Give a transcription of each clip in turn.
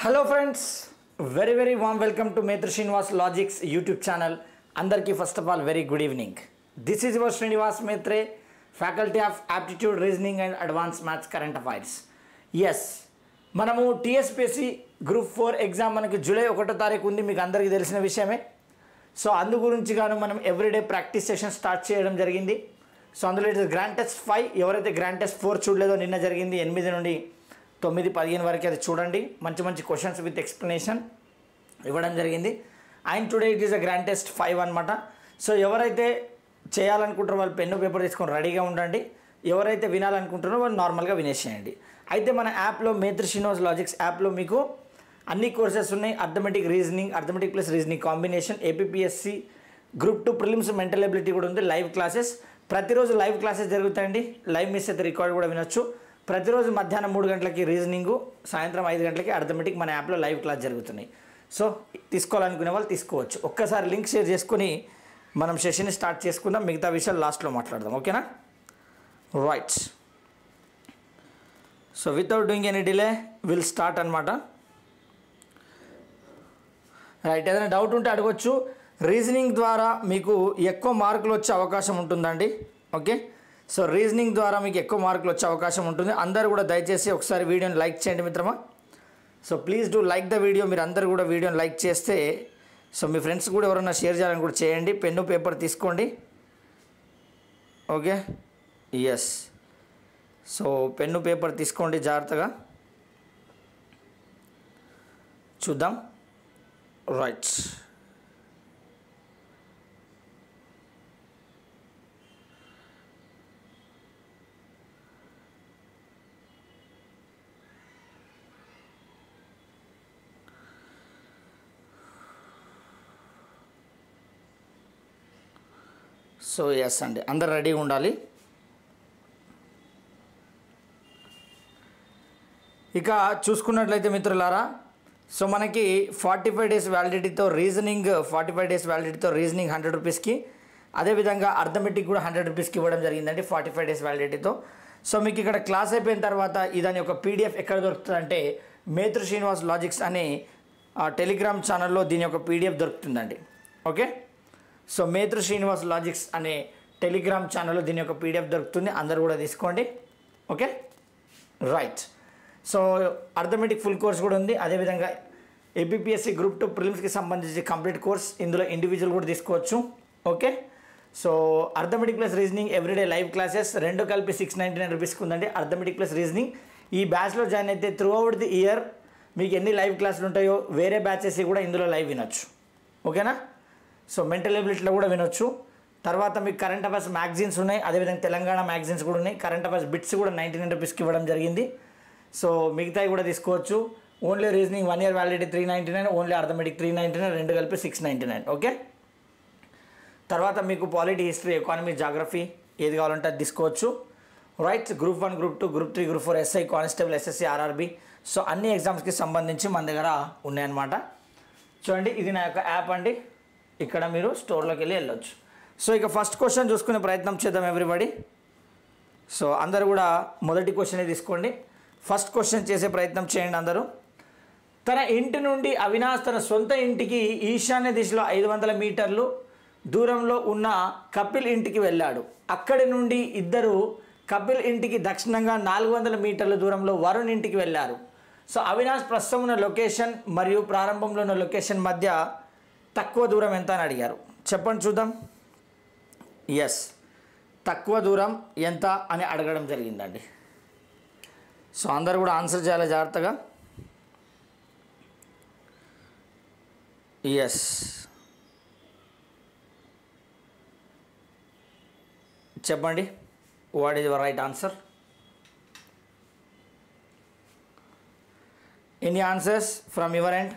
Hello friends very very warm welcome to Metre Srinivas logics YouTube channel అందరికీ first of all very good evening this is your Srinivas Metre faculty of aptitude reasoning and advance maths current affairs yes మనము TSPSC group four exam మనకి July ఒకటో తారీఖు ఉంది మీకు అందరికీ తెలిసిన విషయమే సో అందు గురించి గాను మనం ఎవ్రీడే ప్రాక్టీస్ సెషన్ స్టార్ట్ చేయడం జరిగింది సో అందులో ఇట్ గ్రాండ్ టెస్ట్ ఫైవ్ ఎవరైతే గ్రాండ్ టెస్ట్ ఫోర్ చూడలేదో నిన్న జరిగింది ఎనిమిది నుండి తొమ్మిది పదిహేను వరకు అది చూడండి మంచి మంచి క్వశ్చన్స్ విత్ ఎక్స్ప్లెనేషన్ ఇవ్వడం జరిగింది and today it is a grand test five అనమాట సో ఎవరైతే చేయాలనుకుంటారో వాళ్ళు పెన్ను పేపర్ తీసుకొని రెడీగా ఉండండి ఎవరైతే వినాలనుకుంటారో వాళ్ళు నార్మల్గా వినేసేయండి అయితే మన యాప్లో మేత్రి శ్రీనివాస్ లాజిక్స్ యాప్లో మీకు అన్ని కోర్సెస్ ఉన్నాయి arithmetic reasoning arithmetic plus reasoning combination APSC group two prelims mental ability కూడా ఉంది లైవ్ క్లాసెస్ ప్రతిరోజు లైవ్ క్లాసెస్ జరుగుతాయండి లైవ్ మిస్ అయితే రికార్డ్ కూడా వినొచ్చు ప్రతిరోజు మధ్యాహ్నం మూడు గంటలకి రీజనింగు సాయంత్రం ఐదు గంటలకి అర్థమెటిక్ మన యాప్లో లైవ్ క్లాస్ జరుగుతున్నాయి సో తీసుకోవాలనుకునే వాళ్ళు తీసుకోవచ్చు ఒక్కసారి లింక్ షేర్ చేసుకుని మనం సెషన్ స్టార్ట్ చేసుకుందాం మిగతా విషయాలు లాస్ట్లో మాట్లాడదాం ఓకేనా right so without doing any delay will start అనమాట రైట్ ఏదైనా డౌట్ ఉంటే అడగొచ్చు రీజనింగ్ ద్వారా మీకు ఎక్కువ మార్కులు వచ్చే అవకాశం ఉంటుందండి ఓకే సో రీజనింగ్ ద్వారా మీకు ఎక్కువ మార్కులు వచ్చే అవకాశం ఉంటుంది అందరూ కూడా దయచేసి ఒకసారి వీడియోని లైక్ చేయండి మిత్రమా so please do like the video మీరు అందరు కూడా వీడియోని లైక్ చేస్తే సో మీ ఫ్రెండ్స్ కూడా ఎవరైనా షేర్ చేయాలని కూడా చేయండి పెన్ను పేపర్ తీసుకోండి okay yes so pen paper తీసుకోండి జాగ్రత్తగా చూద్దాం రైట్ సో ఎస్ అండి అందరు రెడీగా ఉండాలి ఇక చూసుకున్నట్లయితే మిత్రులారా సో మనకి ఫార్టీ ఫైవ్ డేస్ వ్యాలిడిటీతో రీజనింగ్ ఫార్టీ ఫైవ్ డేస్ వ్యాలిడిటీతో రీజనింగ్ హండ్రెడ్ రూపీస్కి అదేవిధంగా అర్థమెటిక్ కూడా హండ్రెడ్ రూపీస్కి ఇవ్వడం జరిగిందండి ఫార్టీ ఫైవ్ డేస్ వ్యాలిడిటీతో సో మీకు ఇక్కడ క్లాస్ అయిపోయిన తర్వాత ఈ దాని యొక్క పీడిఎఫ్ ఎక్కడ దొరుకుతుందంటే మేతృ శ్రీనివాస్ లాజిక్స్ అనే ఆ, టెలిగ్రామ్ ఛానల్లో దీని యొక్క పీడిఎఫ్ దొరుకుతుందండి okay so Metre Srinivas logics అనే టెలిగ్రామ్ ఛానల్లో దీని యొక్క పీడిఎఫ్ దొరుకుతుంది అందరూ కూడా తీసుకోండి okay right so arithmetic full course కూడా ఉంది అదేవిధంగా ఏపీఎస్సి గ్రూప్ టూ ప్రిలిమ్స్కి సంబంధించి కంప్లీట్ కోర్స్ ఇందులో ఇండివిజువల్ కూడా తీసుకోవచ్చు okay so arithmetic plus reasoning everyday live classes రెండు కలిపి సిక్స్ నైంటీ నైన్ రూపీస్కి ఉందండి అర్థమెటిక్ ప్లస్ రీజనింగ్ ఈ బ్యాచ్లో జాయిన్ అయితే త్రూ అవుట్ ది ఇయర్ మీకు ఎన్ని లైవ్ క్లాసులు ఉంటాయో వేరే బ్యాచెస్ కూడా ఇందులో లైవ్ వినొచ్చు ఓకేనా సో మెంటల్ ఎబిలిటీలో కూడా వినొచ్చు తర్వాత మీకు కరెంట్ అఫైర్స్ మ్యాగజైన్స్ ఉన్నాయి అదేవిధంగా తెలంగాణ మ్యాగజైన్స్ కూడా ఉన్నాయి కరెంట్ అఫైర్స్ బిట్స్ కూడా నైంటీ నైన్ రూపీస్కి ఇవ్వడం జరిగింది సో మిగతాయి కూడా తీసుకోవచ్చు only reasoning one year validity three ninety nine only arithmetic three ninety nine రెండు కలిపి సిక్స్ నైంటీ నైన్ ఓకే తర్వాత మీకు పాలిటీ హిస్టరీ ఎకానమీ జాగ్రఫీ ఏది కావాలంటే అది తీసుకోవచ్చు right group one group two group three group four SI constable SSC RRB so అన్ని ఎగ్జామ్స్కి సంబంధించి మన దగ్గర ఉన్నాయన్నమాట చూడండి ఇది నా యొక్క యాప్ అండి ఇక్కడ మీరు స్టోర్లోకి వెళ్ళి వెళ్ళొచ్చు సో ఇక ఫస్ట్ క్వశ్చన్ చూసుకునే ప్రయత్నం చేద్దాం ఎవ్రీబడి సో అందరు కూడా మొదటి క్వశ్చనే తీసుకోండి ఫస్ట్ క్వశ్చన్ చేసే ప్రయత్నం చేయండి అందరూ తన ఇంటి నుండి అవినాష్ తన సొంత ఇంటికి ఈశాన్య దిశలో ఐదు వందల మీటర్లు దూరంలో ఉన్న కపిల్ ఇంటికి వెళ్ళాడు అక్కడి నుండి ఇద్దరు కపిల్ ఇంటికి దక్షిణంగా నాలుగు వందల మీటర్ల దూరంలో వరుణ్ ఇంటికి వెళ్ళారు సో అవినాష్ ప్రస్తుతం ఉన్న లొకేషన్ మరియు ప్రారంభంలో ఉన్న లొకేషన్ మధ్య తక్కువ దూరం ఎంత అని అడిగారు చెప్పండి చూద్దాం ఎస్ తక్కువ దూరం ఎంత అని అడగడం జరిగిందండి సో అందరు కూడా ఆన్సర్ చేయాలి జాగ్రత్తగా ఎస్ చెప్పండి what is your right answer any answers from your end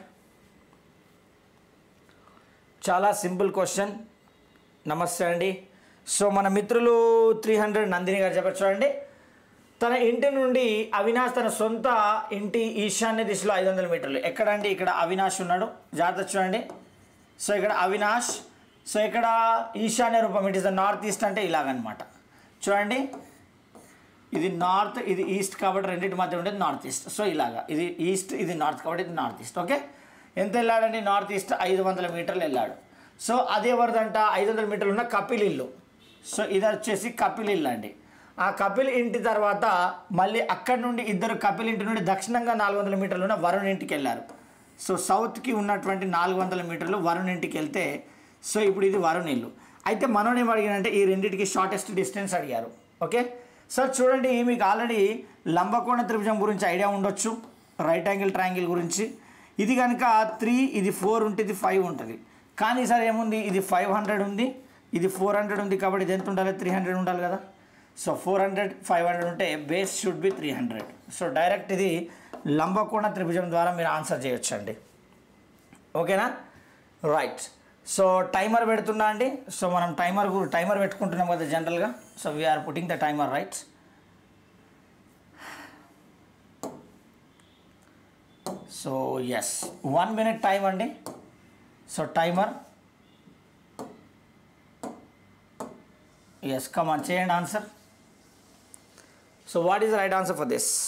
చాలా సింపుల్ క్వశ్చన్ నమస్తే అండి సో మన మిత్రులు త్రీ హండ్రెడ్ నందిని గారు చెప్పచ్చు చూడండి తన ఇంటి నుండి అవినాష్ తన సొంత ఇంటి ఈశాన్య దిశలో ఐదు వందల మీటర్లు ఎక్కడండి ఇక్కడ అవినాష్ ఉన్నాడు జాగ్రత్త చూడండి సో ఇక్కడ అవినాష్ సో ఇక్కడ ఈశాన్య రూపం it is the north east అంటే ఇలాగనమాట చూడండి ఇది నార్త్ ఇది ఈస్ట్ కాబట్టి రెండింటి మధ్య ఉండేది నార్త్ ఈస్ట్ సో ఇలాగా ఇది ఈస్ట్ ఇది నార్త్ కాబట్టి ఇది నార్త్ ఈస్ట్ ఓకే ఎంత వెళ్ళాడండి నార్త్ ఈస్ట్ ఐదు వందల మీటర్లు వెళ్ళాడు సో అదే వరదంట ఐదు వందల మీటర్లు ఉన్న కపిల్ ఇల్లు సో ఇది వచ్చేసి కపిల్ ఇల్లు అండి ఆ కపిల్ ఇంటి తర్వాత మళ్ళీ అక్కడి నుండి ఇద్దరు కపిల్ ఇంటి నుండి దక్షిణంగా నాలుగు వందల మీటర్లు ఉన్న వరుణ్ ఇంటికి వెళ్ళారు సో సౌత్కి ఉన్నటువంటి నాలుగు వందల మీటర్లు వరుణ్ ఇంటికి వెళ్తే సో ఇప్పుడు ఇది వరుణ్ ఇల్లు అయితే మనోడు ఏం అడిగానంటే ఈ రెండింటికి షార్టెస్ట్ డిస్టెన్స్ అడిగారు ఓకే సార్ చూడండి మీకు ఆల్రెడీ లంబకోణ త్రిభుజం గురించి ఐడియా ఉండొచ్చు రైట్ యాంగిల్ ట్రయాంగిల్ గురించి ఇది కనుక త్రీ ఇది ఫోర్ ఉంటుంది ఇది ఫైవ్ ఉంటుంది కానీ సార్ ఏముంది ఇది ఫైవ్ హండ్రెడ్ ఉంది ఇది ఫోర్ హండ్రెడ్ ఉంది కాబట్టి ఇది ఎంత ఉండాలి త్రీ హండ్రెడ్ ఉండాలి కదా so four hundred five hundred ఉంటే base should be three hundred so direct ఇది లంబకోణ త్రిభుజం ద్వారా మీరు ఆన్సర్ చేయొచ్చండి ఓకేనా రైట్ సో టైమర్ పెడుతున్నా అండి సో మనం టైమర్ టైమర్ పెట్టుకుంటున్నాం కదా జనరల్గా so we're putting the timer right so yes one minute time అండి సో టైమర్ ఎస్ కమాన్ చేయండి answer so what is right answer for this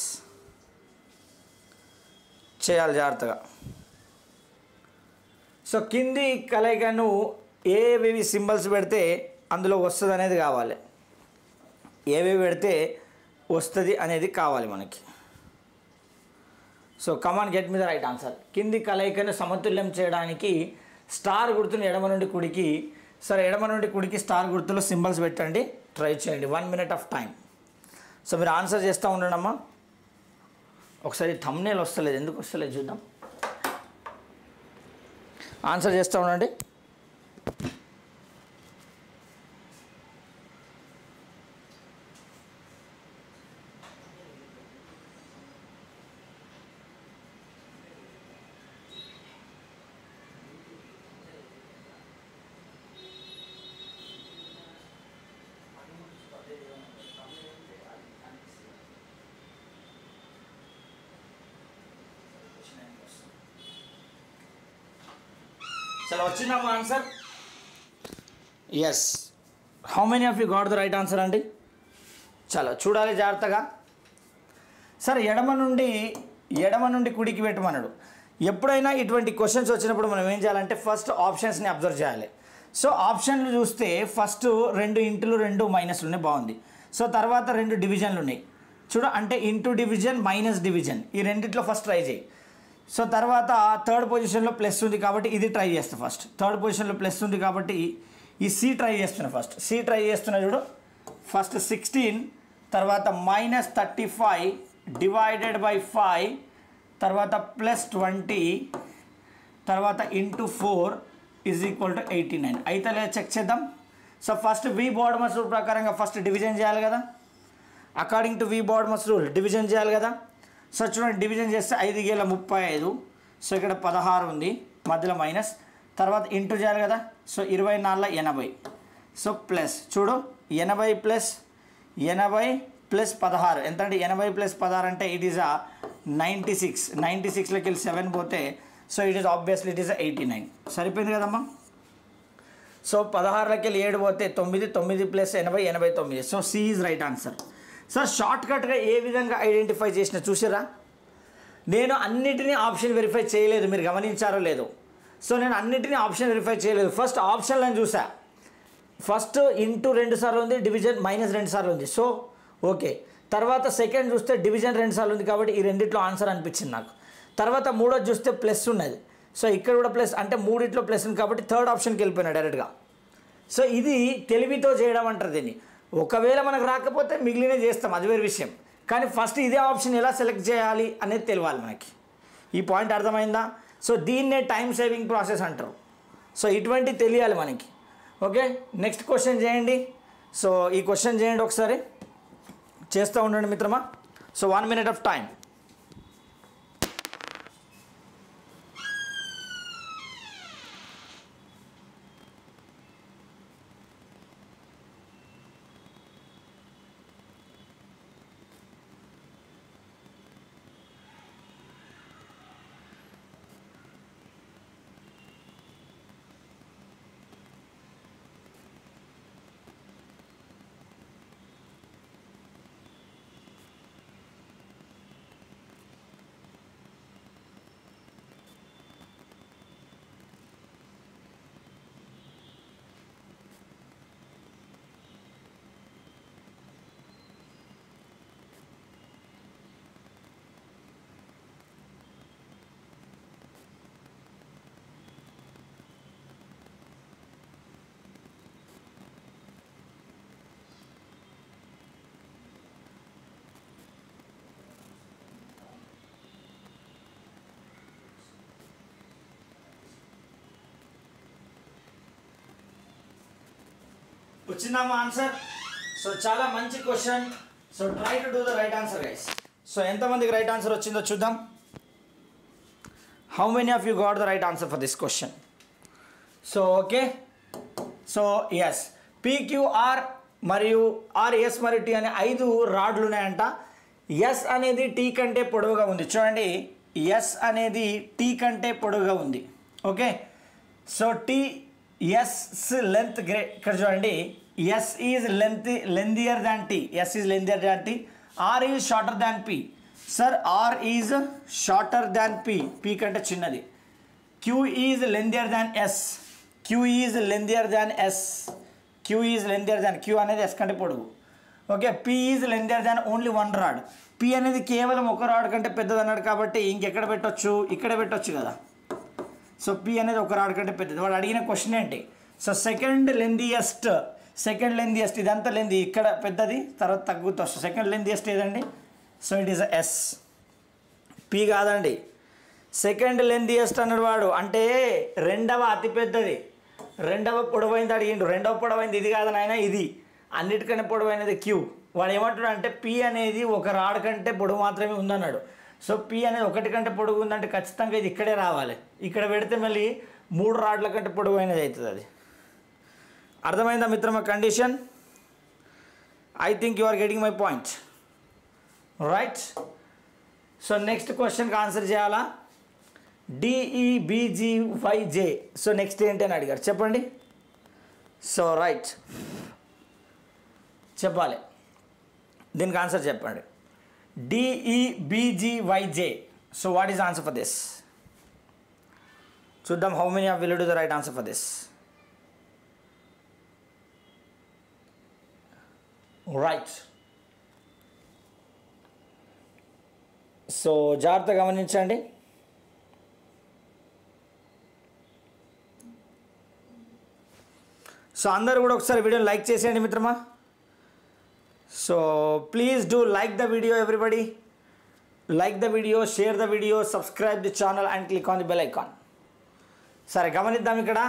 చేయాలి జాగ్రత్తగా సో కింది కలయికను ఏవేవి సింబల్స్ పెడితే అందులో వస్తుంది అనేది కావాలి ఏవేవి పెడితే వస్తుంది అనేది కావాలి మనకి సో కమాన్ గెట్ మీద రైట్ ఆన్సర్ కింది కలయికను సమతుల్యం చేయడానికి స్టార్ గుర్తుని ఎడమ నుండి కుడికి సరే ఎడమ నుండి కుడికి స్టార్ గుర్తులో సింబల్స్ పెట్టండి ట్రై చేయండి one minute of time so మీరు ఆన్సర్ చేస్తూ ఉండడమ్మా ఒకసారి థమ్నేల్ వస్తలేదు ఎందుకు వస్తలేదు చూద్దాం ఆన్సర్ చేస్తూ ఉండండి చలో వచ్చిందమ్మా answer yes how many of you got the right answer అండి చలో చూడాలి జాగ్రత్తగా సరే ఎడమ నుండి ఎడమ నుండి కుడికి పెట్టమన్నాడు ఎప్పుడైనా ఇటువంటి క్వశ్చన్స్ వచ్చినప్పుడు మనం ఏం చేయాలంటే ఫస్ట్ ఆప్షన్స్ని అబ్జర్వ్ చేయాలి సో ఆప్షన్లు చూస్తే ఫస్ట్ రెండు ఇంటులు రెండు మైనస్లు ఉన్నాయి బాగుంది సో తర్వాత రెండు డివిజన్లు ఉన్నాయి చూడు అంటే ఇంటూ డివిజన్ మైనస్ డివిజన్ ఈ రెండిట్లో ఫస్ట్ ట్రై చేయి సో తర్వాత థర్డ్ పొజిషన్లో ప్లస్ ఉంది కాబట్టి ఇది ట్రై చేస్తా ఫస్ట్ థర్డ్ పొజిషన్లో ప్లస్ ఉంది కాబట్టి ఈ సి ట్రై చేస్తున్నా ఫస్ట్ సి ట్రై చేస్తున్నా చూడు ఫస్ట్ సిక్స్టీన్ తర్వాత minus thirty five divided by five తర్వాత ప్లస్ ట్వంటీ తర్వాత into four is equal to eighty nine అయితే లేదా చెక్ చేద్దాం so first V BODMAS rule ప్రకారంగా ఫస్ట్ డివిజన్ చేయాలి కదా according to V BODMAS rule division చేయాలి కదా సో చూడండి డివిజన్ చేస్తే ఐదు గేల ముప్పై ఐదు సో ఇక్కడ పదహారు ఉంది మధ్యలో మైనస్ తర్వాత ఇంటూ చేయాలి కదా సో ఇరవై నాలుగు ఎనభై సో ప్లస్ చూడు ఎనభై ప్లస్ ఎనభై ప్లస్ పదహారు ఎంత అంటే ఎనభై ప్లస్ పదహారు అంటే it is a ninety six ninety సిక్స్లోకి వెళ్ళి సెవెన్ పోతే so it is obviously it is eighty nine సరిపోయింది కదమ్మా సో పదహారులకి వెళ్ళి ఏడు పోతే తొమ్మిది తొమ్మిది ప్లస్ ఎనభై ఎనభై తొమ్మిది so C is right answer sir short కట్గా ఏ విధంగా ఐడెంటిఫై చేసిన చూసారా నేను అన్నిటినీ ఆప్షన్ వెరిఫై చేయలేదు మీరు గమనించారో లేదో సో నేను అన్నిటినీ ఆప్షన్ వెరిఫై చేయలేదు ఫస్ట్ ఆప్షన్లను చూసా ఫస్ట్ ఇంటూ రెండు సార్లు ఉంది డివిజన్ మైనస్ రెండు సార్లు ఉంది సో ఓకే తర్వాత సెకండ్ చూస్తే డివిజన్ రెండు సార్లు ఉంది కాబట్టి ఈ రెండిట్లో ఆన్సర్ అనిపించింది నాకు తర్వాత మూడోది చూస్తే ప్లస్ ఉన్నది సో ఇక్కడ కూడా ప్లస్ అంటే మూడిట్లో ప్లస్ ఉంది కాబట్టి థర్డ్ ఆప్షన్కి వెళ్ళిపోయినా డైరెక్ట్గా సో ఇది తెలివితో చేయడం అంటారు దీన్ని ఒకవేళ మనకు రాకపోతే మిగిలిన చేస్తాం అది వేరే విషయం కానీ ఫస్ట్ ఇదే ఆప్షన్ ఎలా సెలెక్ట్ చేయాలి అనేది తెలియాలి మనకి ఈ పాయింట్ అర్థమైందా సో దీన్నే టైం సేవింగ్ ప్రాసెస్ అంటారు సో ఇటువంటి తెలియాలి మనకి ఓకే నెక్స్ట్ క్వశ్చన్ చేయండి సో ఈ క్వశ్చన్ చేయండి ఒకసారి చేస్తూ ఉండండి మిత్రమా so one minute of time వచ్చిందమ్మా ఆన్సర్ సో చాలా మంచి question so try to do the right answer guys so ఎంతమందికి రైట్ ఆన్సర్ వచ్చిందో చూద్దాం how many of you got the right answer for this question so okay so yes PQR మరియు RS మరియు T అనే ఐదు రాడ్లు ఉన్నాయంట ఎస్ అనేది టీ కంటే పొడవుగా ఉంది చూడండి ఎస్ అనేది టీ కంటే పొడవుగా ఉంది okay so T S length గ్రే ఇక్కడ చూడండి S is length lengthier than T S is lengthier than T R is shorter than P sir R is shorter than P P కంటే చిన్నది Q is lengthier than S Q is lengthier than S Q is lengthier than Q అనేది S కంటే పొడుగు okay P is lengthier than only one rod P అనేది కేవలం ఒక rod కంటే పెద్దది అన్నాడు కాబట్టి ఇంకెక్కడ పెట్టొచ్చు ఇక్కడ పెట్టొచ్చు కదా సో పి అనేది ఒక రాడ్ కంటే పెద్దది వాడు అడిగిన క్వశ్చన్ ఏంటి so second lengthiest second lengthiest ఇదంతా లెంది ఇక్కడ పెద్దది తర్వాత తగ్గుతూ వస్తుంది సెకండ్ లెందియస్ట్ ఏదండి so it is S P కాదండి సెకండ్ లెందియస్ట్ అన్నాడు వాడు అంటే రెండవ అతిపెద్దది రెండవ పొడవైంది అడిగిండు రెండవ పొడవైంది ఇది కాదు నాయన ఇది అన్నిటికన్నా పొడవైనది క్యూ వాడు ఏమంటాడు అంటే పి అనేది ఒక రాడ్ కంటే పొడవు మాత్రమే ఉందన్నాడు సో పి అనేది ఒకటి కంటే పొడుగు ఉందంటే ఖచ్చితంగా ఇది ఇక్కడే రావాలి ఇక్కడ పెడితే మళ్ళీ మూడు రాడ్ల కంటే పొడవైనది అవుతుంది అది అర్థమైందా మిత్రమా condition I think you are getting my point right so next క్వశ్చన్కి ఆన్సర్ చేయాలా డిఈబిజివైజే సో నెక్స్ట్ ఏంటి అని అడిగారు చెప్పండి సో రైట్ చెప్పాలి దీనికి ఆన్సర్ చెప్పండి DEBGYJ so what is answer for this చూద్దాం how many of will do the right answer for this right so జాగ్రత్త గమనించండి సో అందరూ కూడా ఒకసారి వీడియోని లైక్ చేసేయండి మిత్రమా so please do like the video everybody like the video share the video subscribe the channel and click on the bell icon సరే గమనిద్దాం ఇక్కడ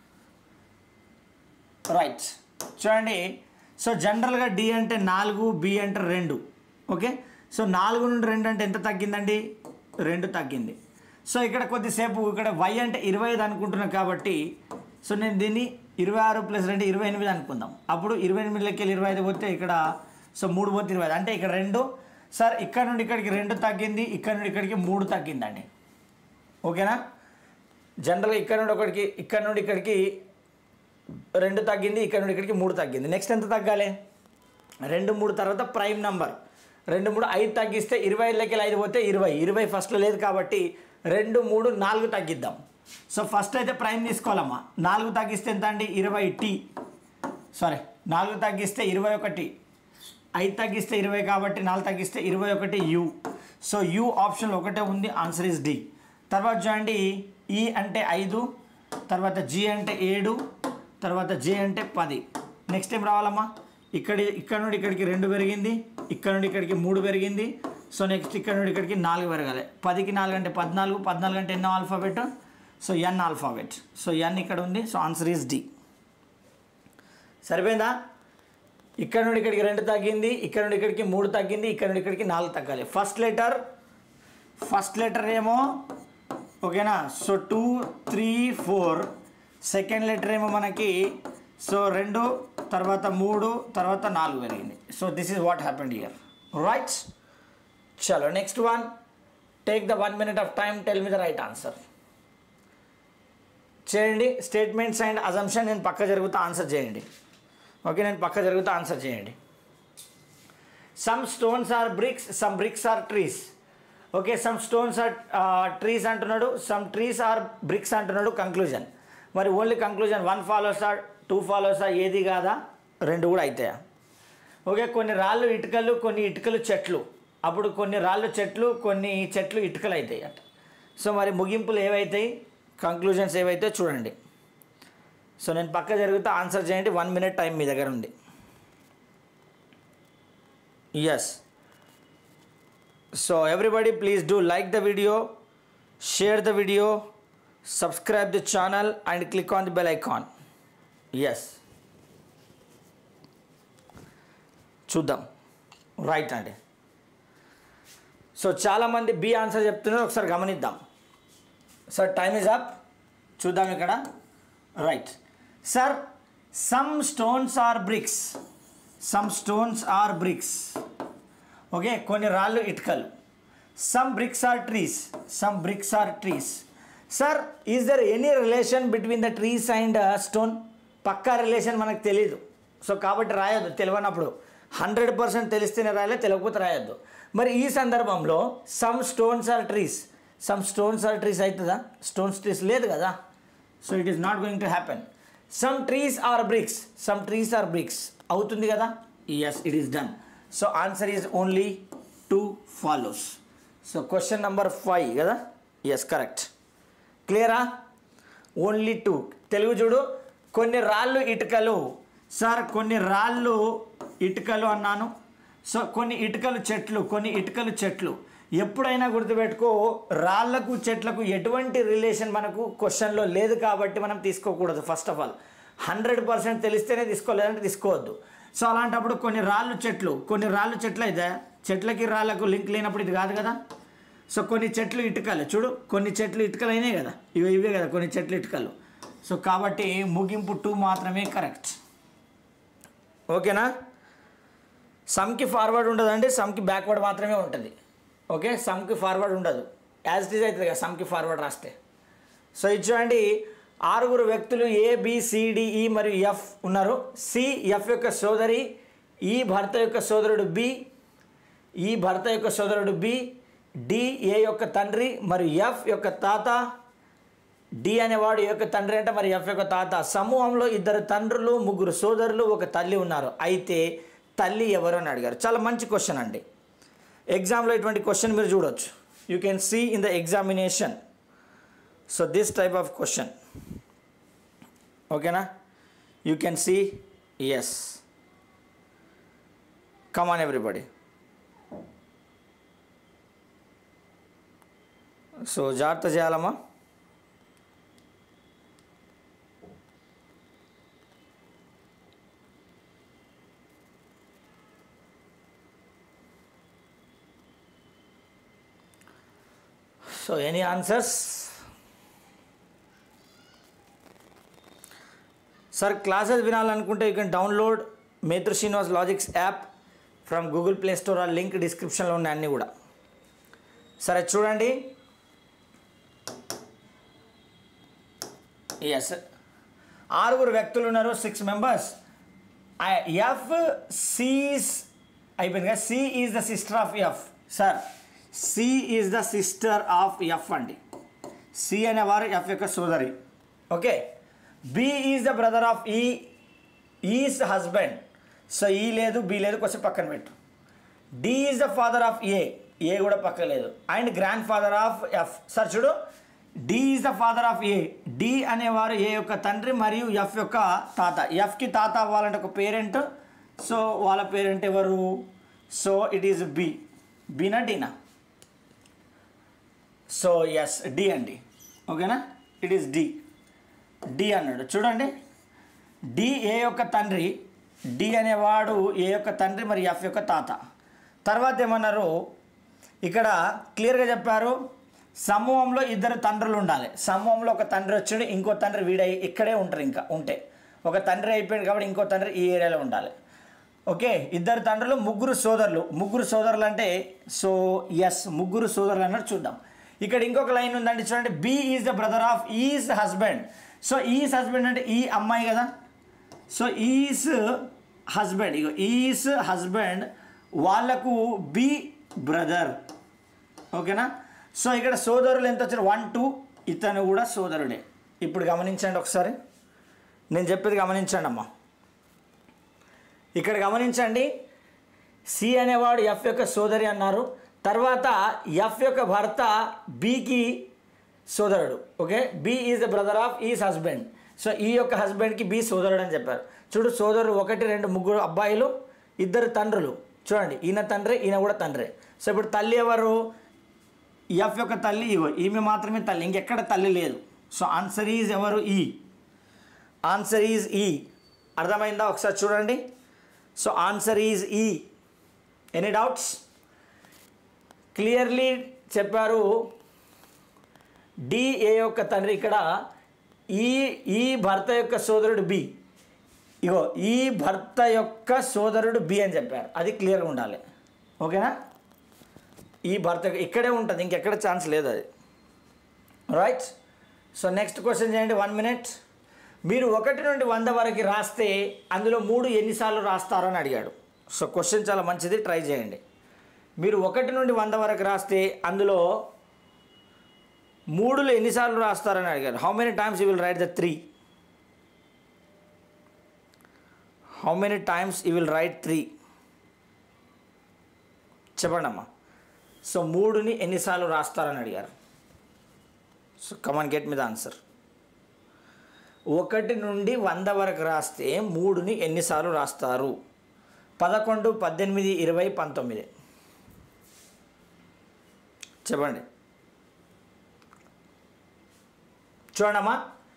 రైట్ చూడండి సో జనరల్గా డి అంటే నాలుగు బి అంటే రెండు ఓకే సో నాలుగు నుండి రెండు అంటే ఎంత తగ్గిందండి రెండు తగ్గింది సో ఇక్కడ కొద్దిసేపు ఇక్కడ వై అంటే ఇరవై ఐదు అనుకుంటున్నాను కాబట్టి సో నేను దీన్ని ఇరవై ఆరు ప్లస్ రెండు ఇరవై ఎనిమిది అనుకుందాం అప్పుడు ఇరవై ఎనిమిదిలోకి వెళ్ళి ఇరవై ఐదు పోతే ఇక్కడ సో మూడు పోతే ఇరవై ఐదు అంటే ఇక్కడ రెండు సార్ ఇక్కడ నుండి ఇక్కడికి రెండు తగ్గింది ఇక్కడ నుండి ఇక్కడికి మూడు తగ్గిందండి ఓకేనా జనరల్గా ఇక్కడ నుండి ఒకటికి ఇక్కడ నుండి ఇక్కడికి రెండు తగ్గింది ఇక్కడ నుండి ఇక్కడికి మూడు తగ్గింది నెక్స్ట్ ఎంత తగ్గాలి రెండు మూడు తర్వాత ప్రైమ్ నంబర్ రెండు మూడు ఐదు తగ్గిస్తే ఇరవై ఐదులకి ఐదు పోతే ఇరవై ఇరవై ఫస్ట్లో లేదు కాబట్టి రెండు మూడు నాలుగు తగ్గిద్దాం సో ఫస్ట్ అయితే ప్రైమ్ తీసుకోవాలమ్మా నాలుగు తగ్గిస్తే ఎంత అండి ఇరవై టీ సారీ నాలుగు తగ్గిస్తే ఇరవై ఒకటి ఐదు తగ్గిస్తే ఇరవై కాబట్టి నాలుగు తగ్గిస్తే ఇరవై ఒకటి యు సో యు ఆప్షన్ ఒకటే ఉంది ఆన్సర్ ఇస్ డి తర్వాత చూడండి ఈ అంటే ఐదు తర్వాత జి అంటే ఏడు తర్వాత జే అంటే పది నెక్స్ట్ ఏం రావాలమ్మా ఇక్కడ ఇక్కడ నుండి ఇక్కడికి రెండు పెరిగింది ఇక్కడ నుండి ఇక్కడికి మూడు పెరిగింది సో నెక్స్ట్ ఇక్కడ నుండి ఇక్కడికి నాలుగు పెరగాలి పదికి నాలుగు అంటే పద్నాలుగు పద్నాలుగు అంటే ఎన్నో alphabet so N alphabet so N ఇక్కడ ఉంది సో ఆన్సర్ ఈజ్ డి సరిపోయిందా ఇక్కడ నుండి ఇక్కడికి రెండు తగ్గింది ఇక్కడ నుండి ఇక్కడికి మూడు తగ్గింది ఇక్కడ నుండి ఇక్కడికి నాలుగు తగ్గాలి ఫస్ట్ లెటర్ ఫస్ట్ లెటర్ ఏమో ఓకేనా so two three four second letter ఏమో మనకి సో రెండు తర్వాత మూడు తర్వాత నాలుగు పెరిగింది so this is what happened here right చలో next one take the one minute of time tell me the right answer చేయండి స్టేట్మెంట్స్ అండ్ అజంప్షన్ నేను పక్క జరుగుతా ఆన్సర్ చేయండి ఓకే నేను పక్క జరుగుతా ఆన్సర్ చేయండి some stones are bricks some bricks are trees okay some stones are trees అంటున్నాడు సమ్ ట్రీస్ ఆర్ బ్రిక్స్ అంటున్నాడు కంక్లూజన్ మరి ఓన్లీ కంక్లూజన్ వన్ ఫాలోసా టూ ఫాలోసా ఏది కాదా రెండు కూడా అవుతాయా ఓకే కొన్ని రాళ్ళు ఇటుకలు కొన్ని ఇటుకలు చెట్లు అప్పుడు కొన్ని రాళ్ళు చెట్లు కొన్ని చెట్లు ఇటుకలు అవుతాయి అట సో మరి ముగింపులు ఏవైతాయి కంక్లూజన్స్ ఏవైతే చూడండి సో నేను పక్క జరుగుతా ఆన్సర్ చేయండి వన్ మినిట్ టైం మీ దగ్గర ఉంది yes so everybody please do like the video share the video subscribe the channel and click on the bell icon yes చూద్దాం రైట్ అండి సో చాలామంది బి ఆన్సర్ చెప్తున్నారు ఒకసారి గమనిద్దాం సార్ టైమ్ ఇస్ అప్ చూద్దాం ఇక్కడ right sir some stones are bricks some stones are bricks okay కొన్ని రాళ్ళు ఇటుకలు some bricks are trees some bricks are trees sir is there any relation between the trees and stone పక్కా relation మనకు తెలియదు so కాబట్టి రాయొద్దు తెలియనప్పుడు hundred percent తెలిస్తేనే రాయాలి తెలియకపోతే రాయొద్దు మరి ఈ సందర్భంలో some stones are trees some stones are trees అవుతుందా స్టోన్స్ ట్రీస్ లేదు కదా so it is not going to happen some trees are bricks some trees are bricks అవుతుంది కదా yes it is done so answer is only two follows so question number five కదా yes correct క్లియరా only two Telugu చూడు కొన్ని రాళ్ళు ఇటుకలు sir కొన్ని రాళ్ళు ఇటుకలు అన్నాను సో కొన్ని ఇటుకలు చెట్లు కొన్ని ఇటుకలు చెట్లు ఎప్పుడైనా గుర్తుపెట్టుకో రాళ్లకు చెట్లకు ఎటువంటి రిలేషన్ మనకు క్వశ్చన్లో లేదు కాబట్టి మనం తీసుకోకూడదు first of all hundred percent తెలిస్తేనే తీసుకోలేదంటే తీసుకోవద్దు సో అలాంటప్పుడు కొన్ని రాళ్ళు చెట్లు కొన్ని రాళ్ళు చెట్లు అయితే చెట్లకి రాళ్ళకు లింక్ లేనప్పుడు ఇది కాదు కదా సో కొన్ని చెట్లు ఇటుకలు చూడు కొన్ని చెట్లు ఇటుకలు అయినాయి కదా ఇవి ఇవే కదా కొన్ని చెట్లు ఇటుకలు సో కాబట్టి ముగింపు టూ మాత్రమే కరెక్ట్ ఓకేనా సమ్కి ఫార్వర్డ్ ఉండదండి సమ్కి బ్యాక్వర్డ్ మాత్రమే ఉంటుంది ఓకే సమ్కి ఫార్వర్డ్ ఉండదు యాజ్ ఇట్ ఈజ్ అవుతుంది కదా సమ్కి ఫార్వర్డ్ రాస్తే సో ఇది చూడండి ఆరుగురు వ్యక్తులు ఏ బిసిడిఈ మరియు ఎఫ్ ఉన్నారు సి ఎఫ్ యొక్క సోదరి ఈ భర్త యొక్క సోదరుడు బి ఈ భర్త యొక్క సోదరుడు బి డి ఏ యొక్క తండ్రి మరియు ఎఫ్ యొక్క తాత డి అనేవాడు ఏ యొక్క తండ్రి అంటే మరి ఎఫ్ యొక్క తాత సమూహంలో ఇద్దరు తండ్రులు ముగ్గురు సోదరులు ఒక తల్లి ఉన్నారు అయితే తల్లి ఎవరు అని అడిగారు చాలా మంచి క్వశ్చన్ అండి ఎగ్జామ్లో ఇటువంటి క్వశ్చన్ మీరు చూడొచ్చు you can see in the examination so this type of question ఓకేనా you can see yes come on everybody so జాగ్రత్త చేయాలమ్మా so any answers sir classes వినాలనుకుంటే you can download Mathru Srinivas Logics app from Google Play Store ఆ link డిస్క్రిప్షన్లో ఉన్నాయి అన్నీ కూడా సరే చూడండి ఎస్ ఆరుగురు వ్యక్తులు ఉన్నారు సిక్స్ మెంబర్స్ ఎఫ్ సీస్ అయిపోయింది కదా C is the sister of F sir C is the sister of F అండి సి అనేవారు ఎఫ్ యొక్క సోదరి okay B is the brother of E E's husband so E లేదు బి లేదు కొంచెం పక్కన పెట్టు D is the father of A A కూడా పక్క లేదు and grandfather of F sir చూడు D is the father of A D అనేవారు ఏ యొక్క తండ్రి మరియు ఎఫ్ యొక్క తాత ఎఫ్కి తాత అవ్వాలంటే ఒక పేరెంట్ సో వాళ్ళ పేరెంట్ ఎవరు సో ఇట్ ఈజ్ బి బీనా డీనా సో ఎస్ డి అండి ఓకేనా ఇట్ ఈస్ డి డి అన్నాడు చూడండి డి ఏ యొక్క తండ్రి డి అనేవాడు ఏ యొక్క తండ్రి మరి ఎఫ్ యొక్క తాత తర్వాత ఏమన్నారు ఇక్కడ క్లియర్గా చెప్పారు సమూహంలో ఇద్దరు తండ్రులు ఉండాలి సమూహంలో ఒక తండ్రి వచ్చాడు ఇంకో తండ్రి వీడై ఇక్కడే ఉంటారు ఇంకా ఉంటే ఒక తండ్రి అయిపోయాడు కాబట్టి ఇంకో తండ్రి ఈ ఏరియాలో ఉండాలి ఓకే ఇద్దరు తండ్రులు ముగ్గురు సోదరులు ముగ్గురు సోదరులు అంటే సో ఎస్ ముగ్గురు సోదరులు అన్నట్టు చూద్దాం ఇక్కడ ఇంకొక లైన్ ఉందండి చూడండి B is the brother of E's husband so E's husband అంటే ఈ అమ్మాయి కదా సో ఈజ్ హస్బెండ్ ఇగో ఈజ్ హస్బెండ్ వాళ్ళకు బి బ్రదర్ ఓకేనా సో ఇక్కడ సోదరులు ఎంత వచ్చారు వన్ టూ ఇతను కూడా సోదరుడే ఇప్పుడు గమనించండి ఒకసారి నేను చెప్పేది గమనించండి అమ్మా ఇక్కడ గమనించండి సి అనేవాడు ఎఫ్ యొక్క సోదరి అన్నారు తర్వాత ఎఫ్ యొక్క భర్త బికి సోదరుడు okay B is the brother of E's husband so E యొక్క హస్బెండ్కి బి సోదరుడు అని చెప్పారు చూడు సోదరుడు ఒకటి రెండు ముగ్గురు అబ్బాయిలు ఇద్దరు తండ్రులు చూడండి ఈయన తండ్రి ఈయన కూడా తండ్రి సో ఇప్పుడు తల్లి ఎవరు ఎఫ్ యొక్క తల్లి ఇగో ఈమె మాత్రమే తల్లి ఇంకెక్కడ తల్లి లేదు సో ఆన్సర్ ఈజ్ ఎవరు ఈ ఆన్సర్ ఈజ్ ఈ అర్థమైందా ఒకసారి చూడండి so answer is E any doubts clearly చెప్పారు డి ఏ యొక్క తండ్రి ఇక్కడ ఈ ఈ భర్త యొక్క సోదరుడు బి ఇగో ఈ భర్త యొక్క సోదరుడు బి అని చెప్పారు అది క్లియర్గా ఉండాలి ఓకేనా ఈ భర్త యొక్క- ఇక్కడే ఉంటుంది ఇంకెక్కడ ఛాన్స్ లేదు అది రైట్ సో నెక్స్ట్ క్వశ్చన్ చేయండి వన్ మినిట్ మీరు ఒకటి నుండి వంద వరకు రాస్తే అందులో మూడు ఎన్నిసార్లు రాస్తారో అని అడిగాడు సో క్వశ్చన్ చాలా మంచిది ట్రై చేయండి మీరు ఒకటి నుండి వంద వరకు రాస్తే అందులో మూడులో ఎన్నిసార్లు రాస్తారని అడిగారు how many times you will write the three how many times you will write three చెప్పండి అమ్మా సో మూడుని ఎన్నిసార్లు రాస్తారని అడిగారు so come on get me the answer ఒకటి నుండి వంద వరకు రాస్తే మూడుని ఎన్నిసార్లు రాస్తారు పదకొండు పద్దెనిమిది ఇరవై పంతొమ్మిది చెప్పండి చూడమ్మా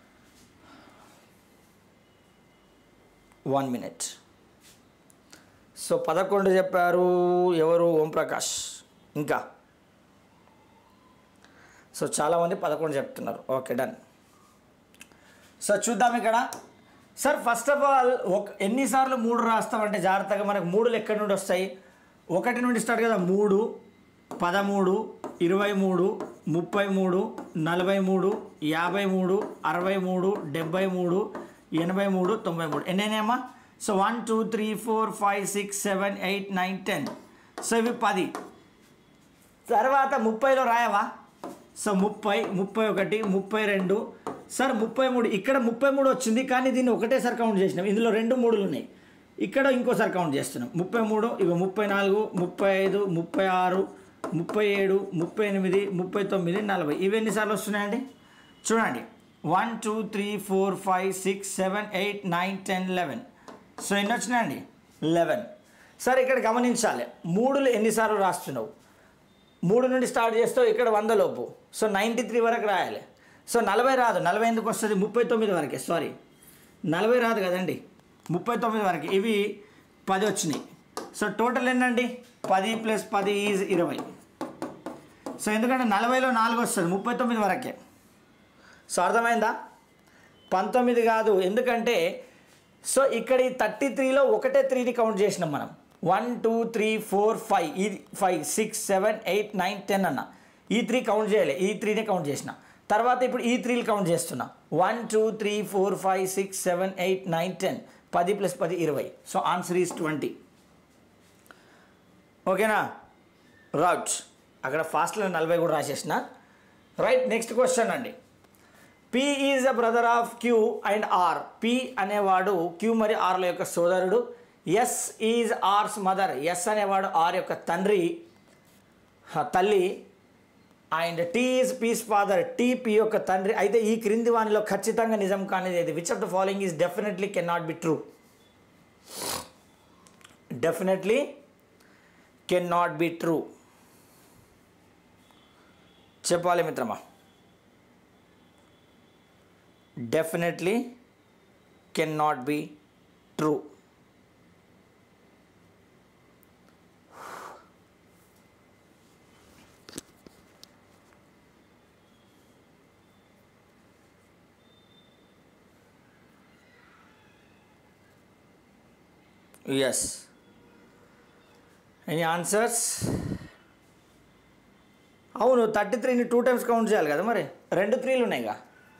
వన్ మినిట్ సో పదకొండు చెప్పారు ఎవరు ఓంప్రకాష్ ఇంకా సో చాలామంది పదకొండు చెప్తున్నారు ఓకే డన్ సో చూద్దాం ఇక్కడ సార్ ఫస్ట్ ఆఫ్ ఆల్ ఒక ఎన్నిసార్లు మూడు రాస్తామంటే జాగ్రత్తగా మనకు మూడులు ఎక్కడి నుండి వస్తాయి ఒకటి నుండి స్టార్ట్ కదా మూడు పదమూడు ఇరవై మూడు ముప్పై మూడు నలభై మూడు యాభై మూడు అరవై మూడు డెబ్బై మూడు ఎనభై మూడు తొంభై మూడు ఎన్నైనాయమ్మా so one two three four five six seven eight nine ten so ఇవి పది తర్వాత ముప్పైలో రాయవా సో ముప్పై ముప్పై ఒకటి ముప్పై రెండు సార్ ముప్పై మూడు ఇక్కడ ముప్పై మూడు వచ్చింది కానీ దీన్ని ఒకటేసారి కౌంట్ చేసినాం ఇందులో రెండు మూడులు ఉన్నాయి ఇక్కడ ఇంకోసారి కౌంట్ చేస్తున్నాం ముప్పై మూడు ఇక ముప్పై నాలుగు ముప్పై ఐదు ముప్పై ఆరు ముప్పై ఏడు ముప్పై ఎనిమిది ముప్పై తొమ్మిది నలభై ఇవి ఎన్నిసార్లు వస్తున్నాయండి చూడండి one two three four five six seven eight nine ten eleven so ఎన్ని వచ్చినాయండి లెవెన్ సార్ ఇక్కడ గమనించాలి మూడులు ఎన్నిసార్లు రాస్తున్నావు మూడు నుండి స్టార్ట్ చేస్తావు ఇక్కడ వంద లోపు సో నైంటీ త్రీ వరకు రాయాలి సో నలభై రాదు నలభై ఎందుకు వస్తుంది ముప్పై తొమ్మిది వరకే సారీ నలభై రాదు కదండి ముప్పై తొమ్మిది వరకు ఇవి పది వచ్చినాయి సో టోటల్ ఏంటండి పది ప్లస్ పది ఈజ్ ఇరవై సో ఎందుకంటే నలభైలో నాలుగు వస్తుంది ముప్పై తొమ్మిది వరకే సో అర్థమైందా పంతొమ్మిది కాదు ఎందుకంటే సో ఇక్కడ ఈ థర్టీ త్రీలో ఒకటే త్రీని కౌంట్ చేసినాం మనం one two three four five ఇది five six seven eight nine ten అన్న ఈ త్రీ కౌంట్ చేయలే ఈ త్రీనే కౌంట్ చేసిన తర్వాత ఇప్పుడు ఈ త్రీలు కౌంట్ చేస్తున్నా one two three four five six seven eight nine ten పది ప్లస్ పది ఇరవై సో ఆన్సర్ ఈజ్ ట్వంటీ ఓకేనా రైట్ అక్కడ ఫాస్ట్లో నలభై కూడా రాసేసిన రైట్ నెక్స్ట్ క్వశ్చన్ అండి P is the brother of Q and R P అనేవాడు క్యూ మరి ఆర్ల యొక్క సోదరుడు S is R's mother S అనేవాడు ఆర్ యొక్క తండ్రి హ, తల్లి and T is P's father T P యొక్క తండ్రి అయితే ఈ క్రింది వానిలో ఖచ్చితంగా నిజం కానిది ఏది which of the following is definitely can not be true definitely can not be true చెప్పాలి మిత్రమా definitely can not be true yes any answers అవును థర్టీ త్రీని టూ టైమ్స్ కౌంట్ చేయాలి కదా మరి రెండు త్రీలు ఉన్నాయిగా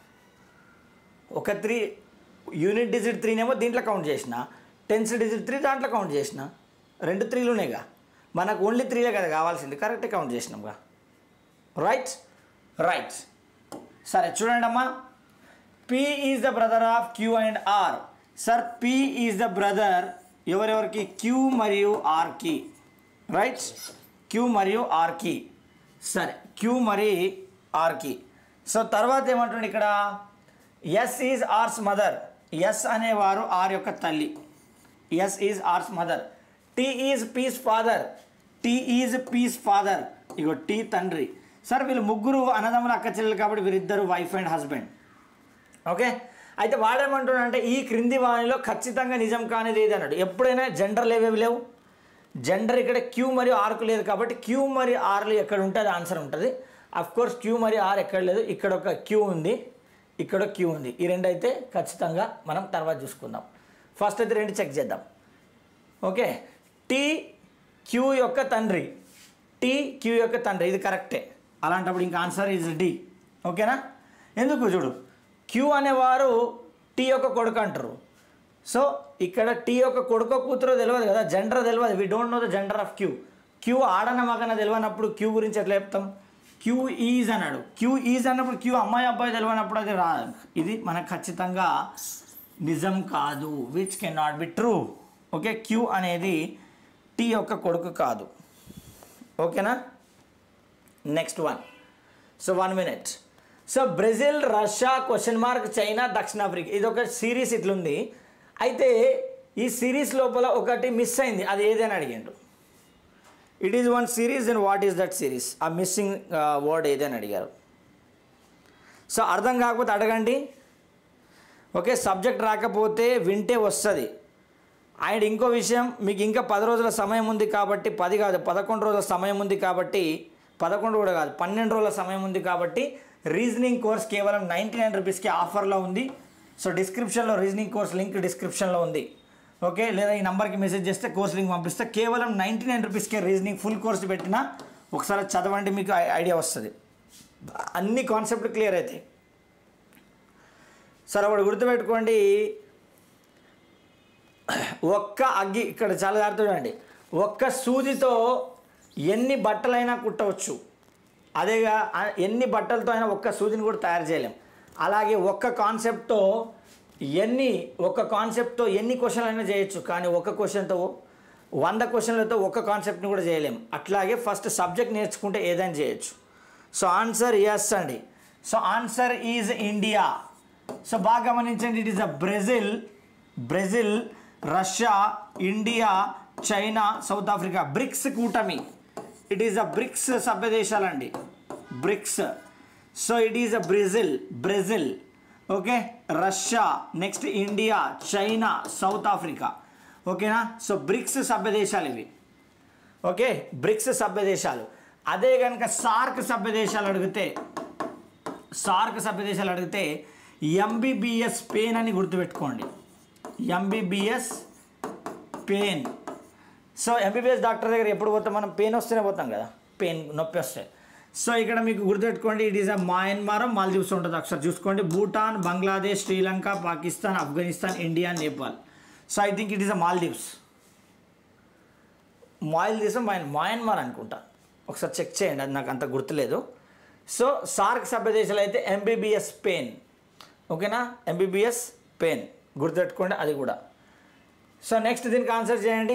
ఒక త్రీ యూనిట్ డిజిట్ త్రీనేమో దీంట్లో కౌంట్ చేసిన టెన్స్ డిజిట్ త్రీ దాంట్లో కౌంట్ చేసిన రెండు త్రీలు ఉన్నాయిగా మనకు ఓన్లీ త్రీలే కదా కావాల్సింది కరెక్ట్ కౌంట్ చేసినాంగా రైట్ రైట్ సరే చూడండి అమ్మా P is the brother of Q and R sir P is the brother ఎవరెవరికి క్యూ మరియు ఆర్కి రైట్ క్యూ మరియు ఆర్కి సరే క్యూ మరి ఆర్కి సో తర్వాత ఏమంటుండే ఇక్కడ S is R's mother S అనేవారు ఆర్ యొక్క తల్లి S is R's mother T is P's father T is P's father ఇగో టీ తండ్రి సార్ వీళ్ళు ముగ్గురు అన్నదమ్ములు అక్క చెల్లెలు కాబట్టి వీరిద్దరు వైఫ్ అండ్ హస్బెండ్ ఓకే అయితే వాడేమంటున్నాడు అంటే ఈ క్రింది వాణిలో ఖచ్చితంగా నిజం కానిది ఏది అన్నాడు ఎప్పుడైనా జెండర్లు ఏవేవి లేవు జెండర్ ఇక్కడ క్యూ మరియు ఆర్కు లేదు కాబట్టి క్యూ మరియు ఆర్లు ఎక్కడ ఉంటే అది ఆన్సర్ ఉంటుంది అఫ్ కోర్స్ క్యూ మరియు ఆర్ ఎక్కడ లేదు ఇక్కడ ఒక క్యూ ఉంది ఇక్కడ క్యూ ఉంది ఈ రెండు అయితే ఖచ్చితంగా మనం తర్వాత చూసుకుందాం ఫస్ట్ అయితే రెండు చెక్ చేద్దాం ఓకే టీ క్యూ యొక్క తండ్రి టీ క్యూ యొక్క తండ్రి ఇది కరెక్టే అలాంటప్పుడు ఇంకా ఆన్సర్ ఈజ్ డి ఓకేనా ఎందుకు చూడు క్యూ అనేవారు టీ యొక్క కొడుకు అంటారు సో ఇక్కడ టీ యొక్క కొడుకు కూతురు తెలియదు కదా జెండర్ తెలియదు we don't know the gender of Q Q ఆడన మగన తెలియనప్పుడు క్యూ గురించి ఎట్లా చెప్తాం క్యూ ఈజ్ అన్నాడు క్యూ ఈజ్ అన్నప్పుడు క్యూ అమ్మాయి అబ్బాయి తెలియనప్పుడు అది రా ఇది మనకు ఖచ్చితంగా నిజం కాదు which can not be true okay Q అనేది టీ యొక్క కొడుకు కాదు ఓకేనా next one so one minute so Brazil Russia question mark China దక్షిణాఫ్రికా ఇది ఒక సిరీస్ ఇట్లుంది అయితే ఈ సిరీస్ లోపల ఒకటి మిస్ అయింది అది ఏదని అడిగాడు it is one series and what is that series ఆ మిస్సింగ్ వర్డ్ ఏదని అడిగారు సో అర్థం కాకపోతే అడగండి ఓకే సబ్జెక్ట్ రాకపోతే వింటే వస్తుంది అండ్ ఇంకో విషయం మీకు ఇంకా పది రోజుల సమయం ఉంది కాబట్టి పది కాదు పదకొండు రోజుల సమయం ఉంది కాబట్టి పదకొండు కూడా కాదు పన్నెండు రోజుల సమయం ఉంది కాబట్టి రీజనింగ్ కోర్స్ కేవలం నైంటీ నైన్ రూపీస్కి ఆఫర్లో ఉంది సో డిస్క్రిప్షన్లో రీజనింగ్ కోర్స్ లింక్ డిస్క్రిప్షన్లో ఉంది ఓకే లేదా ఈ నెంబర్కి మెసేజ్ చేస్తే కోర్స్ లింక్ పంపిస్తే కేవలం నైంటీ నైన్ రూపీస్కే రీజనింగ్ ఫుల్ కోర్స్ పెట్టినా ఒకసారి చదవండి మీకు ఐ- ఐడియా వస్తుంది అన్ని కాన్సెప్ట్ క్లియర్ అవుతాయి సరే ఒకటి గుర్తుపెట్టుకోండి ఒక్క అగ్గి ఇక్కడ చాలా జాగ్రత్త చూడండి ఒక్క సూదితో ఎన్ని బట్టలైనా కుట్టవచ్చు అదేగా ఆ ఎన్ని బట్టలతో అయినా ఒక్క సూదిని కూడా తయారు చేయలేం అలాగే ఒక్క కాన్సెప్ట్తో ఎన్ని ఒక్క కాన్సెప్ట్తో ఎన్ని క్వశ్చన్లు అయినా చేయొచ్చు కానీ ఒక్క క్వశ్చన్తో వంద క్వశ్చన్లతో ఒక్క కాన్సెప్ట్ని కూడా చేయలేం అట్లాగే ఫస్ట్ సబ్జెక్ట్ నేర్చుకుంటే ఏదైనా చేయొచ్చు సో ఆన్సర్ ఎస్ అండి so answer is India so బాగా గమనించండి it is a Brazil Brazil Russia India China South Africa BRICS కూటమి ఇట్ ఈస్ అ బ్రిక్స్ సభ్య దేశాలండి BRICS so it is a Brazil Brazil okay Russia next India China South Africa ఓకేనా so BRICS సభ్య దేశాలు ఇవి okay bricks సభ్య దేశాలు అదే కనుక సార్క్ సభ్య దేశాలు అడిగితే సార్క్ సభ్య దేశాలు అడిగితే ఎంబీబీఎస్ పెయిన్ అని గుర్తుపెట్టుకోండి MBBS pain so MBBS doctor దగ్గర ఎప్పుడు పోతాం మనం పెయిన్ వస్తేనే పోతాం కదా పెయిన్ నొప్పి వస్తే సో ఇక్కడ మీకు గుర్తుపెట్టుకోండి it is a Myanmar Maldives ఉంటుంది ఒకసారి చూసుకోండి Bhutan Bangladesh Sri Lanka Pakistan Afghanistan India Nepal so I think it is a Maldives Maldives Myanmar Myanmar అనుకుంటా ఒకసారి చెక్ చేయండి అది నాకు అంత గుర్తులేదు సో సార్క్ సభ్య దేశాలు అయితే ఎంబీబీఎస్ పెయిన్ ఓకేనా ఎంబీబీఎస్ పెయిన్ గుర్తుపెట్టుకోండి అది కూడా సో నెక్స్ట్ దీనికి ఆన్సర్ చేయండి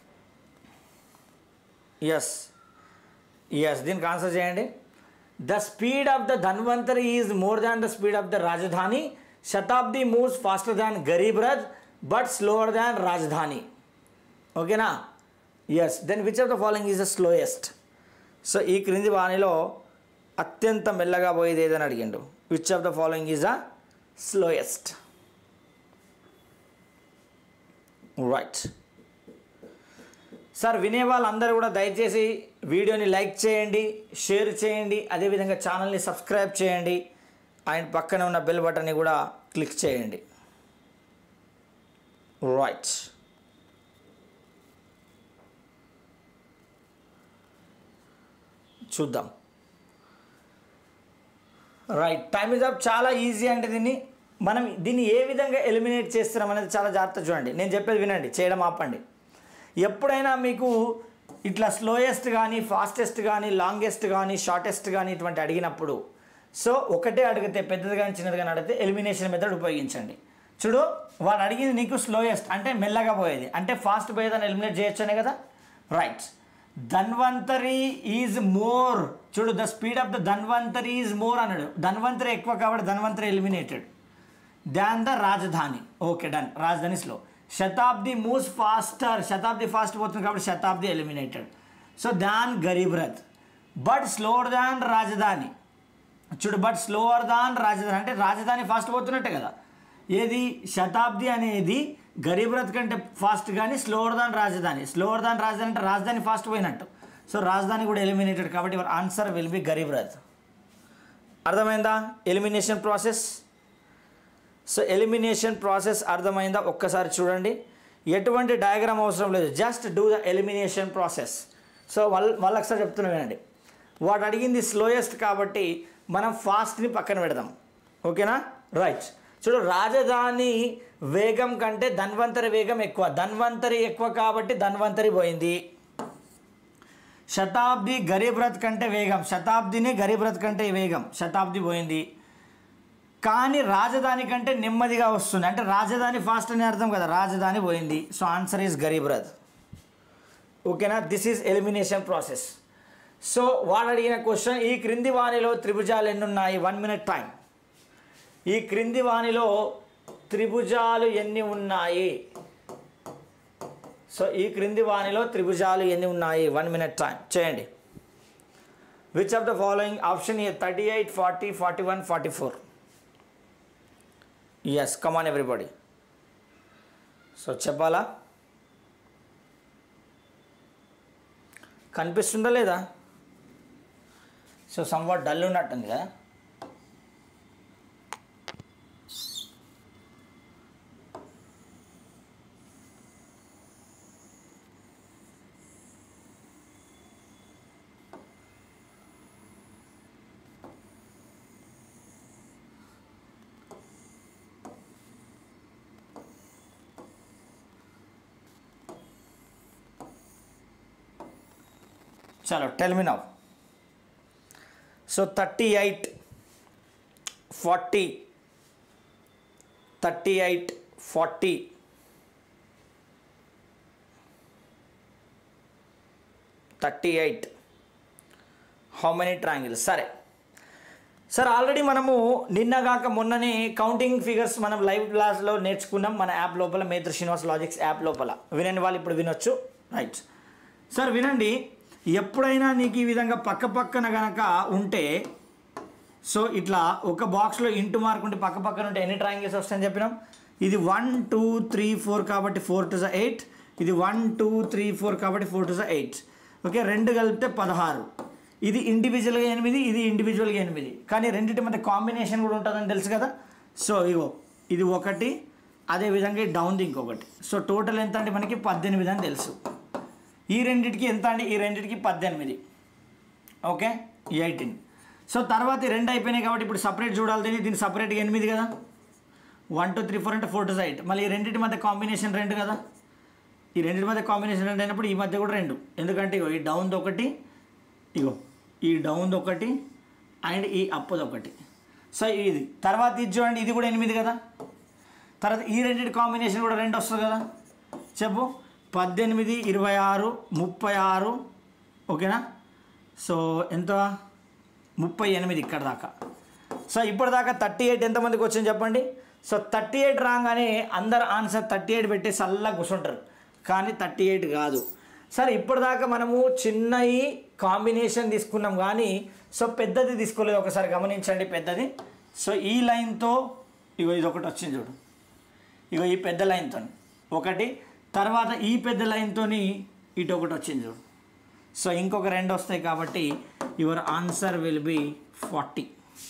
ఎస్ ఎస్ దీనికి ఆన్సర్ చేయండి the speed of the Dhanvantari is more than the speed of the Rajdhani Shatabdi moves faster than Garib Rath but slower than Rajdhani ఓకేనా yes then which of the following is the slowest so ఈ క్రింది వాణిలో అత్యంత మెల్లగా పోయేది ఏదని అడిగిండు which of the following is the slowest right sir వినే వాళ్ళందరూ కూడా దయచేసి వీడియోని లైక్ చేయండి షేర్ చేయండి అదేవిధంగా ఛానల్ని సబ్స్క్రైబ్ చేయండి అండ్ పక్కన ఉన్న బెల్ బటన్ని కూడా క్లిక్ చేయండి రైట్ చూద్దాం రైట్ టైమ్ ఇస్ అప్ చాలా ఈజీ అంటే దీన్ని మనం దీన్ని ఏ విధంగా ఎలిమినేట్ చేస్తున్నాం అనేది చాలా జాగ్రత్త చూడండి నేను చెప్పేది వినండి చేయడం ఆపండి ఎప్పుడైనా మీకు ఇట్లా స్లోయెస్ట్ కానీ ఫాస్టెస్ట్ కానీ లాంగెస్ట్ కానీ షార్టెస్ట్ కానీ ఇటువంటి అడిగినప్పుడు సో ఒకటే అడిగితే పెద్దది కానీ చిన్నది కానీ అడిగితే ఎలిమినేషన్ మెథడ్ ఉపయోగించండి చూడు వాడు అడిగింది నీకు స్లోయెస్ట్ అంటే మెల్లగా పోయేది అంటే ఫాస్ట్ పోయేదని ఎలిమినేట్ చేయొచ్చనే కదా రైట్ ధన్వంతరి ఈజ్ మోర్ చూడు the speed of the Dhanvantari is more అన్నాడు ధన్వంతరి ఎక్కువ కాబట్టి Dhanvantari eliminated than the Rajdhani okay done Rajdhani slow Shatabdi moves faster Shatabdi fast పోతుంది కాబట్టి Shatabdi eliminated so than Garib Rath but slower than Rajdhani చూడు బట్ స్లోవర్ దాన్ రాజధాని అంటే రాజధాని ఫాస్ట్ పోతున్నట్టే కదా ఏది శతాబ్ది అనేది గరీబ్ రథ్ కంటే ఫాస్ట్ కానీ స్లోవర్ దాన్ రాజధాని స్లోవర్ దాన్ రాజధాని అంటే రాజధాని ఫాస్ట్ పోయినట్టు సో రాజధాని కూడా ఎలిమినేటెడ్ కాబట్టి your answer will be Garib Rath అర్థమైందా elimination process so elimination process అర్థమైందా ఒక్కసారి చూడండి ఎటువంటి డయాగ్రామ్ అవసరం లేదు just do the elimination process so మళ్ళీ మళ్ళీ ఒకసారి చెప్తున్నా వినండి వాడు అడిగింది స్లోయెస్ట్ కాబట్టి మనం ఫాస్ట్ని పక్కన పెడదాం ఓకేనా రైట్ చూడు రాజధాని వేగం కంటే ధన్వంతరి వేగం ఎక్కువ ధన్వంతరి ఎక్కువ కాబట్టి ధన్వంతరి పోయింది శతాబ్ది గరీబ్ రథ్ కంటే వేగం శతాబ్దిని గరీబ్ రథ్ కంటే వేగం శతాబ్ది పోయింది కానీ రాజధాని కంటే నెమ్మదిగా వస్తుంది అంటే రాజధాని ఫాస్ట్ అని అర్థం కదా రాజధాని పోయింది so answer is Garib Rath ఓకేనా this is elimination process so వాడు అడిగిన క్వశ్చన్ ఈ క్రింది వాణిలో త్రిభుజాలు ఎన్ని ఉన్నాయి వన్ మినిట్ టైం ఈ క్రింది వాణిలో త్రిభుజాలు ఎన్ని ఉన్నాయి సో ఈ క్రింది వాణిలో త్రిభుజాలు ఎన్ని ఉన్నాయి వన్ మినిట్ టైం చేయండి which of the following option A thirty eight forty forty one forty four yes come on everybody so చెప్పాలా కనిపిస్తుందా లేదా సో సంవాట్ డల్ ఉన్నట్టుంది కదా చలో tell me now so thirty eight forty thirty eight forty thirty eight how many triangles సరే sir already మనము నిన్నగాక మొన్ననే కౌంటింగ్ ఫిగర్స్ మనం లైవ్ క్లాస్లో నేర్చుకున్నాం మన యాప్ లోపల మేత్ర శ్రీనివాస్ లాజిక్స్ యాప్ లోపల వినని వాళ్ళు ఇప్పుడు వినొచ్చు రైట్ సార్ వినండి ఎప్పుడైనా నీకు ఈ విధంగా పక్క పక్కన గనక ఉంటే సో ఇట్లా ఒక బాక్స్లో ఇంటూ మార్క్ ఉంటే పక్క పక్కన ఉంటే ఎన్ని ట్రయాంగిల్స్ వస్తాయని చెప్పినాం ఇది వన్ టూ త్రీ ఫోర్ కాబట్టి ఫోర్ టు జ ఎయిట్ ఇది వన్ టూ త్రీ ఫోర్ కాబట్టి four to the eight okay రెండు కలిపితే పదహారు ఇది ఇండివిజువల్గా ఎనిమిది ఇది ఇండివిజువల్గా ఎనిమిది కానీ రెండింటి మధ్య కాంబినేషన్ కూడా ఉంటుందని తెలుసు కదా సో ఇగో ఇది ఒకటి అదేవిధంగా ఈ డౌన్ది ఇంకొకటి సో టోటల్ ఎంత అంటే మనకి పద్దెనిమిది అని తెలుసు ఈ రెండింటికి ఎంత అండి ఈ రెండింటికి పద్దెనిమిది ఓకే ఎయిటీన్ సో తర్వాత ఈ రెండు అయిపోయినాయి కాబట్టి ఇప్పుడు సపరేట్ చూడాలి దీన్ని దీన్ని సపరేట్గా ఎనిమిది కదా వన్ టూ త్రీ ఫోర్ అంటే ఫోర్ టు ఎయిట్ మళ్ళీ ఈ రెండింటి మధ్య కాంబినేషన్ రెండు కదా ఈ రెండింటి మధ్య కాంబినేషన్ రెండు అయినప్పుడు ఈ మధ్య కూడా రెండు ఎందుకంటే ఇగో ఈ డౌన్ది ఒకటి ఇగో ఈ డౌన్ది ఒకటి అండ్ ఈ అప్పుది ఒకటి సో ఇది తర్వాత ఇది చూడండి ఇది కూడా ఎనిమిది కదా తర్వాత ఈ రెండింటి కాంబినేషన్ కూడా రెండు వస్తుంది కదా చెప్పు పద్దెనిమిది ఇరవై ఆరు ముప్పై ఆరు ఓకేనా సో ఎంత ముప్పై ఎనిమిది ఇక్కడ దాకా సో ఇప్పటిదాకా థర్టీ ఎయిట్ ఎంతమందికి వచ్చింది చెప్పండి సో థర్టీ ఎయిట్ రాగానే అందరు ఆన్సర్ థర్టీ ఎయిట్ పెట్టి చల్లగా కూర్చుంటారు కానీ థర్టీ ఎయిట్ కాదు సరే ఇప్పటిదాకా మనము చిన్నవి కాంబినేషన్ తీసుకున్నాం కానీ సో పెద్దది తీసుకోలేదు ఒకసారి గమనించండి పెద్దది సో ఈ లైన్తో ఇగో ఇది ఒకటి వచ్చింది చూడు ఇగో ఈ పెద్ద లైన్తో ఒకటి తర్వాత ఈ పెద్ద లైన్తో ఇటు ఒకటి వచ్చింది చూడు సో ఇంకొక రెండు వస్తాయి కాబట్టి your answer will be forty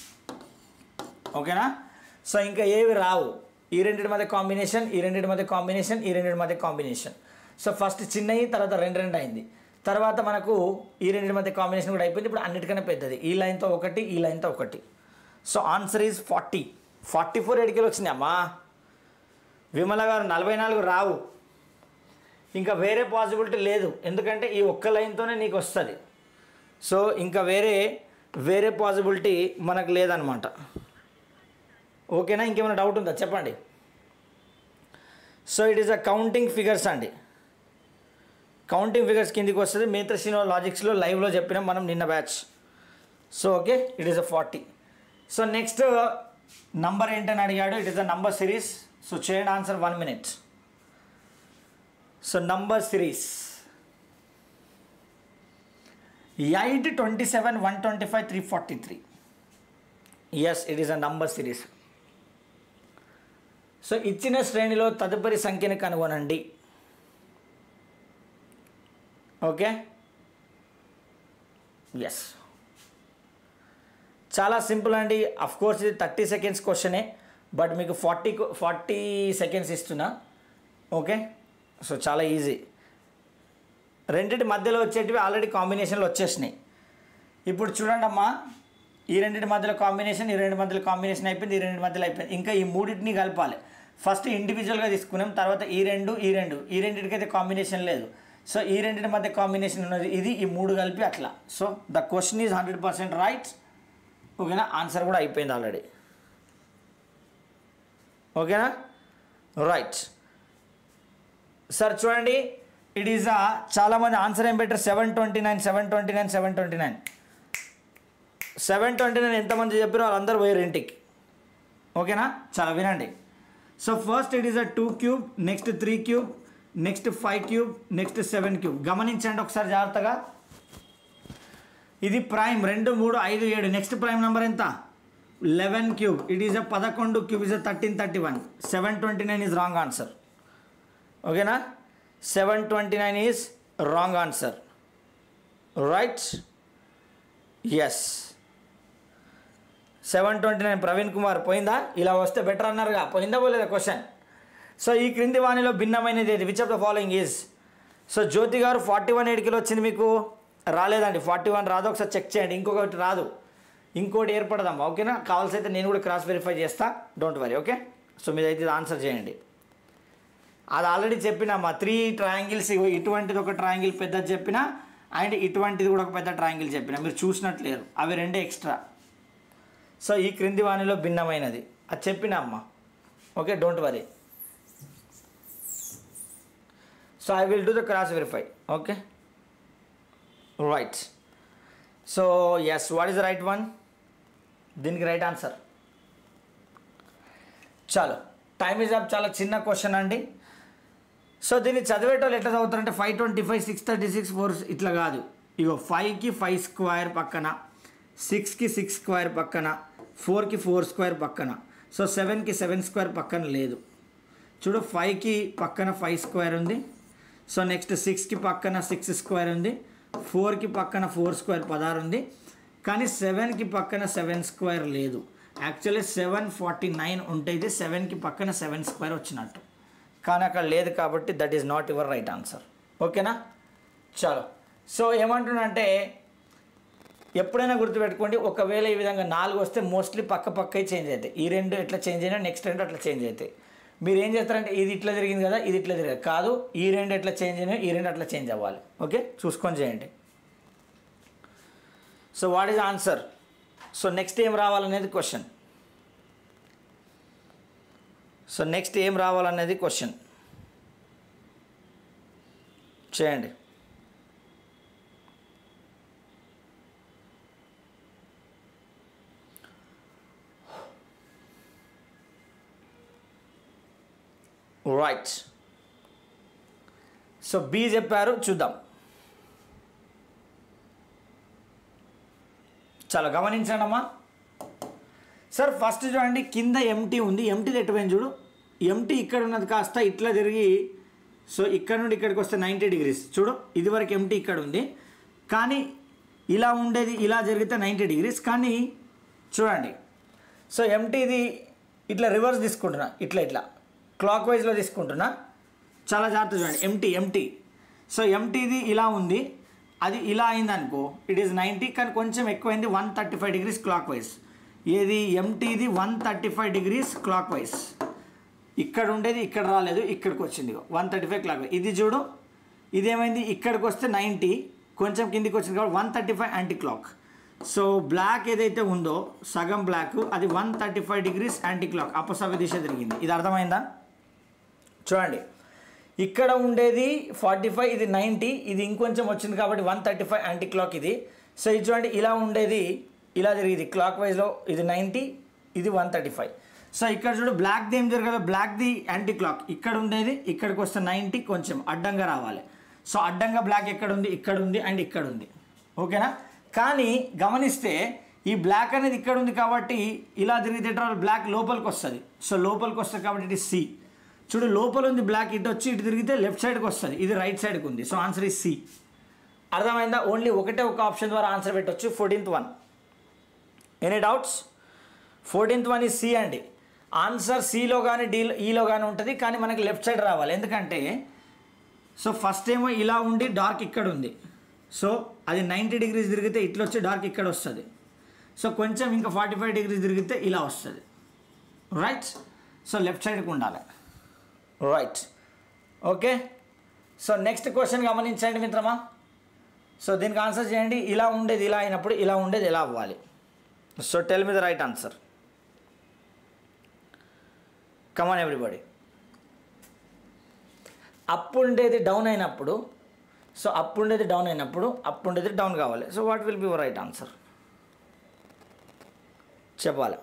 ఓకేనా సో ఇంకా ఏవి రావు ఈ రెండింటి మధ్య కాంబినేషన్ ఈ రెండింటి మధ్య కాంబినేషన్ ఈ రెండింటి మధ్య కాంబినేషన్ సో ఫస్ట్ చిన్నవి తర్వాత రెండు రెండు అయింది తర్వాత మనకు ఈ రెండింటి మధ్య కాంబినేషన్ కూడా అయిపోయింది ఇప్పుడు అన్నిటికన్నా పెద్దది ఈ లైన్తో ఒకటి ఈ లైన్తో ఒకటి so answer is forty forty four ఎడికెళ్ళి వచ్చినాయి అమ్మా విమల గారు నలభై నాలుగు రావు ఇంకా వేరే పాసిబిలిటీ లేదు ఎందుకంటే ఈ ఒక్క లైన్తోనే నీకు వస్తుంది సో ఇంకా వేరే వేరే పాసిబిలిటీ మనకు లేదనమాట ఓకేనా ఇంకేమైనా డౌట్ ఉందా చెప్పండి so it is a counting figures అండి కౌంటింగ్ ఫిగర్స్ కిందికి వస్తుంది మేత్రశ్రీనో లాజిక్స్లో లైవ్లో చెప్పినాం మనం నిన్న batch so okay it is a forty so next number ఏంటని అడిగాడు it is a number series so చేయండి answer one minute so number series eight twenty seven one twenty five three forty three yes it is a number series so ఇచ్చిన శ్రేణిలో తదుపరి సంఖ్యను కనుగొనండి okay yes చాలా simple అండి of course ఇది thirty seconds క్వశ్చనే బట్ మీకు ఫార్టీ ఫార్టీ సెకండ్స్ ఇస్తున్నా ఓకే సో చాలా ఈజీ రెండింటి మధ్యలో వచ్చేటివి ఆల్రెడీ కాంబినేషన్లు వచ్చేసినాయి ఇప్పుడు చూడండి అమ్మా ఈ రెండింటి మధ్యలో కాంబినేషన్ ఈ రెండు మధ్యలో కాంబినేషన్ అయిపోయింది ఈ రెండు మధ్యలో అయిపోయింది ఇంకా ఈ మూడింటిని కలపాలి ఫస్ట్ ఇండివిజువల్గా తీసుకున్నాం తర్వాత ఈ రెండు ఈ రెండు ఈ రెండింటికైతే కాంబినేషన్ లేదు సో ఈ రెండింటి మధ్య కాంబినేషన్ ఉన్నది ఇది ఈ మూడు కలిపి అట్లా so the question is hundred percent right ఓకేనా ఆన్సర్ కూడా అయిపోయింది ఆల్రెడీ ఓకేనా రైట్ సార్ చూడండి ఇట్ ఈస్ ఆ చాలామంది ఆన్సర్ ఏం పెట్టారు seven twenty nine seven twenty nine seven twenty nine seven twenty nine ఎంతమంది చెప్పారో వాళ్ళందరూ పోయారు ఇంటికి ఓకేనా చాలా వినండి so first it is a two cube next three cube next five cube next seven cube గమనించండి ఒకసారి జాగ్రత్తగా ఇది ప్రైమ్ రెండు మూడు ఐదు ఏడు నెక్స్ట్ ప్రైమ్ నెంబర్ ఎంత eleven cube it is a పదకొండు cube is a thirteen thirty one seven twenty nine is wrong answer ఓకేనా seven twenty nine is wrong answer right yes seven twenty nine Praveen Kumar పోయిందా ఇలా వస్తే better అన్నారుగా పోయిందా పోలేదా question so ఈ క్రింది వాణిలో భిన్నమైనది ఏది which of the following is so Jyothi గారు ఫార్టీ వన్ ఎయిట్ కిలో వచ్చింది మీకు రాలేదండి ఫార్టీ వన్ రాదు ఒకసారి చెక్ చేయండి ఇంకొకటి రాదు ఇంకోటి ఏర్పడదమ్మా ఓకేనా కావాల్సి అయితే నేను కూడా క్రాస్ వెరిఫై చేస్తా డోంట్ వరీ ఓకే సో మీరైతే ఇది ఆన్సర్ చేయండి అది ఆల్రెడీ చెప్పినామా త్రీ ట్రయాంగిల్స్ ఇటువంటిది ఒక ట్రయాంగిల్ పెద్దది చెప్పిన అండ్ ఇటువంటిది కూడా ఒక పెద్ద ట్రయాంగిల్ చెప్పిన మీరు చూసినట్లేరు అవి రెండే ఎక్స్ట్రా సో ఈ క్రింది వాణిలో భిన్నమైనది అది చెప్పిన అమ్మ okay don't worry so I will do the cross verify okay right so yes what is the right one దీనికి రైట్ ఆన్సర్ చాలు టైమ్ ఈజ్ అప్ చాలా చిన్న క్వశ్చన్ అండి సో దీన్ని చదివేటోళ్ళు ఎట్లా చదువుతారంటే five twenty five six thirty six four ఇట్లా కాదు ఇగో ఫైవ్కి ఫైవ్ స్క్వేర్ పక్కన సిక్స్కి సిక్స్ స్క్వేర్ పక్కన ఫోర్కి ఫోర్ స్క్వేర్ పక్కన సో సెవెన్కి సెవెన్ స్క్వేర్ పక్కన లేదు చూడు ఫైవ్కి పక్కన ఫైవ్ స్క్వేర్ ఉంది సో నెక్స్ట్ సిక్స్కి పక్కన సిక్స్ స్క్వేర్ ఉంది ఫోర్కి పక్కన ఫోర్ స్క్వేర్ పదహారు ఉంది కానీ సెవెన్కి పక్కన సెవెన్ స్క్వేర్ లేదు యాక్చువల్లీ సెవెన్ ఫార్టీ నైన్ ఉంటే ఇది సెవెన్కి పక్కన సెవెన్ స్క్వేర్ వచ్చినట్టు కానీ అక్కడ లేదు కాబట్టి that is not your right answer ఓకేనా చలో సో ఏమంటున్నంటే ఎప్పుడైనా గుర్తుపెట్టుకోండి ఒకవేళ ఈ విధంగా నాలుగు వస్తే మోస్ట్లీ పక్క పక్కై చేంజ్ అవుతాయి ఈ రెండు ఎట్లా చేంజ్ అయినా నెక్స్ట్ రెండు అట్లా చేంజ్ అవుతాయి మీరు ఏం చేస్తారంటే ఇది ఇట్లా జరిగింది కదా ఇది ఇట్లా జరిగింది కాదు ఈ రెండు ఎట్లా చేంజ్ అయినాయి ఈ రెండు అట్లా చేంజ్ అవ్వాలి ఓకే చూసుకొని చేయండి so what is answer so next ఏం రావాలనేది క్వశ్చన్ సో నెక్స్ట్ ఏం రావాలనేది క్వశ్చన్ చేయండి రైట్ సో బి చెప్పారు చూద్దాం చాలా గమనించండి అమ్మా సార్ ఫస్ట్ చూడండి కింద ఎంటీ ఉంది ఎంటీ ఎట్టుపోయింది చూడు ఎంటీ ఇక్కడ ఉన్నది కాస్త ఇట్లా తిరిగి సో ఇక్కడ నుండి ఇక్కడికి వస్తే నైంటీ డిగ్రీస్ చూడు ఇది వరకు ఎంటీ ఇక్కడ ఉంది కానీ ఇలా ఉండేది ఇలా జరిగితే నైంటీ డిగ్రీస్ కానీ చూడండి సో ఎంటీది ఇట్లా రివర్స్ తీసుకుంటున్నా ఇట్లా ఇట్లా క్లాక్ వైజ్లో తీసుకుంటున్నా చాలా జాగ్రత్త చూడండి ఎంటీ ఎంటీ సో ఎంటీది ఇలా ఉంది అది ఇలా అయింది అనుకో ఇట్ ఈస్ నైంటీ కానీ కొంచెం ఎక్కువైంది one thirty five degrees clockwise ఏది ఎంటీది one thirty five degrees clockwise ఇక్కడ ఉండేది ఇక్కడ రాలేదు ఇక్కడికి వచ్చింది వన్ థర్టీ ఫైవ్ క్లాక్ ఇది చూడు ఇదేమైంది ఇక్కడికి వస్తే నైంటీ కొంచెం కిందికి వచ్చింది కాబట్టి one thirty five anti clock so block ఏదైతే ఉందో సగం బ్లాక్ అది one thirty five degrees anti clock అపసవ్య దిశ తిరిగింది ఇది అర్థమైందా చూడండి ఇక్కడ ఉండేది ఫార్టీ ఫైవ్ ఇది నైంటీ ఇది ఇంకొంచెం వచ్చింది కాబట్టి one thirty five anti clock ఇది సో ఇది చూడండి ఇలా ఉండేది ఇలా జరిగింది క్లాక్ వైజ్లో ఇది నైంటీ ఇది వన్ థర్టీ ఫైవ్ సో ఇక్కడ చూడు బ్లాక్ది ఏం జరగదు బ్లాక్ది యాంటీ క్లాక్ ఇక్కడ ఉండేది ఇక్కడికి వస్తే నైంటీ కొంచెం అడ్డంగా రావాలి సో అడ్డంగా బ్లాక్ ఎక్కడ ఉంది ఇక్కడ ఉంది అండ్ ఇక్కడ ఉంది ఓకేనా కానీ గమనిస్తే ఈ బ్లాక్ అనేది ఇక్కడ ఉంది కాబట్టి ఇలా తిరిగితే బ్లాక్ లోపలికి వస్తుంది సో లోపలికి వస్తుంది కాబట్టి ఇట్ ఇస్ సి చూడు లోపల ఉంది బ్లాక్ ఇటు వచ్చి ఇటు తిరిగితే లెఫ్ట్ సైడ్కి వస్తుంది ఇది రైట్ సైడ్కి ఉంది సో ఆన్సర్ ఇస్ సి అర్థమైందా ఓన్లీ ఒకటే ఒక ఆప్షన్ ద్వారా ఆన్సర్ పెట్టవచ్చు fourteenth one any doubts fourteenth one is C అండి ఆన్సర్ సిలో కానీ డీలో ఈలో కానీ ఉంటుంది కానీ మనకి లెఫ్ట్ సైడ్ రావాలి ఎందుకంటే సో ఫస్ట్ ఏమో ఇలా ఉండి డార్క్ ఇక్కడ ఉంది సో అది నైంటీ డిగ్రీస్ తిరిగితే ఇట్లా వచ్చి డార్క్ ఇక్కడ వస్తుంది సో కొంచెం ఇంకా ఫార్టీ ఫైవ్ డిగ్రీస్ తిరిగితే ఇలా వస్తుంది రైట్ సో లెఫ్ట్ సైడ్కి ఉండాలి right okay so next question గమనించండి మిత్రమా సో దీనికి ఆన్సర్ చేయండి ఇలా ఉండేది ఇలా అయినప్పుడు ఇలా ఉండేది ఎలా అవ్వాలి so tell me the right answer come on everybody up ఉండేది డౌన్ అయినప్పుడు సో అప్ ఉండేది డౌన్ అయినప్పుడు అప్ ఉండేది డౌన్ కావాలి so what will be your right answer చెప్పాలి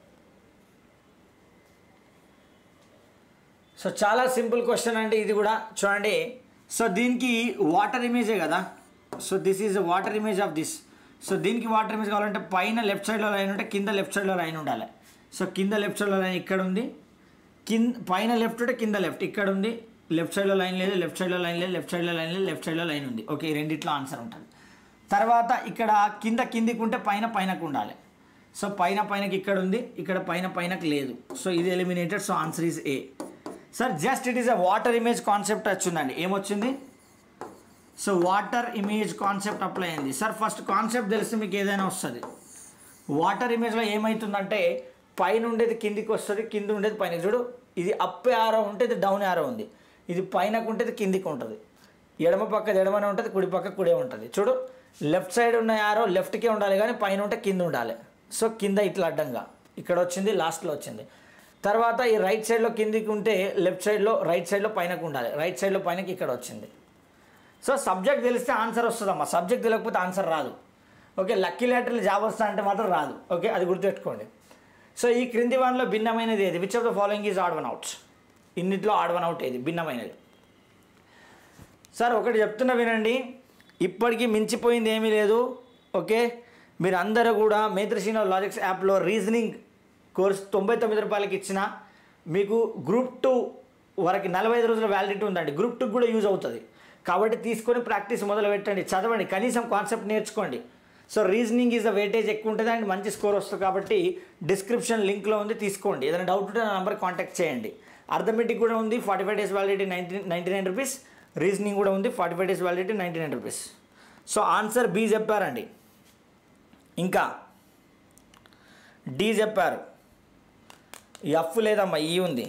సో చాలా సింపుల్ క్వశ్చన్ అండి ఇది కూడా చూడండి సో దీనికి వాటర్ ఇమేజే కదా so this is water image of this so దీనికి వాటర్ ఇమేజ్ కావాలంటే పైన లెఫ్ట్ సైడ్లో లైన్ ఉంటే కింద లెఫ్ట్ సైడ్లో లైన్ ఉండాలి సో కింద లెఫ్ట్ సైడ్లో లైన్ ఇక్కడ ఉంది కింద పైన లెఫ్ట్ ఉంటే కింద లెఫ్ట్ ఇక్కడ ఉంది లెఫ్ట్ సైడ్లో లైన్ లేదు లెఫ్ట్ సైడ్లో లైన్ లేదు లెఫ్ట్ సైడ్లో లైన్ లేదు లెఫ్ట్ సైడ్లో లైన్ ఉంది ఓకే ఈ రెండిట్లో ఆన్సర్ ఉంటుంది తర్వాత ఇక్కడ కింద కిందికి ఉంటే పైన పైనకు ఉండాలి సో పైన పైనకి ఇక్కడ ఉంది ఇక్కడ పైన పైనకి లేదు సో ఇది eliminated so answer is A sir just it is a water image concept వచ్చిందండి ఏమొచ్చింది so water image concept apply అయింది సార్ ఫస్ట్ కాన్సెప్ట్ తెలిస్తే మీకు ఏదైనా వస్తుంది వాటర్ ఇమేజ్లో ఏమవుతుందంటే పైన ఉండేది కిందికి వస్తుంది కింద ఉండేది పైన చూడు ఇది అప్ ఆరో ఉంటే ఇది డౌన్ ఆరో ఉంది ఇది పైనకు ఉంటే ఇది కిందికి ఉంటుంది ఎడమ పక్క ఎడమనే ఉంటుంది కుడి పక్క కుడే ఉంటుంది చూడు లెఫ్ట్ సైడ్ ఉన్న యారో లెఫ్ట్కే ఉండాలి కానీ పైన ఉంటే కింద ఉండాలి సో కింద ఇట్లా అడ్డంగా ఇక్కడ వచ్చింది లాస్ట్లో వచ్చింది తర్వాత ఈ రైట్ సైడ్లో కిందికి ఉంటే లెఫ్ట్ సైడ్లో రైట్ సైడ్లో పైనకు ఉండాలి రైట్ సైడ్లో పైనకి ఇక్కడ వచ్చింది సో సబ్జెక్ట్ తెలిస్తే ఆన్సర్ వస్తుందమ్మా సబ్జెక్ట్ తెలియకపోతే ఆన్సర్ రాదు ఓకే లక్కీ లెటర్లు జాబ్ వస్తా అంటే మాత్రం రాదు ఓకే అది గుర్తుపెట్టుకోండి సో ఈ క్రింది వాన్లో భిన్నమైనది ఏది which of the following is odd one out ఇన్నిట్లో ఆడ్ వన్ అవుట్ ఏది భిన్నమైనది సార్ ఒకటి చెప్తున్నా వినండి ఇప్పటికీ మించిపోయింది ఏమీ లేదు ఓకే మీరు అందరూ కూడా మేత్రశ్రీన లాజిక్స్ యాప్లో రీజనింగ్ కోర్స్ తొంభై తొమ్మిది రూపాయలకి ఇచ్చిన మీకు గ్రూప్ టూ వరకు నలభై ఐదు రోజుల వ్యాలిడిటీ ఉందండి గ్రూప్ టూకి కూడా యూజ్ అవుతుంది కాబట్టి తీసుకొని ప్రాక్టీస్ మొదలు పెట్టండి చదవండి కనీసం కాన్సెప్ట్ నేర్చుకోండి so reasoning is the weightage ఎక్కువ ఉంటుంది అండ్ మంచి స్కోర్ వస్తుంది కాబట్టి డిస్క్రిప్షన్ లింక్లో ఉంది తీసుకోండి ఏదైనా డౌట్ ఉంటే నా నెంబర్ కాంటాక్ట్ చేయండి అర్థమెటిక్ కూడా ఉంది forty five days validity ninety ninety nine rupees reasoning కూడా ఉంది forty five days validity ninety nine rupees so answer B చెప్పారండి ఇంకా డి చెప్పారు ఎఫ్ లేదమ్మా ఈ ఉంది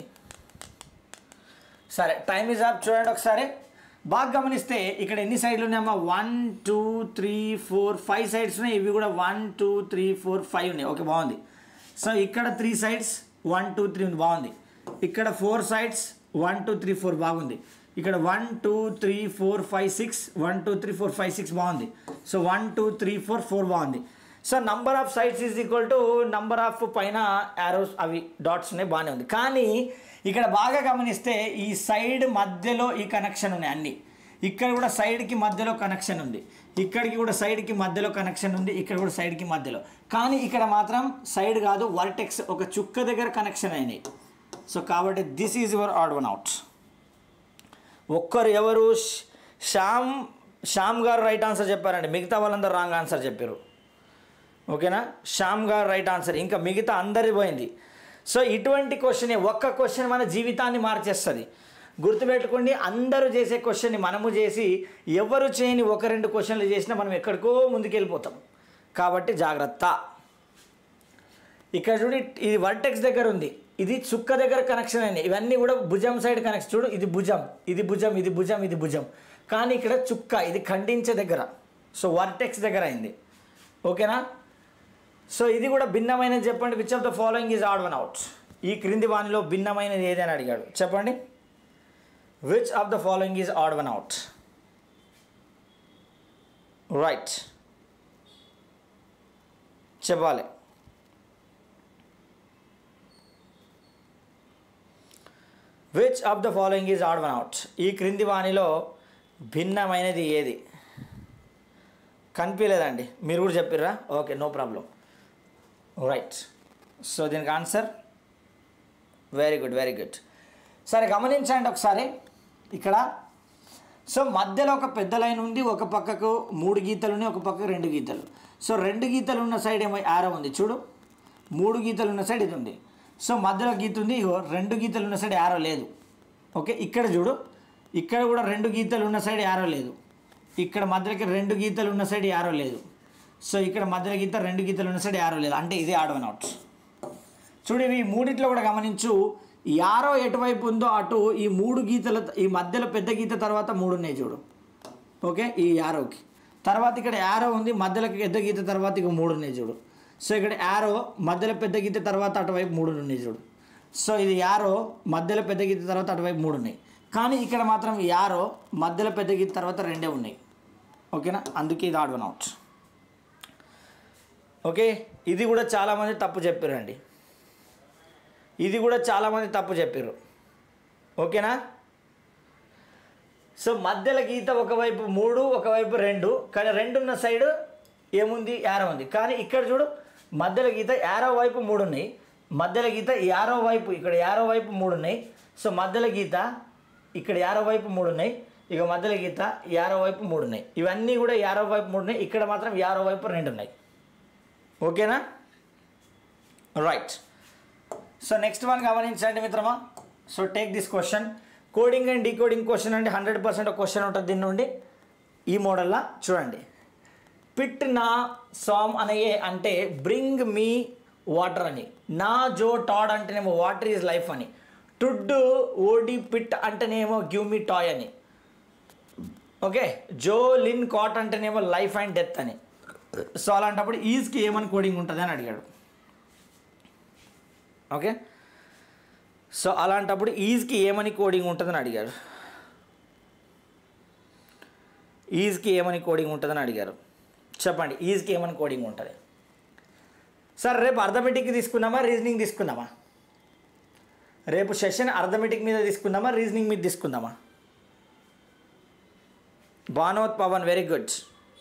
సరే టైం ఇస్ అప్ చూడండి ఒకసారి బాగా గమనిస్తే ఇక్కడ ఎన్ని సైడ్లు ఉన్నాయమ్మా one two three four five sides ఉన్నాయి ఇవి కూడా one two three four five ఉన్నాయి ఓకే బాగుంది సో ఇక్కడ three sides one two three ఉంది బాగుంది ఇక్కడ four sides one two three four బాగుంది ఇక్కడ one two three four five six one two three four five six బాగుంది so one two three four four బాగుంది so number of sides is equal to number of పైన arrows అవి dots ఉన్నాయి బాగానే ఉంది కానీ ఇక్కడ బాగా గమనిస్తే ఈ సైడ్ మధ్యలో ఈ కనెక్షన్ ఉన్నాయి అన్ని ఇక్కడ కూడా సైడ్కి మధ్యలో కనెక్షన్ ఉంది ఇక్కడికి కూడా సైడ్కి మధ్యలో కనెక్షన్ ఉంది ఇక్కడ కూడా సైడ్కి మధ్యలో కానీ ఇక్కడ మాత్రం సైడ్ కాదు వర్టెక్స్ ఒక చుక్క దగ్గర కనెక్షన్ అయినాయి సో కాబట్టి this is your odd one out ఒక్కరు ఎవరు ష్- శ్యామ్ శ్యామ్ గారు రైట్ ఆన్సర్ చెప్పారండి మిగతా వాళ్ళందరూ రాంగ్ ఆన్సర్ చెప్పారు ఓకేనా శ్యామ్ గారు రైట్ ఆన్సర్ ఇంకా మిగతా అందరి పోయింది సో ఇటువంటి క్వశ్చన్ ఒక్క క్వశ్చన్ మన జీవితాన్ని మార్చేస్తుంది గుర్తుపెట్టుకోండి అందరూ చేసే క్వశ్చన్ని మనము చేసి ఎవరు చేయని ఒక రెండు క్వశ్చన్లు చేసినా మనం ఎక్కడికో ముందుకెళ్ళిపోతాం కాబట్టి జాగ్రత్త ఇక్కడ చూడు ఇది వర్టెక్స్ దగ్గర ఉంది ఇది చుక్క దగ్గర కనెక్షన్ అయింది ఇవన్నీ కూడా భుజం సైడ్ కనెక్షన్ చూడు ఇది భుజం ఇది భుజం ఇది భుజం ఇది భుజం కానీ ఇక్కడ చుక్క ఇది ఖండించే దగ్గర సో వర్టెక్స్ దగ్గర అయింది ఓకేనా సో ఇది కూడా భిన్నమైనది చెప్పండి which of the following is odd one out ఈ క్రింది వానిలో భిన్నమైనది ఏదని అడిగాడు చెప్పండి which of the following is odd one out right చెప్పాలి which of the following is odd one out ఈ క్రింది వాణిలో భిన్నమైనది ఏది కనిపించలేదండి మీరు కూడా చెప్పిర్రా okay no problem right so దీనికి answer very good very good సరే గమనించండి ఒకసారి ఇక్కడ సో మధ్యలో ఒక పెద్ద లైన్ ఉంది ఒక పక్కకు మూడు గీతలు ఉన్నాయి ఒక పక్కకు రెండు గీతలు సో రెండు గీతలు ఉన్న సైడ్ ఏమో ఆరో ఉంది చూడు మూడు గీతలు ఉన్న సైడ్ ఇది ఉంది సో మధ్యలో గీత ఉంది ఇగో రెండు గీతలు ఉన్న సైడ్ ఆరో లేదు ఓకే ఇక్కడ చూడు ఇక్కడ కూడా రెండు గీతలు ఉన్న సైడ్ ఆరో లేదు ఇక్కడ మధ్యలోకి రెండు గీతలు ఉన్న సైడ్ ఆరో లేదు సో ఇక్కడ మధ్యలో గీత రెండు గీతలు ఉన్న సైడ్ ఆరో లేదు అంటే ఇది ఆడవన్ అవుట్ చూడు ఇవి మూడిట్లో కూడా గమనించు యారో ఎటువైపు ఉందో అటు ఈ మూడు గీతల ఈ మధ్యలో పెద్ద గీత తర్వాత మూడు ఉన్నాయి చూడు ఓకే ఈ యారోకి తర్వాత ఇక్కడ యారో ఉంది మధ్యలో పెద్ద గీత తర్వాత ఇక మూడు ఉన్నాయి చూడు సో ఇక్కడ యారో మధ్యలో పెద్ద గీత తర్వాత అటువైపు మూడు ఉన్నాయి చూడు సో ఇది యారో మధ్యలో పెద్ద గీత తర్వాత అటువైపు మూడు ఉన్నాయి కానీ ఇక్కడ మాత్రం యారో మధ్యలో పెద్ద గీత తర్వాత రెండే ఉన్నాయి ఓకేనా అందుకే ఇది ఆడ్ వన్ అవుట్ ఓకే ఇది కూడా చాలామంది తప్పు చెప్పారండి ఇది కూడా చాలామంది తప్పు చెప్పారు ఓకేనా సో మధ్యలో గీత ఒకవైపు మూడు ఒకవైపు రెండు కానీ రెండున్న సైడ్ ఏముంది యారో ఉంది కానీ ఇక్కడ చూడు మధ్యలో గీత యారో వైపు మూడు ఉన్నాయి మధ్యలో గీత యారో వైపు ఇక్కడ యారో వైపు మూడు ఉన్నాయి సో మధ్యలో గీత ఇక్కడ యారో వైపు మూడు ఉన్నాయి ఇక మధ్యలో గీత యారో వైపు మూడు ఉన్నాయి ఇవన్నీ కూడా యారో వైపు మూడు ఉన్నాయి ఇక్కడ మాత్రం యారో వైపు రెండు ఉన్నాయి ఓకేనా రైట్ సో నెక్స్ట్ వన్ గమనించండి మిత్రమా so take this question coding and decoding question అంటే హండ్రెడ్ పర్సెంట్ క్వశ్చన్ ఉంటుంది దీని నుండి ఈ మోడల్లా చూడండి పిట్ నా సామ్ అనయే అంటే బ్రింగ్ మీ వాటర్ అని నా జో టాడ్ అంటేనేమో వాటర్ ఈజ్ లైఫ్ అని టుడ్ ఓడి పిట్ అంటేనేమో గివ్ మీ టాయ్ అని ఓకే జో లిన్ కాట్ అంటేనేమో లైఫ్ అండ్ డెత్ అని సో అలాంటప్పుడు ఈజ్కి ఏమని కోడింగ్ ఉంటుంది అని అడిగాడు ఓకే సో అలాంటప్పుడు ఈజ్కి ఏమని కోడింగ్ ఉంటుందని అడిగారు ఈజ్కి ఏమని కోడింగ్ ఉంటుందని అడిగారు చెప్పండి ఈజ్కి ఏమని కోడింగ్ ఉంటుంది సార్ రేపు అర్థమెటిక్ తీసుకుందామా రీజనింగ్ తీసుకుందామా రేపు సెషన్ అర్థమెటిక్ మీద తీసుకుందామా రీజనింగ్ మీద తీసుకుందామా భానోత్ పవన్ వెరీ గుడ్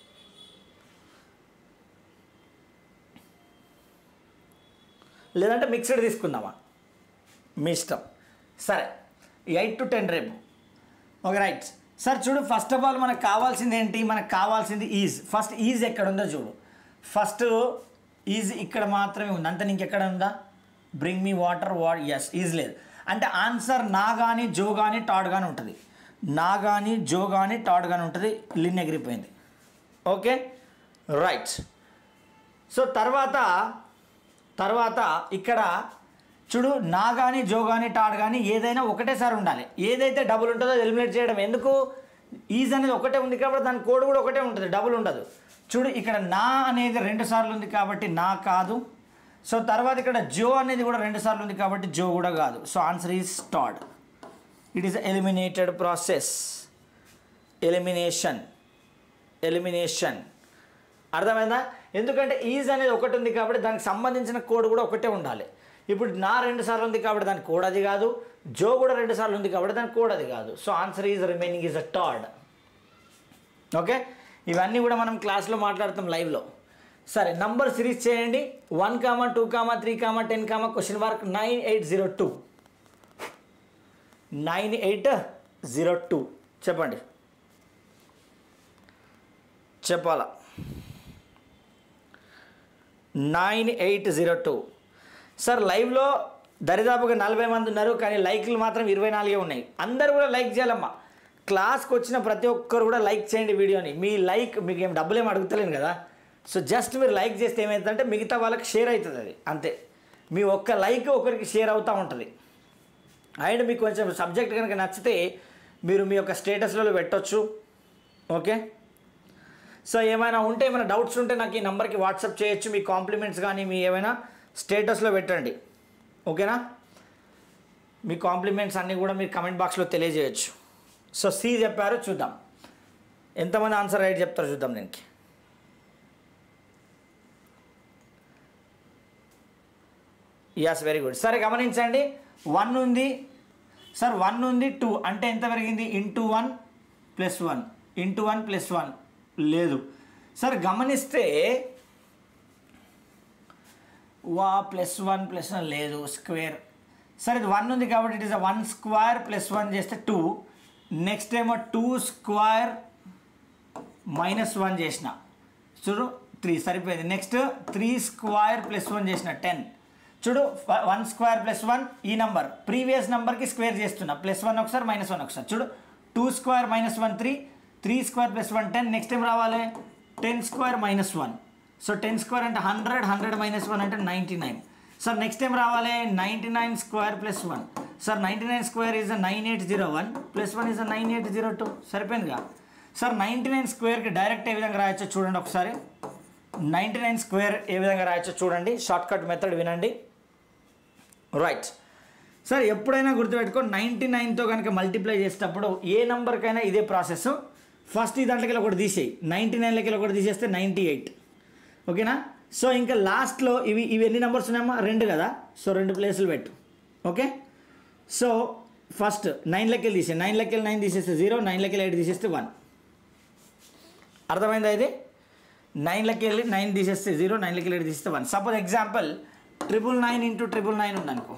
లేదంటే మిక్స్డ్ తీసుకుందామా మీ ఇష్టం సరే ఎయిట్ టు టెన్ రేపు ఓకే రైట్ సార్ చూడు ఫస్ట్ ఆఫ్ ఆల్ మనకు కావాల్సింది ఏంటి మనకు కావాల్సింది ఈజ్ ఫస్ట్ ఈజ్ ఎక్కడ ఉందో చూడు ఫస్ట్ ఈజ్ ఇక్కడ మాత్రమే ఉంది అంత ఇంకెక్కడ ఉందా బ్రింగ్ మీ వాటర్ వా ఎస్ ఈజ్ లేదు అంటే ఆన్సర్ నా కానీ జో కానీ టాడ్ కానీ ఉంటుంది నా కానీ జో కానీ టాడ్ కానీ ఉంటుంది లిన్ ఎగిరిపోయింది ఓకే రైట్ సో తర్వాత తర్వాత ఇక్కడ చూడు నా కానీ జో కానీ టాడ్ కానీ ఏదైనా ఒకటేసారి ఉండాలి ఏదైతే డబుల్ ఉంటుందో అది ఎలిమినేట్ చేయడం ఎందుకు ఈజ్ అనేది ఒకటే ఉంది కాబట్టి దాని కోడ్ కూడా ఒకటే ఉంటుంది డబుల్ ఉండదు చూడు ఇక్కడ నా అనేది రెండు సార్లు ఉంది కాబట్టి నా కాదు సో తర్వాత ఇక్కడ జో అనేది కూడా రెండు సార్లు ఉంది కాబట్టి జో కూడా కాదు సో ఆన్సర్ ఈజ్ టాడ్ it is eliminated process elimination elimination అర్థమైందా ఎందుకంటే ఈజ్ అనేది ఒకటి ఉంది కాబట్టి దానికి సంబంధించిన కోడ్ కూడా ఒకటే ఉండాలి ఇప్పుడు నా రెండు సార్లు ఉంది కాబట్టి దాని కోడ్ అది కాదు జో కూడా రెండు సార్లు ఉంది కాబట్టి దాని కోడ్ అది కాదు so answer is remaining is a టాడ్ ఓకే ఇవన్నీ కూడా మనం క్లాస్లో మాట్లాడతాం లైవ్లో సరే నంబర్ సిరీస్ చేయండి one comma two comma three comma ten comma question mark nine eight zero two nine eight zero two చెప్పండి చెప్పాలా nine eight zero two sir లైవ్లో దరిదాపుగా నలభై మంది ఉన్నారు కానీ లైక్లు మాత్రం ఇరవై నాలుగే ఉన్నాయి అందరూ కూడా లైక్ చేయాలమ్మా క్లాస్కి వచ్చిన ప్రతి ఒక్కరు కూడా లైక్ చేయండి వీడియోని మీ లైక్ మీకు ఏం డబ్బులు ఏం అడుగుతలేను కదా సో జస్ట్ మీరు లైక్ చేస్తే ఏమవుతుందంటే మిగతా వాళ్ళకి షేర్ అవుతుంది అది అంతే మీ ఒక్క లైక్ ఒకరికి షేర్ అవుతూ ఉంటుంది అండ్ మీకు కొంచెం సబ్జెక్ట్ కనుక నచ్చితే మీరు మీ యొక్క స్టేటస్లలో పెట్టొచ్చు ఓకే సో ఏమైనా ఉంటే ఏమైనా డౌట్స్ ఉంటే నాకు ఈ నెంబర్కి వాట్సాప్ చేయొచ్చు మీ కాంప్లిమెంట్స్ కానీ మీ ఏమైనా స్టేటస్లో పెట్టండి ఓకేనా మీ కాంప్లిమెంట్స్ అన్నీ కూడా మీరు కమెంట్ బాక్స్లో తెలియజేయచ్చు సో సి చెప్పారు చూద్దాం ఎంతమంది ఆన్సర్ రైట్ చెప్తారో చూద్దాం దీనికి యస్ వెరీ గుడ్ సరే గమనించండి వన్ ఉంది సార్ వన్ ఉంది టూ అంటే ఎంత పెరిగింది into one plus one into one plus one లేదు సార్ గమనిస్తే ఆ ప్లస్ వన్ ప్లస్ వన్ లేదు స్క్వేర్ సరే ఇది వన్ ఉంది కాబట్టి it is one square plus one చేస్తే టూ నెక్స్ట్ ఏమో టూ స్క్వేర్ మైనస్ వన్ చేసిన చూడు త్రీ సరిపోయింది next three square plus one చేసిన టెన్ చూడు వన్ స్క్వేర్ ప్లస్ వన్ ఈ నంబర్ ప్రీవియస్ నెంబర్కి స్క్వేర్ చేస్తున్నా ప్లస్ వన్ ఒకసారి మైనస్ వన్ ఒకసారి చూడు two square minus one three three square plus one ten next ఏం రావాలి ten square minus one so ten square అంటే హండ్రెడ్ హండ్రెడ్ మైనస్ వన్ అంటే నైంటీ నైన్ సార్ నెక్స్ట్ ఏం రావాలి ninety nine square plus one sir ninety nine square is nine eight zero one plus one is nine eight zero two సరిపోయిందిగా sir ninety nine స్క్వేర్కి direct ఏ విధంగా రాయొచ్చో చూడండి ఒకసారి నైంటీ నైన్ స్క్వేర్ ఏ విధంగా రాయొచ్చో చూడండి షార్ట్ కట్ మెథడ్ వినండి రైట్ సార్ ఎప్పుడైనా గుర్తుపెట్టుకో నైంటీ నైన్తో కనుక మల్టిప్లై చేసేటప్పుడు ఏ నెంబర్కైనా ఇదే ప్రాసెస్ ఫస్ట్ ఈ దాంట్లోకి ఒకటి తీసేయి నైంటీ నైన్లకి ఒకటి తీసేస్తే నైంటీ ఎయిట్ ఓకేనా సో ఇంకా లాస్ట్లో ఇవి ఇవి ఎన్ని నెంబర్స్ ఉన్నాయమ్మా రెండు కదా సో రెండు ప్లేసులు పెట్టు ఓకే సో ఫస్ట్ నైన్ లెక్కలు తీసే నైన్ లెక్కలు నైన్ తీసేస్తే జీరో నైన్ లెక్కలు ఎయిట్ తీసేస్తే వన్ అర్థమైందా ఇది నైన్ లెక్కలు నైన్ తీసేస్తే జీరో నైన్ లెక్కలు ఎయిట్ తీసేస్తే one suppose example triple nine into triple nine ఉందనుకో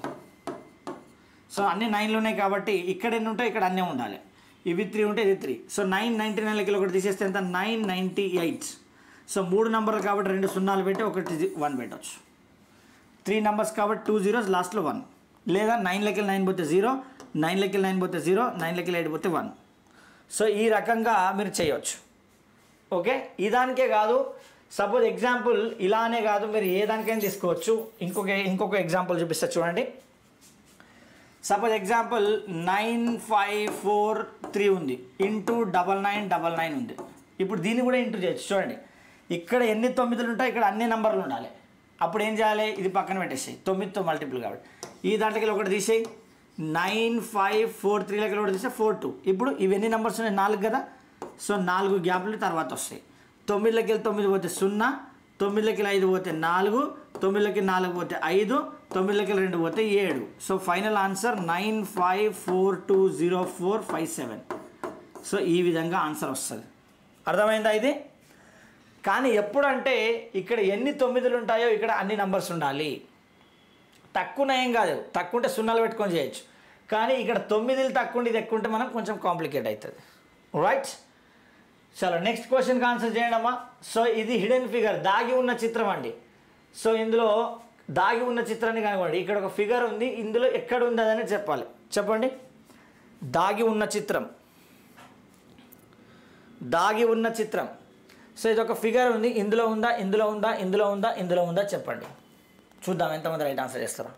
సో అన్ని నైన్లు ఉన్నాయి కాబట్టి ఇక్కడ ఎన్ని ఉంటాయి ఇక్కడ అన్నీ ఉండాలి ఇవి త్రీ ఉంటే ఇది three so nine ninety nine లెక్కలు ఒకటి తీసేస్తే ఎంత నైన్ నైంటీ ఎయిట్ సో మూడు నెంబర్లు కాబట్టి రెండు సున్నాలు పెట్టి ఒకటి వన్ పెట్టవచ్చు త్రీ నెంబర్స్ కాబట్టి టూ జీరోస్ లాస్ట్లో వన్ లేదా నైన్ లెక్కలు నైన్ పోతే జీరో నైన్ లెక్కలు నైన్ పోతే జీరో నైన్ లెక్కలు ఎయిట్ పోతే వన్ సో ఈ రకంగా మీరు చేయవచ్చు ఓకే ఈ దానికే కాదు సపోజ్ ఎగ్జాంపుల్ ఇలానే కాదు మీరు ఏ దానికైనా తీసుకోవచ్చు ఇంకొక ఇంకొక ఎగ్జాంపుల్ చూపిస్తా చూడండి suppose example nine five four three ఉంది into double nine double nine ఉంది ఇప్పుడు దీన్ని కూడా ఇంటూ చేయొచ్చు చూడండి ఇక్కడ ఎన్ని తొమ్మిదిలు ఉంటాయి ఇక్కడ అన్ని నెంబర్లు ఉండాలి అప్పుడు ఏం చేయాలి ఇది పక్కన పెట్టేసి తొమ్మిదితో మల్టిపుల్ కాబట్టి ఈ దాంట్లోకి ఒకటి తీసేయి నైన్ ఫైవ్ ఫోర్ త్రీ లెక్కలు ఒకటి తీస్తే ఫోర్ టూ ఇప్పుడు ఇవి ఎన్ని నెంబర్స్ ఉన్నాయి నాలుగు కదా సో నాలుగు గ్యాప్లు తర్వాత వస్తాయి తొమ్మిదిలోకి వెళ్ళి తొమ్మిది పోతే సున్నా తొమ్మిదిలోకి వెళ్ళి ఐదు పోతే నాలుగు తొమ్మిదిలోకి నాలుగు పోతే ఐదు తొమ్మిదిలోకి రెండు పోతే ఏడు so final answer nine five four two zero four five seven so ఈ విధంగా ఆన్సర్ వస్తుంది అర్థమైందా ఇది కానీ ఎప్పుడంటే ఇక్కడ ఎన్ని తొమ్మిదిలు ఉంటాయో ఇక్కడ అన్ని నంబర్స్ ఉండాలి తక్కువ ఏం కాదు తక్కువ ఉంటే సున్నాలు పెట్టుకొని చేయొచ్చు కానీ ఇక్కడ తొమ్మిదిలు తక్కువ ఉండి ఇది ఎక్కువ ఉంటే మనం కొంచెం కాంప్లికేట్ అవుతుంది రైట్ చలో నెక్స్ట్ క్వశ్చన్కి ఆన్సర్ చేయడమా సో ఇది హిడెన్ ఫిగర్ దాగి ఉన్న చిత్రం అండి సో ఇందులో దాగి ఉన్న చిత్రాన్ని కనుగొండి ఇక్కడ ఒక ఫిగర్ ఉంది ఇందులో ఎక్కడ ఉంది అదని చెప్పాలి చెప్పండి దాగి ఉన్న చిత్రం దాగి ఉన్న చిత్రం సో ఇది ఒక ఫిగర్ ఉంది ఇందులో ఉందా ఇందులో ఉందా ఇందులో ఉందా ఇందులో ఉందా చెప్పండి చూద్దాం ఎంతమంది రైట్ ఆన్సర్ చేస్తారా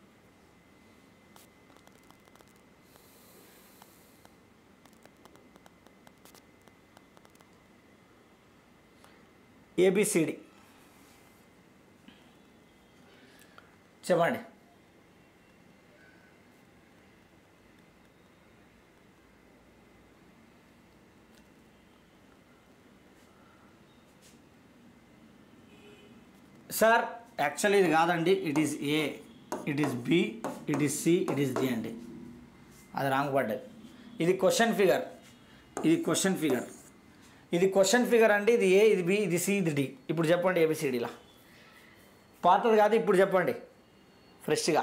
ఏబిసిడి చెప్పండి సార్ యాక్చువల్లీ ఇది కాదండి it is A it is B it is C it is D అండి అది రాంగ్ పడ్డది ఇది క్వశ్చన్ ఫిగర్ ఇది క్వశ్చన్ ఫిగర్ ఇది క్వశ్చన్ ఫిగర్ అండి ఇది ఏ ఇది బి ఇది సి ఇది డి ఇప్పుడు చెప్పండి ఏబిసిడిలా పాతది కాదు ఇప్పుడు చెప్పండి ఫ్రెష్గా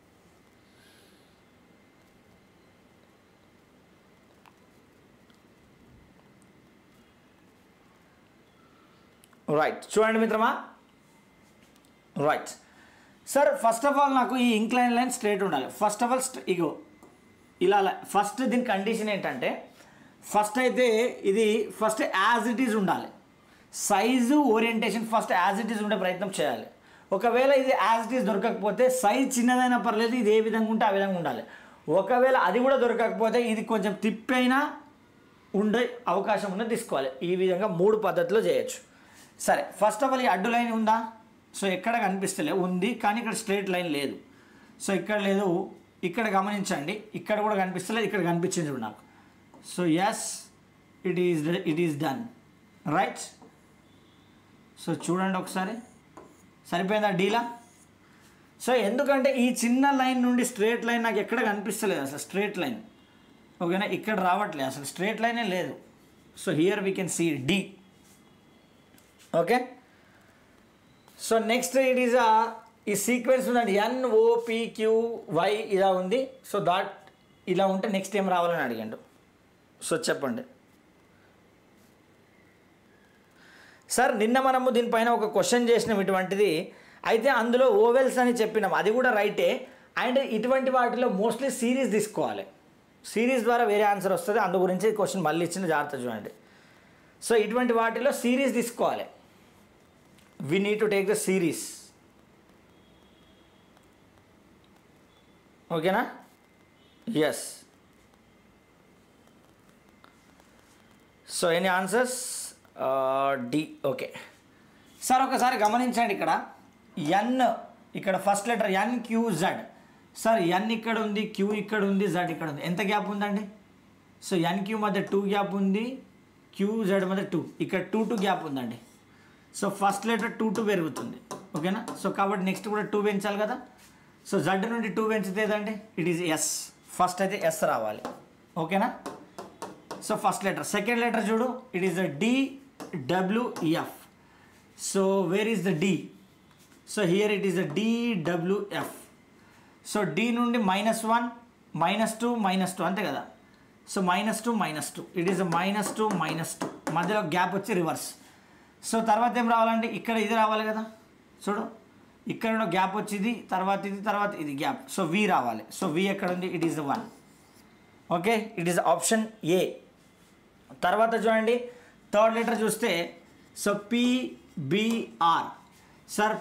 రైట్ చూడండి మిత్రమా right sir first of all నాకు ఈ ఇంక్లైన్ లైన్ స్ట్రేట్ ఉండాలి ఫస్ట్ ఆఫ్ ఆల్ ఇగో ఇలా ఫస్ట్ దీని కండిషన్ ఏంటంటే ఫస్ట్ అయితే ఇది ఫస్ట్ యాజ్ ఇట్ ఈజ్ ఉండాలి size orientation first as it is ఉండే ప్రయత్నం చేయాలి ఒకవేళ ఇది యాజ్ ఇట్ ఈజ్ దొరకకపోతే సైజ్ చిన్నదైనా పర్లేదు ఇది ఏ విధంగా ఉంటే ఆ విధంగా ఉండాలి ఒకవేళ అది కూడా దొరకకపోతే ఇది కొంచెం తిప్పైనా ఉండే అవకాశం ఉన్నది తీసుకోవాలి ఈ విధంగా మూడు పద్ధతిలో చేయొచ్చు సరే ఫస్ట్ ఆఫ్ ఆల్ ఈ అడ్డు లైన్ ఉందా సో ఎక్కడ కనిపిస్తలే ఉంది కానీ ఇక్కడ స్ట్రైట్ లైన్ లేదు సో ఇక్కడ లేదు ఇక్కడ గమనించండి ఇక్కడ కూడా కనిపిస్తలేదు ఇక్కడ కనిపించింది చూడు నాకు so yes it is it is done right so చూడండి ఒకసారి సరిపోయిందా డీలా సో ఎందుకంటే ఈ చిన్న లైన్ నుండి స్ట్రేట్ లైన్ నాకు ఎక్కడ కనిపిస్తలేదు అసలు స్ట్రేట్ లైన్ ఓకేనా ఇక్కడ రావట్లేదు అసలు స్ట్రేట్ లైనే లేదు so here we can see D okay so next it is ఈ సీక్వెన్స్ ఉందండి ఎన్ ఓపిక్యూ వై ఇలా ఉంది సో దాట్ ఇలా ఉంటే నెక్స్ట్ ఏం రావాలని అడిగాడు సో చెప్పండి సార్ నిన్న మనము దీనిపైన ఒక క్వశ్చన్ చేసినాం ఇటువంటిది అయితే అందులో ఓవెల్స్ అని చెప్పినాం అది కూడా రైటే అండ్ ఇటువంటి వాటిలో మోస్ట్లీ సిరీస్ తీసుకోవాలి సిరీస్ ద్వారా వేరే ఆన్సర్ వస్తుంది అందు గురించి క్వశ్చన్ మళ్ళీ ఇచ్చిన జాగ్రత్త చూడండి సో ఇటువంటి వాటిలో సిరీస్ తీసుకోవాలి we need to take the series ఓకేనా yes so any answers D okay sir ఒకసారి గమనించండి ఇక్కడ ఎన్ ఇక్కడ first letter N Q Z sir N ఇక్కడ ఉంది క్యూ ఇక్కడ ఉంది జెడ్ ఇక్కడ ఉంది ఎంత గ్యాప్ ఉందండి సో ఎన్ క్యూ మధ్య టూ గ్యాప్ ఉంది క్యూ జెడ్ మధ్య టూ ఇక్కడ టూ టూ గ్యాప్ ఉందండి so first letter two two పెరుగుతుంది ఓకేనా సో కాబట్టి నెక్స్ట్ కూడా టూ పెంచాలి కదా సో జడ్ నుండి టూ పెంచితే ఏదండి ఇట్ ఈస్ ఎస్ ఫస్ట్ అయితే ఎస్ రావాలి ఓకేనా so first letter second letter చూడు it is the D W F so where is the D so here it is the D W F so D నుండి minus one minus two minus two అంతే కదా so minus two minus two it is minus two minus two మధ్యలో gap వచ్చి reverse so తర్వాత ఏం రావాలంటే ఇక్కడ ఇది రావాలి కదా చూడు ఇక్కడ గ్యాప్ వచ్చింది తర్వాత ఇది తర్వాత ఇది గ్యాప్ సో వి రావాలి సో వి ఎక్కడ ఉంది it is one okay it is option A తర్వాత చూడండి థర్డ్ లెటర్ చూస్తే సో పిబిఆర్ సార్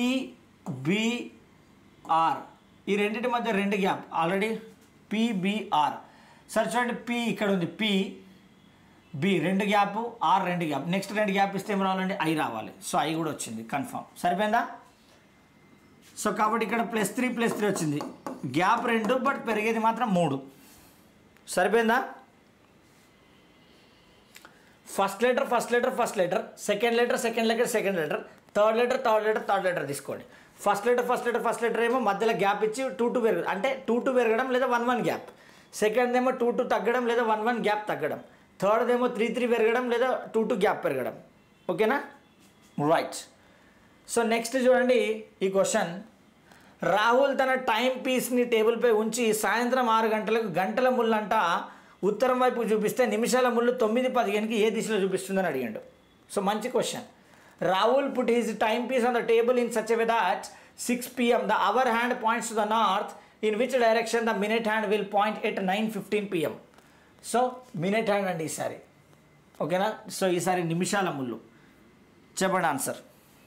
పిబిఆర్ ఈ రెండింటి మధ్య రెండు గ్యాప్ ఆల్రెడీ పిబిఆర్ సార్ చూడండి పి ఇక్కడ ఉంది పి బి రెండు గ్యాప్ ఆర్ రెండు గ్యాప్ నెక్స్ట్ రెండు గ్యాప్ ఇస్తే ఏం రావాలండి ఐ రావాలి సో ఐ కూడా వచ్చింది కన్ఫర్మ్ సరిపోయిందా సో కాబట్టి ఇక్కడ ప్లస్ త్రీ ప్లస్ త్రీ వచ్చింది గ్యాప్ రెండు బట్ పెరిగేది మాత్రం మూడు సరిపోయిందా first letter first letter first letter second letter second letter second letter third letter third letter third letter తీసుకోండి first letter first letter first letter ఏమో మధ్యలో గ్యాప్ ఇచ్చి టూ టూ పెరగడం అంటే టూ టూ పెరగడం లేదా వన్ వన్ గ్యాప్ సెకండ్ ఏమో two two తగ్గడం లేదా వన్ వన్ గ్యాప్ తగ్గడం థర్డ్ ఏమో త్రీ త్రీ పెరగడం లేదా టూ టూ గ్యాప్ పెరగడం ఓకేనా రైట్ సో నెక్స్ట్ చూడండి ఈ క్వశ్చన్ రాహుల్ తన టైం పీస్ని టేబుల్పై ఉంచి సాయంత్రం ఆరు గంటలకు గంటల ముళ్ళంట ఉత్తరం వైపు చూపిస్తే నిమిషాల ముళ్ళు తొమ్మిది పదిహేనుకి ఏ దిశలో చూపిస్తుందని అడిగాడు సో మంచి question Rahul put his time piece on the table in such a that six PM the hour hand points to the north in which direction the minute hand will point at nine fifteen PM so minute hand అండి ఈసారి ఓకేనా so ఈసారి నిమిషాల ముళ్ళు చెప్పండి answer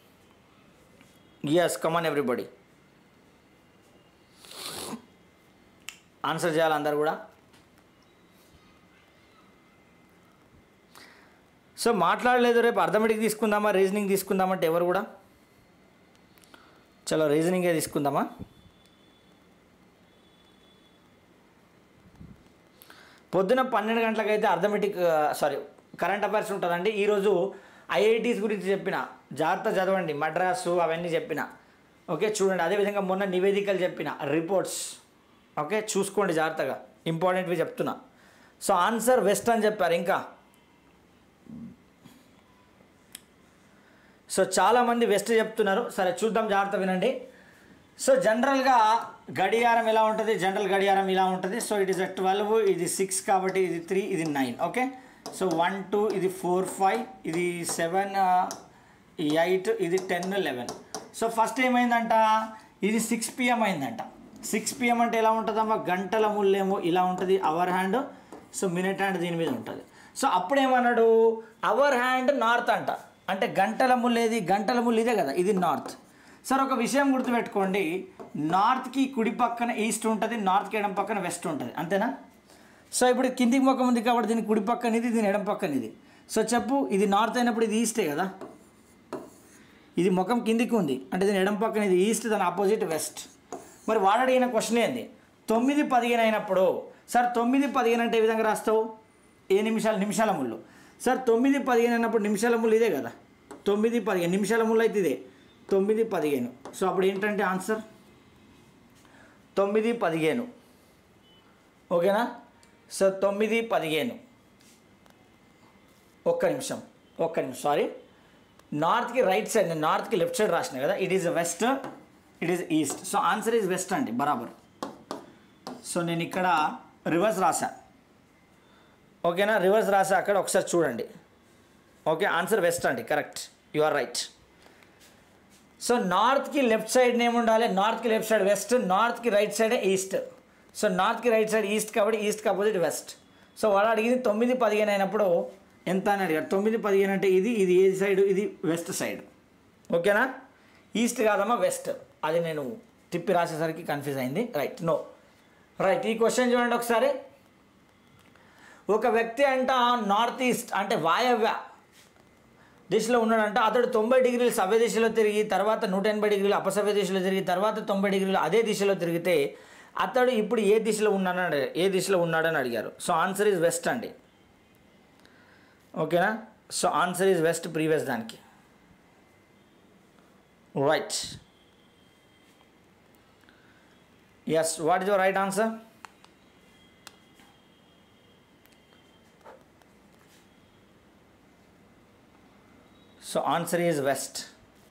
yes come on everybody answer చేయాలి అందరు కూడా సో మాట్లాడలేదు రేపు అర్థమెటిక్ తీసుకుందామా రీజనింగ్ తీసుకుందామంటే ఎవరు కూడా చలో రీజనింగే తీసుకుందామా పొద్దున పన్నెండు గంటలకైతే అర్థమెటిక్ సారీ కరెంట్ అఫైర్స్ ఉంటుందండి ఈరోజు ఐఐటీస్ గురించి చెప్పిన జాగ్రత్త చదవండి మద్రాసు అవన్నీ చెప్పిన ఓకే చూడండి అదేవిధంగా మొన్న నివేదికలు చెప్పిన రిపోర్ట్స్ ఓకే చూసుకోండి జాగ్రత్తగా ఇంపార్టెంట్వి చెప్తున్నా సో ఆన్సర్ వెస్ట్ అని చెప్పారు ఇంకా సో చాలామంది వెస్ట్ చెప్తున్నారు సరే చూద్దాం జాగ్రత్త వినండి సో జనరల్గా గడియారం ఎలా ఉంటుంది జనరల్ గడియారం ఇలా ఉంటుంది so it is uh twelve ఇది సిక్స్ కాబట్టి ఇది త్రీ ఇది nine okay so one two ఇది ఫోర్ ఫైవ్ ఇది సెవెన్ ఎయిట్ ఇది టెన్ లెవెన్ సో ఫస్ట్ ఏమైందంట ఇది సిక్స్ పిఎం అయిందంట సిక్స్ పిఎం అంటే ఎలా ఉంటుందమ్మా గంటల ముళ్ళేమో ఇలా ఉంటుంది hour hand so minute hand దీని మీద ఉంటుంది సో అప్పుడు ఏమన్నాడు అవర్ హ్యాండ్ నార్త్ అంట అంటే గంటల ముళ్ళు ఏది గంటల ముళ్ళు ఇదే కదా ఇది నార్త్ సార్ ఒక విషయం గుర్తుపెట్టుకోండి నార్త్కి కుడి పక్కన ఈస్ట్ ఉంటుంది నార్త్కి ఎడం పక్కన వెస్ట్ ఉంటుంది అంతేనా సో ఇప్పుడు కిందికి ముఖం ఉంది కాబట్టి దీని కుడి పక్కన ఇది దీని ఎడం పక్కన ఇది సో చెప్పు ఇది నార్త్ అయినప్పుడు ఇది ఈస్టే కదా ఇది ముఖం కిందికి ఉంది అంటే దీని ఎడం పక్కన ఇది ఈస్ట్ దాని ఆపోజిట్ వెస్ట్ మరి వాడు అడిగిన క్వశ్చన్ ఏంది తొమ్మిది పదిహేను అయినప్పుడు సార్ తొమ్మిది పదిహేను అంటే ఏ విధంగా రాస్తావు ఏ నిమిషాలు నిమిషాల ముళ్ళు సార్ తొమ్మిది పదిహేను అయినప్పుడు నిమిషాల ముళ్ళు ఇదే కదా తొమ్మిది పదిహేను నిమిషాల ముళ్ళు అయితే ఇదే తొమ్మిది పదిహేను సో అప్పుడు ఏంటంటే ఆన్సర్ తొమ్మిది పదిహేను ఓకేనా సో తొమ్మిది పదిహేను ఒక్క నిమిషం ఒక్క నిమిషం సారీ నార్త్కి రైట్ సైడ్ నేను నార్త్కి లెఫ్ట్ సైడ్ రాసిన కదా it is west it is east so answer is west అండి బరాబర్ సో నేను ఇక్కడ రివర్స్ రాసా ఓకేనా రివర్స్ రాసా అక్కడ ఒకసారి చూడండి ఓకే ఆన్సర్ వెస్ట్ అండి correct you are right so నార్త్కి లెఫ్ట్ సైడ్ ఏముండాలి నార్త్కి లెఫ్ట్ సైడ్ వెస్ట్ నార్త్కి రైట్ సైడ్ ఈస్ట్ సో నార్త్కి రైట్ సైడ్ ఈస్ట్ కాబట్టి ఈస్ట్కి అపోజిట్ వెస్ట్ సో వాడు అడిగింది తొమ్మిది పదిహేను అయినప్పుడు ఎంత అని అడిగాడు తొమ్మిది పదిహేను అంటే ఇది ఇది ఏ సైడ్ ఇది వెస్ట్ సైడ్ ఓకేనా ఈస్ట్ కాదమ్మా వెస్ట్ అది నేను తిప్పి రాసేసరికి కన్ఫ్యూజ్ అయింది రైట్ నో రైట్ ఈ క్వశ్చన్ చూడండి ఒకసారి ఒక వ్యక్తి అంట నార్త్ ఈస్ట్ అంటే వాయవ్య దిశలో ఉన్నాడంట అతడు తొంభై డిగ్రీలు సవ్య దిశలో తిరిగి తర్వాత నూట ఎనభై డిగ్రీలు అపసవ్య దిశలో తిరిగి తర్వాత తొంభై డిగ్రీలు అదే దిశలో తిరిగితే అతడు ఇప్పుడు ఏ దిశలో ఉన్నాడని అడిగారు ఏ దిశలో ఉన్నాడని అడిగారు సో ఆన్సర్ ఈజ్ వెస్ట్ అండి ఓకేనా so answer is west previous దానికి right yes what is your right answer so answer is west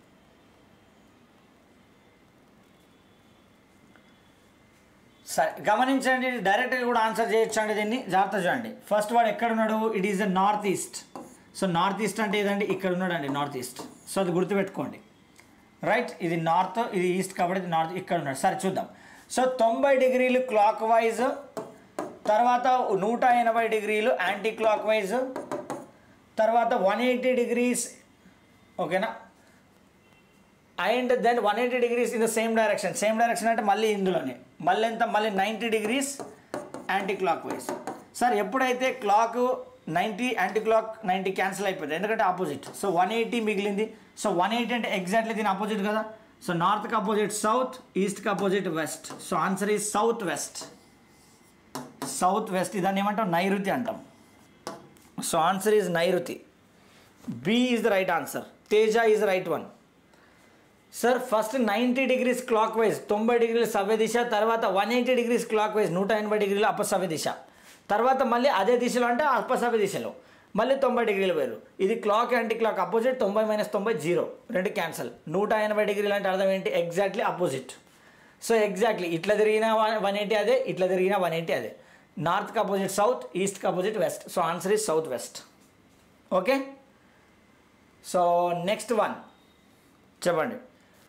సరే గమనించండి డైరెక్ట్గా కూడా ఆన్సర్ చేయొచ్చు అండి దీన్ని జాగ్రత్త చూడండి ఫస్ట్ వాడు ఎక్కడ ఉన్నాడు it is the north east so north east అంటే ఏదండి ఇక్కడ ఉన్నాడండి నార్త్ ఈస్ట్ సో అది గుర్తుపెట్టుకోండి రైట్ ఇది నార్త్ ఇది ఈస్ట్ కాబట్టి ఇది నార్త్ ఇక్కడ ఉన్నాడు సరే చూద్దాం సో తొంభై డిగ్రీలు క్లాక్ వైజ్ తర్వాత నూట ఎనభై డిగ్రీలు యాంటీ క్లాక్ వైజ్ తర్వాత వన్ ఎయిటీ డిగ్రీస్ ఓకేనా and then one eighty degrees in the same direction same direction అంటే మళ్ళీ ఇందులోనే మళ్ళీ ఎంత మళ్ళీ ninety degrees anti anticlockwise sir ఎప్పుడైతే clock ninety anticlockwise ninety cancel అయిపోతుంది ఎందుకంటే ఆపోజిట్ సో వన్ ఎయిటీ మిగిలింది సో వన్ ఎయిటీ అంటే ఎగ్జాక్ట్లీ దీని ఆపోజిట్ కదా సో నార్త్కి అపోజిట్ సౌత్ ఈస్ట్కి opposite west so answer is south west south west ఇదాన్ని ఏమంటాం నైరుతి అంటాం సో ఆన్సర్ ఈజ్ నైరుతి B is the right answer Teja is right one sir first ninety degrees clockwise తొంభై డిగ్రీల సవ్య దిశ తర్వాత one eighty degrees clockwise నూట ఎనభై డిగ్రీల అపసవ్య దిశ తర్వాత మళ్ళీ అదే దిశలో అంటే అపసవ్య దిశలో మళ్ళీ తొంభై డిగ్రీలు వేరు ఇది క్లాక్ యాంటీ క్లాక్ అపోజిట్ తొంభై మైనస్ తొంభై జీరో రెండు క్యాన్సల్ నూట ఎనభై డిగ్రీలు అంటే అర్థం ఏంటి ఎగ్జాక్ట్లీ అపోజిట్ సో ఎగ్జాక్ట్లీ ఇట్లా తిరిగిన వన్ ఎయిటీ అదే ఇట్లా తిరిగిన వన్ ఎయిటీ అదే నార్త్కి అపోజిట్ సౌత్ ఈస్ట్కి opposite west so answer is south west okay so next one చెప్పండి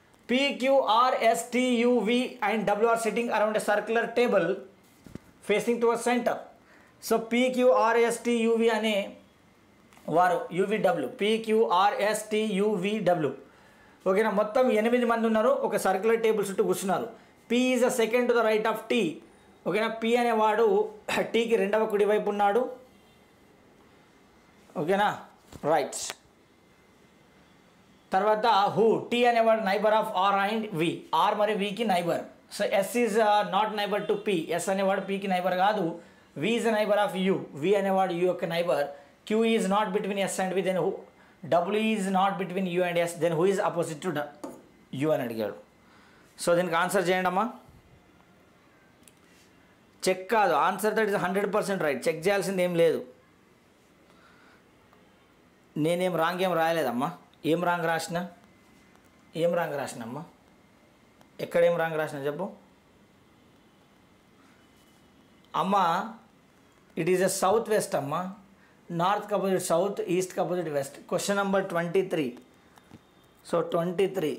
PQRSTUV and W are sitting around a circular table facing towards center. So PQRSTUV అనే వారు UVW పీక్యూఆర్ఎస్టీయూవీడబ్ల్యూ ఓకేనా మొత్తం ఎనిమిది మంది ఉన్నారు ఒక సర్క్యులర్ టేబుల్ చుట్టూ కూర్చున్నారు P is a second to the right of T ఓకేనా పి అనేవాడు టీకి రెండవ కుడి వైపు ఉన్నాడు ఓకేనా రైట్ తర్వాత హూ టీ అనేవాడు neighbour of R and V R మరియు వికి neighbour so S is not neighbour to P S అనేవాడు పికి నైబర్ కాదు V is neighbour of U V అనేవాడు యూ యొక్క neighbour Q is not between S and V then who W is not between U and S then who is opposite to U అని అడిగాడు సో దీనికి answer చేయండి అమ్మా check కాదు answer that is hundred percent right check చేయాల్సింది ఏం లేదు నేనేం రాంగ్ ఏం రాయలేదమ్మా ఏం రాంగ్ రాసిన ఏం రాంగ్ రాసినమ్మా ఎక్కడేం రాంగ్ రాసిన చెప్పు అమ్మా it is a south west అమ్మా north opposite south east opposite west question number twenty three so twenty three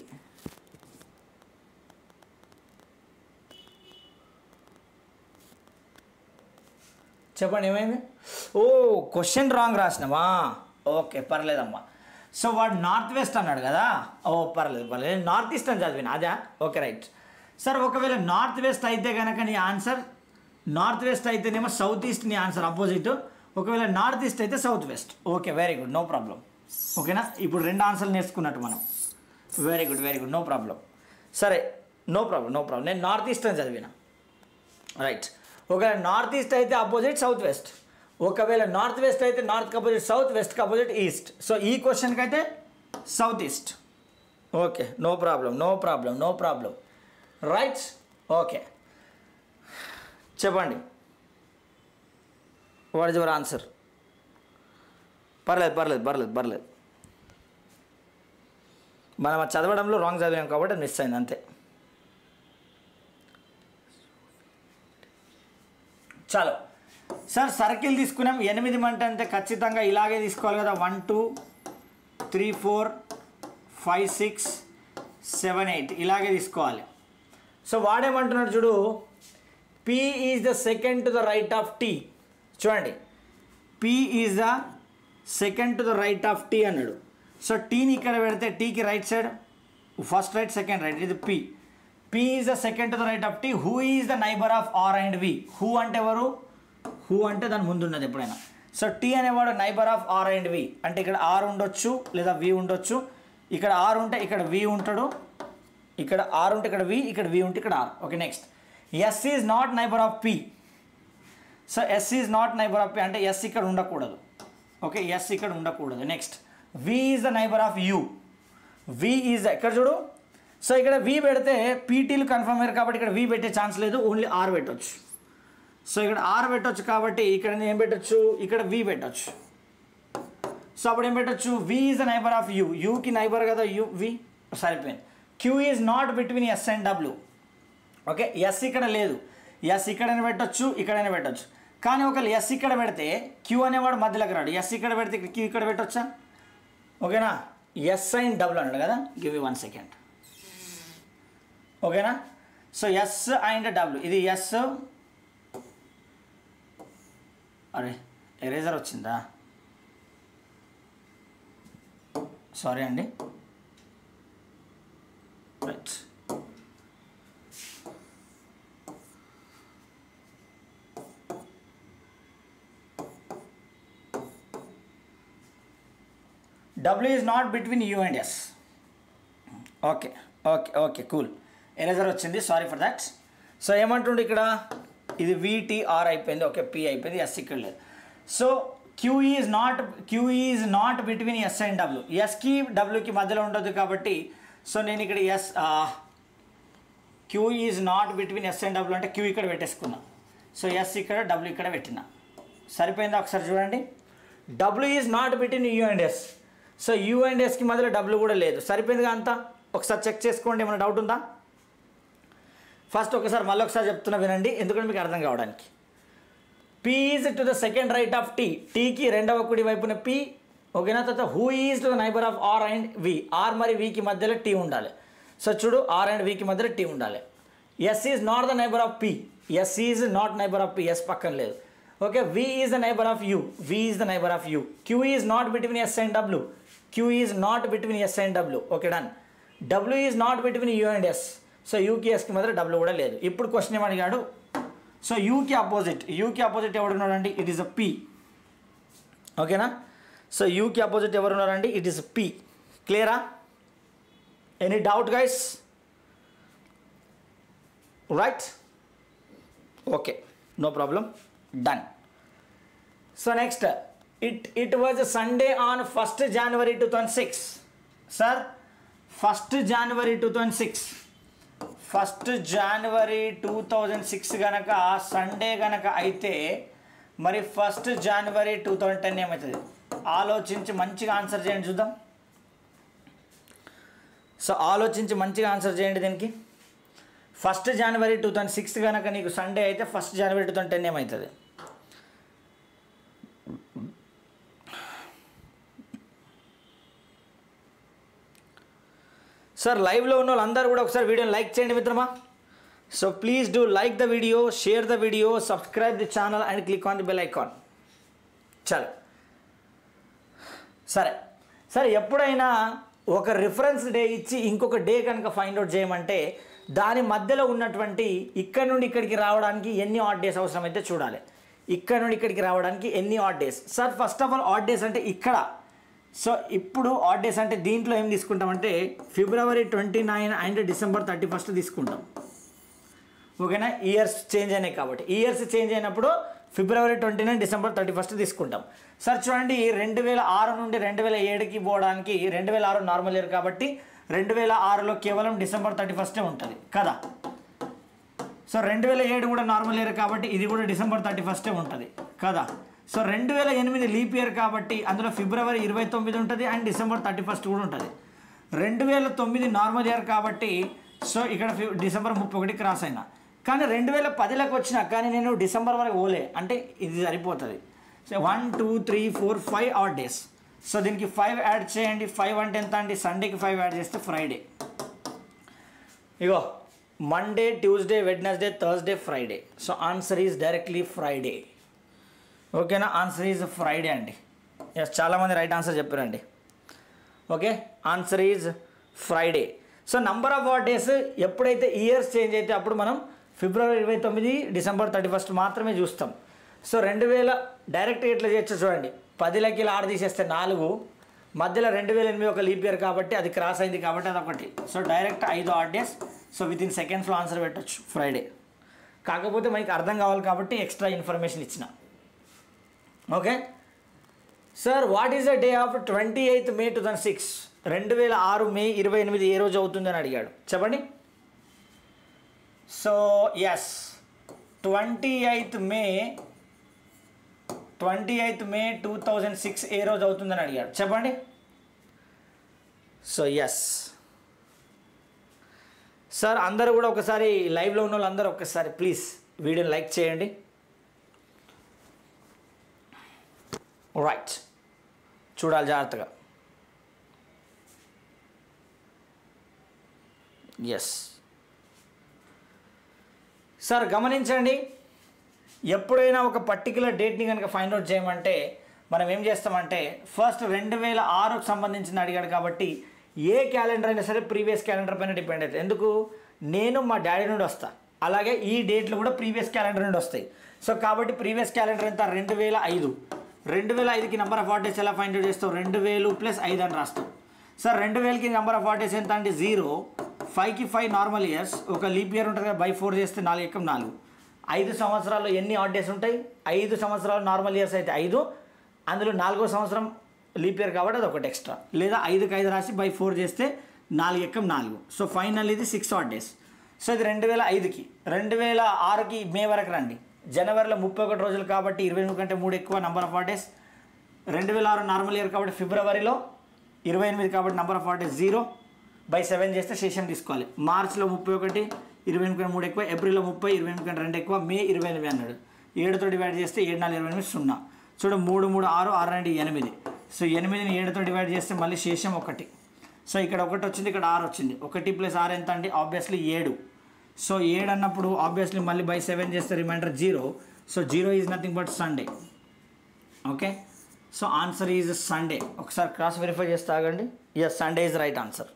చెప్పండి ఏమైంది ఓ క్వశ్చన్ రాంగ్ రాసినావా ఓకే పర్లేదమ్మా సో వాడు నార్త్ వెస్ట్ అన్నాడు కదా ఓ పర్లేదు పర్లేదు నార్త్ ఈస్ట్ అని చదివిన అదా ఓకే రైట్ సార్ ఒకవేళ నార్త్ వెస్ట్ అయితే కనుక నీ ఆన్సర్ నార్త్ వెస్ట్ అయితేనేమో సౌత్ ఈస్ట్ నీ ఆన్సర్ అపోజిట్ ఒకవేళ నార్త్ ఈస్ట్ అయితే south west okay very good no problem ఓకేనా ఇప్పుడు రెండు ఆన్సర్లు నేర్చుకున్నట్టు మనం very good very good no problem సరే నో ప్రాబ్లం నో ప్రాబ్లం నేను నార్త్ ఈస్ట్ అని చదివిన రైట్ ఒకవేళ నార్త్ ఈస్ట్ అయితే అపోజిట్ సౌత్ వెస్ట్ ఒకవేళ నార్త్ వెస్ట్ అయితే north opposite south west opposite east so ఈ క్వశ్చన్కి అయితే south east okay no problem no problem no problem right okay చెప్పండి వాట్ ఇస్ యువర్ ఆన్సర్ పర్లేదు పర్లేదు పర్లేదు పర్లేదు మనం అది చదవడంలో రాంగ్ చదివాం కాబట్టి మిస్ అయింది అంతే చాలు సార్ సర్కిల్ తీసుకున్నాం ఎనిమిది మంట అంటే ఖచ్చితంగా ఇలాగే తీసుకోవాలి కదా one two three four five six seven eight ఇలాగే తీసుకోవాలి సో వాడేమంటున్నాడు చూడు P is the second to the right of T చూడండి P is the second to the right of T అన్నాడు సో టీని ఇక్కడ పెడితే టీకి right side first right second right ఇది P P is the second to the right of T who is the neighbour of R and V who అంటే ఎవరు who అంటే దాని ముందు ఉన్నది ఎప్పుడైనా సో టీ అనేవాడు neighbour of R and V అంటే ఇక్కడ ఆర్ ఉండొచ్చు లేదా వి ఉండొచ్చు ఇక్కడ ఆర్ ఉంటే ఇక్కడ వి ఉంటాడు ఇక్కడ ఆర్ ఉంటే ఇక్కడ వి ఇక్కడ వి ఉంటే ఇక్కడ R okay next S is not neighbour of P so S is not neighbour of P అంటే ఎస్ ఇక్కడ ఉండకూడదు ఓకే ఎస్ ఇక్కడ ఉండకూడదు next V is the neighbour of U V is ఇక్కడ చూడు సో ఇక్కడ వి పెడితే పీటీలు కన్ఫర్మ్ అయ్యారు కాబట్టి ఇక్కడ వి పెట్టే ఛాన్స్ లేదు ఓన్లీ ఆర్ పెట్టొచ్చు సో ఇక్కడ ఆర్ పెట్టొచ్చు కాబట్టి ఇక్కడ ఏం పెట్టొచ్చు ఇక్కడ వి పెట్టొచ్చు సో అప్పుడు ఏం పెట్టొచ్చు V is the neighbour of U యూకి నైబర్ కదా యూ వి సరిపోయింది Q is not between S and W okay S ఇక్కడ లేదు ఎస్ ఇక్కడైనా పెట్టొచ్చు ఇక్కడైనా పెట్టొచ్చు కానీ ఒకవేళ ఎస్ ఇక్కడ పెడితే క్యూ అనేవాడు మధ్యలోకి రాడు ఎస్ ఇక్కడ పెడితే క్యూ ఇక్కడ పెట్టొచ్చా ఓకేనా ఎస్ అండ్ డబ్ల్యూ అన్నాడు కదా గివ్ యూ వన్ సెకండ్ ఓకేనా సో ఎస్ అండ్ డబ్ల్యూ ఇది ఎస్ అరే ఎరేజర్ వచ్చిందా సారీ అండి right W is not between U and S okay okay okay cool eraser వచ్చింది సారీ ఫర్ దాట్ సో ఏమంటుండే ఇక్కడ ఇది విటిఆర్ అయిపోయింది ఓకే పి అయిపోయింది ఎస్ ఇక్కడ లేదు so Q is not Q is not between S and W ఎస్కి డబ్ల్యూకి మధ్యలో ఉండదు కాబట్టి సో నేను ఇక్కడ S Q is not between S and W అంటే క్యూ ఇక్కడ పెట్టేసుకున్నా సో ఎస్ ఇక్కడ డబ్ల్యూ ఇక్కడ పెట్టిన సరిపోయిందా ఒకసారి చూడండి W is not between U and S so U and ఎస్కి మధ్యలో డబ్ల్యూ కూడా లేదు సరిపోయిందిగా అంతా ఒకసారి చెక్ చేసుకోండి ఏమైనా డౌట్ ఉందా ఫస్ట్ ఒకసారి మళ్ళీ ఒకసారి చెప్తున్నా వినండి ఎందుకంటే మీకు అర్థం కావడానికి P is to the second right of T టీకి రెండవ కుడి వైపున పి ఓకేనా తర్వాత who is to the neighbour of R and V R మరి వికి మధ్యలో టీ ఉండాలి సో చూడు ఆర్ అండ్ వికి మధ్యలో టీ ఉండాలి S is not the neighbour of P S is not neighbour of P S పక్కన లేదు okay V is the neighbour of U V is the neighbour of U Q is not between S and W Q is not between S and W okay done W is not between U and S so యూకి ఎస్కి మధ్య W కూడా లేదు ఇప్పుడు question ఏమడిగాడు so యూకి opposite యూకి opposite ఎవడున్నాడండి it is a P ఓకేనా సో యూకి అపోజిట్ ఎవరున్నారండి ఇట్ ఈస్ పి క్లియరా any doubt guys right okay no problem done so next it it was Sunday on first January two thousand six sir first January two thousand six first January two thousand six కనుక Sunday కనుక అయితే మరి first January two thousand ten ఏమవుతుంది ఆలోచించి మంచిగా answer చేయండి చూద్దాం so ఆలోచించి మంచిగా ఆన్సర్ చేయండి దీనికి first January two thousand six కనుక నీకు సండే అయితే first January two thousand ten ఏమవుతుంది సార్ లైవ్లో ఉన్న వాళ్ళందరూ కూడా ఒకసారి వీడియోని లైక్ చేయండి మిత్రమా so please do like the video share the video subscribe the channel and click on the bell icon చాలు సరే సరే ఎప్పుడైనా ఒక రిఫరెన్స్ డే ఇచ్చి ఇంకొక డే కనుక ఫైండ్ అవుట్ చేయమంటే దాని మధ్యలో ఉన్నటువంటి ఇక్కడ నుండి ఇక్కడికి రావడానికి ఎన్ని ఆడ్ డేస్ అవసరం అయితే చూడాలి ఇక్కడ నుండి ఇక్కడికి రావడానికి ఎన్ని odd days sir first of all odd days అంటే ఇక్కడ సో ఇప్పుడు ఆడ్ డేస్ అంటే దీంట్లో ఏం తీసుకుంటామంటే February twenty nine and December thirty first తీసుకుంటాం ఓకేనా ఇయర్స్ చేంజ్ అయినాయి కాబట్టి ఇయర్స్ చేంజ్ అయినప్పుడు February twenty nine December thirty first తీసుకుంటాం సార్ చూడండి రెండు వేల ఆరు నుండి రెండు వేల ఏడుకి పోవడానికి రెండు వేల ఆరు నార్మల్ ఇయర్ కాబట్టి రెండు వేల ఆరులో కేవలం డిసెంబర్ థర్టీ ఫస్టే ఉంటుంది కదా సో రెండు వేల ఏడు కూడా నార్మల్ ఇయర్ కాబట్టి ఇది కూడా డిసెంబర్ థర్టీ ఫస్టే ఉంటుంది కదా సో రెండు వేల ఎనిమిది లీప్ ఇయర్ కాబట్టి అందులో ఫిబ్రవరి ఇరవై తొమ్మిది ఉంటుంది అండ్ డిసెంబర్ థర్టీ ఫస్ట్ కూడా ఉంటుంది రెండు వేల తొమ్మిది నార్మల్ ఇయర్ కాబట్టి సో ఇక్కడ ఫి- డిసెంబర్ ముప్పై ఒకటి క్రాస్ అయినా కానీ రెండు వేల పదిలోకి వచ్చినా కానీ నేను డిసెంబర్ వరకు పోలే అంటే ఇది సరిపోతుంది so one two three four five are days so దీనికి ఫైవ్ యాడ్ చేయండి ఫైవ్ అంటే ఎంత అండి సండేకి ఫైవ్ యాడ్ చేస్తే ఫ్రైడే ఇగో Monday Tuesday Wednesday Thursday Friday so answer is directly Friday ఓకేనా ఆన్సర్ ఈజ్ ఫ్రైడే అండి ఎస్ చాలామంది రైట్ ఆన్సర్ చెప్పారండి okay answer is Friday so number of what days ఎప్పుడైతే ఇయర్స్ చేంజ్ అయితే అప్పుడు మనం ఫిబ్రవరి ఇరవై తొమ్మిది డిసెంబర్ థర్టీ ఫస్ట్ మాత్రమే చూస్తాం సో రెండు వేల డైరెక్ట్ ఎట్లా చేయొచ్చు చూడండి పదిలకి ఆరు తీసేస్తే నాలుగు మధ్యలో రెండు వేల ఎనిమిది ఒక లీప్ ఇయర్ కాబట్టి అది క్రాస్ అయింది కాబట్టి అది ఒకటి సో డైరెక్ట్ ఐదు odd days so within సెకండ్స్లో ఆన్సర్ పెట్టచ్చు ఫ్రైడే కాకపోతే మనకి అర్థం కావాలి కాబట్టి ఎక్స్ట్రా ఇన్ఫర్మేషన్ ఇచ్చిన okay sir what is the day of twenty eighth May two thousand six రెండు వేల ఆరు మే ఇరవై ఎనిమిది ఏ రోజు అవుతుందని అడిగాడు చెప్పండి so yes twenty eighth May twenty eighth May two thousand six ఏ రోజు అవుతుందని అడిగాడు చెప్పండి సో ఎస్ సార్ అందరూ కూడా ఒకసారి లైవ్లో ఉన్న వాళ్ళందరూ ఒకసారి ప్లీజ్ వీడియోని లైక్ చేయండి రైట్ చూడాలి జాగ్రత్తగా ఎస్ సార్ గమనించండి ఎప్పుడైనా ఒక పర్టికులర్ డేట్ని కనుక ఫైండ్ అవుట్ చేయమంటే మనం ఏం చేస్తామంటే ఫస్ట్ రెండు వేల ఆరుకు సంబంధించిన అడిగాడు కాబట్టి ఏ క్యాలెండర్ అయినా సరే ప్రీవియస్ క్యాలెండర్ పైన డిపెండ్ అవుతుంది ఎందుకు నేను మా డాడీ నుండి వస్తా అలాగే ఈ డేట్లు కూడా ప్రీవియస్ క్యాలెండర్ నుండి వస్తాయి సో కాబట్టి ప్రీవియస్ క్యాలెండర్ ఎంత రెండు వేల ఐదు రెండు వేల ఐదుకి నెంబర్ ఆఫ్ వాటేస్ ఎలా ఫైండ్ అవుట్ చేస్తావు రెండు వేలు ప్లస్ ఐదు అని రాస్తావు సార్ రెండు వేలకి నెంబర్ ఆఫ్ వాటేస్ ఎంత అంటే జీరో ఫైవ్కి ఫైవ్ నార్మల్ ఇయర్స్ ఒక లీప్ ఇయర్ ఉంటుంది కదా బై ఫోర్ చేస్తే నాలుగు ఎక్కం నాలుగు ఐదు సంవత్సరాల్లో ఎన్ని ఆడ్ డేస్ ఉంటాయి ఐదు సంవత్సరాలు నార్మల్ ఇయర్స్ అయితే ఐదు అందులో నాలుగో సంవత్సరం లీప్ ఇయర్ కాబట్టి అది ఒకటి ఎక్స్ట్రా లేదా ఐదుకి ఐదు రాసి బై ఫోర్ చేస్తే నాలుగు ఎక్కం నాలుగు సో ఫైనల్ ఇది సిక్స్ ఆడ్ డేస్ సో ఇది రెండు వేల ఐదుకి రెండు వేల ఆరుకి మే వరకు రండి జనవరిలో ముప్పై ఒకటి రోజులు కాబట్టి ఇరవై ఎనిమిది కంటే మూడు ఎక్కువ నంబర్ ఆఫ్ డేస్ రెండు వేల ఆరు నార్మల్ ఇయర్ కాబట్టి ఫిబ్రవరిలో ఇరవై ఎనిమిది కాబట్టి number of days zero by seven చేస్తే సెషన్ తీసుకోవాలి మార్చ్లో ముప్పై ఒకటి ఇరవై ఎనిమిది కంటే మూడు ఎక్కువ ఏప్రిల్లో ముప్పై ఇరవై ఎనిమిది కంటే రెండు ఎక్కువ మే ఇరవై ఎనిమిది అన్నాడు ఏడుతో డివైడ్ చేస్తే ఏడు నాలుగు ఇరవై ఎనిమిది సున్నా చూడు మూడు మూడు ఆరు ఆరు రెండు ఎనిమిది సో ఎనిమిదిని ఏడుతో డివైడ్ చేస్తే మళ్ళీ శేషం ఒకటి సో ఇక్కడ ఒకటి వచ్చింది ఇక్కడ ఆరు వచ్చింది ఒకటి ప్లస్ ఆరు ఎంత అండి ఆబ్వియస్లీ ఏడు సో ఏడు అన్నప్పుడు ఆబ్వియస్లీ మళ్ళీ బై సెవెన్ చేస్తే remainder zero so zero is nothing but Sunday okay so answer is Sunday ఒకసారి క్రాస్ వెరిఫై చేస్తే ఆగండి yes Sunday is right answer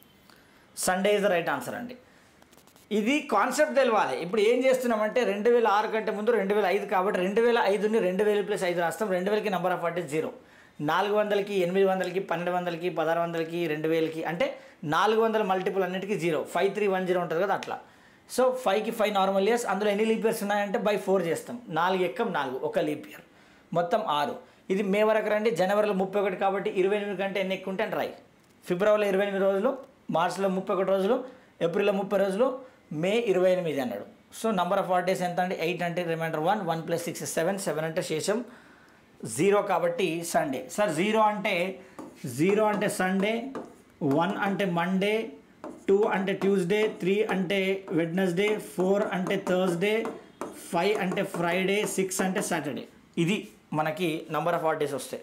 Sunday is right answer అండి ఇది కాన్సెప్ట్ తెలవాలి ఇప్పుడు ఏం చేస్తున్నామంటే రెండు వేల ఆరు కంటే ముందు రెండు వేల ఐదు కాబట్టి రెండు వేల ఐదుని రెండు వేలు ప్లస్ ఐదు రాస్తాం రెండు వేలకి నెంబర్ ఆఫ్ అంటే జీరో నాలుగు వందలకి ఎనిమిది వందలకి పన్నెండు వందలకి పదహారు వందలకి రెండు వేలకి అంటే నాలుగు వందల మల్టిపుల్ అన్నిటికీ zero five three one zero ఉంటుంది కదా అట్లా సో ఫైవ్కి ఫైవ్ నార్మల్ ఇయర్స్ అందులో ఎన్ని లీప్ ఇయర్స్ ఉన్నాయంటే బై ఫోర్ చేస్తాం నాలుగు ఎక్కం నాలుగు ఒక లీప్ ఇయర్ మొత్తం ఆరు ఇది మే వరకు రండి జనవరిలో ముప్పై ఒకటి కాబట్టి ఇరవై ఎనిమిది కంటే ఎన్ని ఎక్కువ ఉంటే ట్రై ఫిబ్రవరిలో ఇరవై ఎనిమిది రోజులు మార్చ్లో ముప్పై ఒకటి రోజులు ఏప్రిల్లో ముప్పై రోజులు మే ఇరవై ఎనిమిది అన్నాడు సో నంబర్ ఆఫ్ డేస్ ఎంత అంటే ఎయిట్ అంటే remainder one one plus six seven seven అంటే శేషం జీరో కాబట్టి సండే సార్ జీరో అంటే జీరో అంటే సండే వన్ అంటే మండే టూ అంటే ట్యూస్డే త్రీ అంటే వెడ్నెస్డే ఫోర్ అంటే థర్స్డే ఫైవ్ అంటే ఫ్రైడే సిక్స్ అంటే సాటర్డే ఇది మనకి నంబర్ ఆఫ్ డేస్ వస్తాయి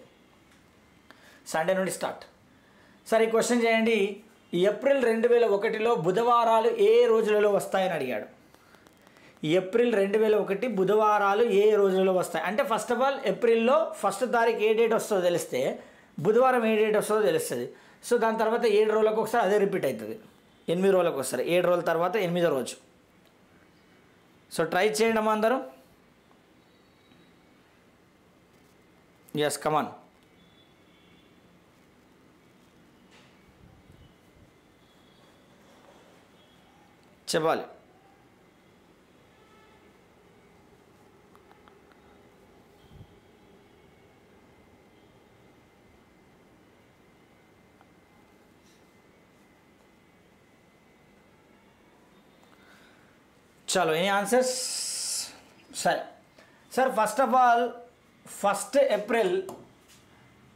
సండే నుండి స్టార్ట్ సరే ఈ క్వశ్చన్ చేయండి ఏప్రిల్ రెండు వేల ఒకటిలో బుధవారాలు ఏ రోజులలో వస్తాయని అడిగాడు ఏప్రిల్ రెండు వేల ఒకటి బుధవారాలు ఏ రోజులలో వస్తాయి అంటే ఫస్ట్ ఆఫ్ ఆల్ ఏప్రిల్లో ఫస్ట్ తారీఖు ఏ డేట్ వస్తుందో తెలిస్తే బుధవారం ఏ డేట్ వస్తుందో తెలుస్తుంది సో దాని తర్వాత ఏడు రోజులకు ఒకసారి అదే రిపీట్ అవుతుంది ఎనిమిది రోజులకు వస్తారు ఏడు రోజుల తర్వాత ఎనిమిదో రోజు సో ట్రై చేయండి అమ్మా అందరూ ఎస్ కమాన్ చెప్పాలి చలో ఎనీ ఆన్సర్స్ సరే sir first of all first April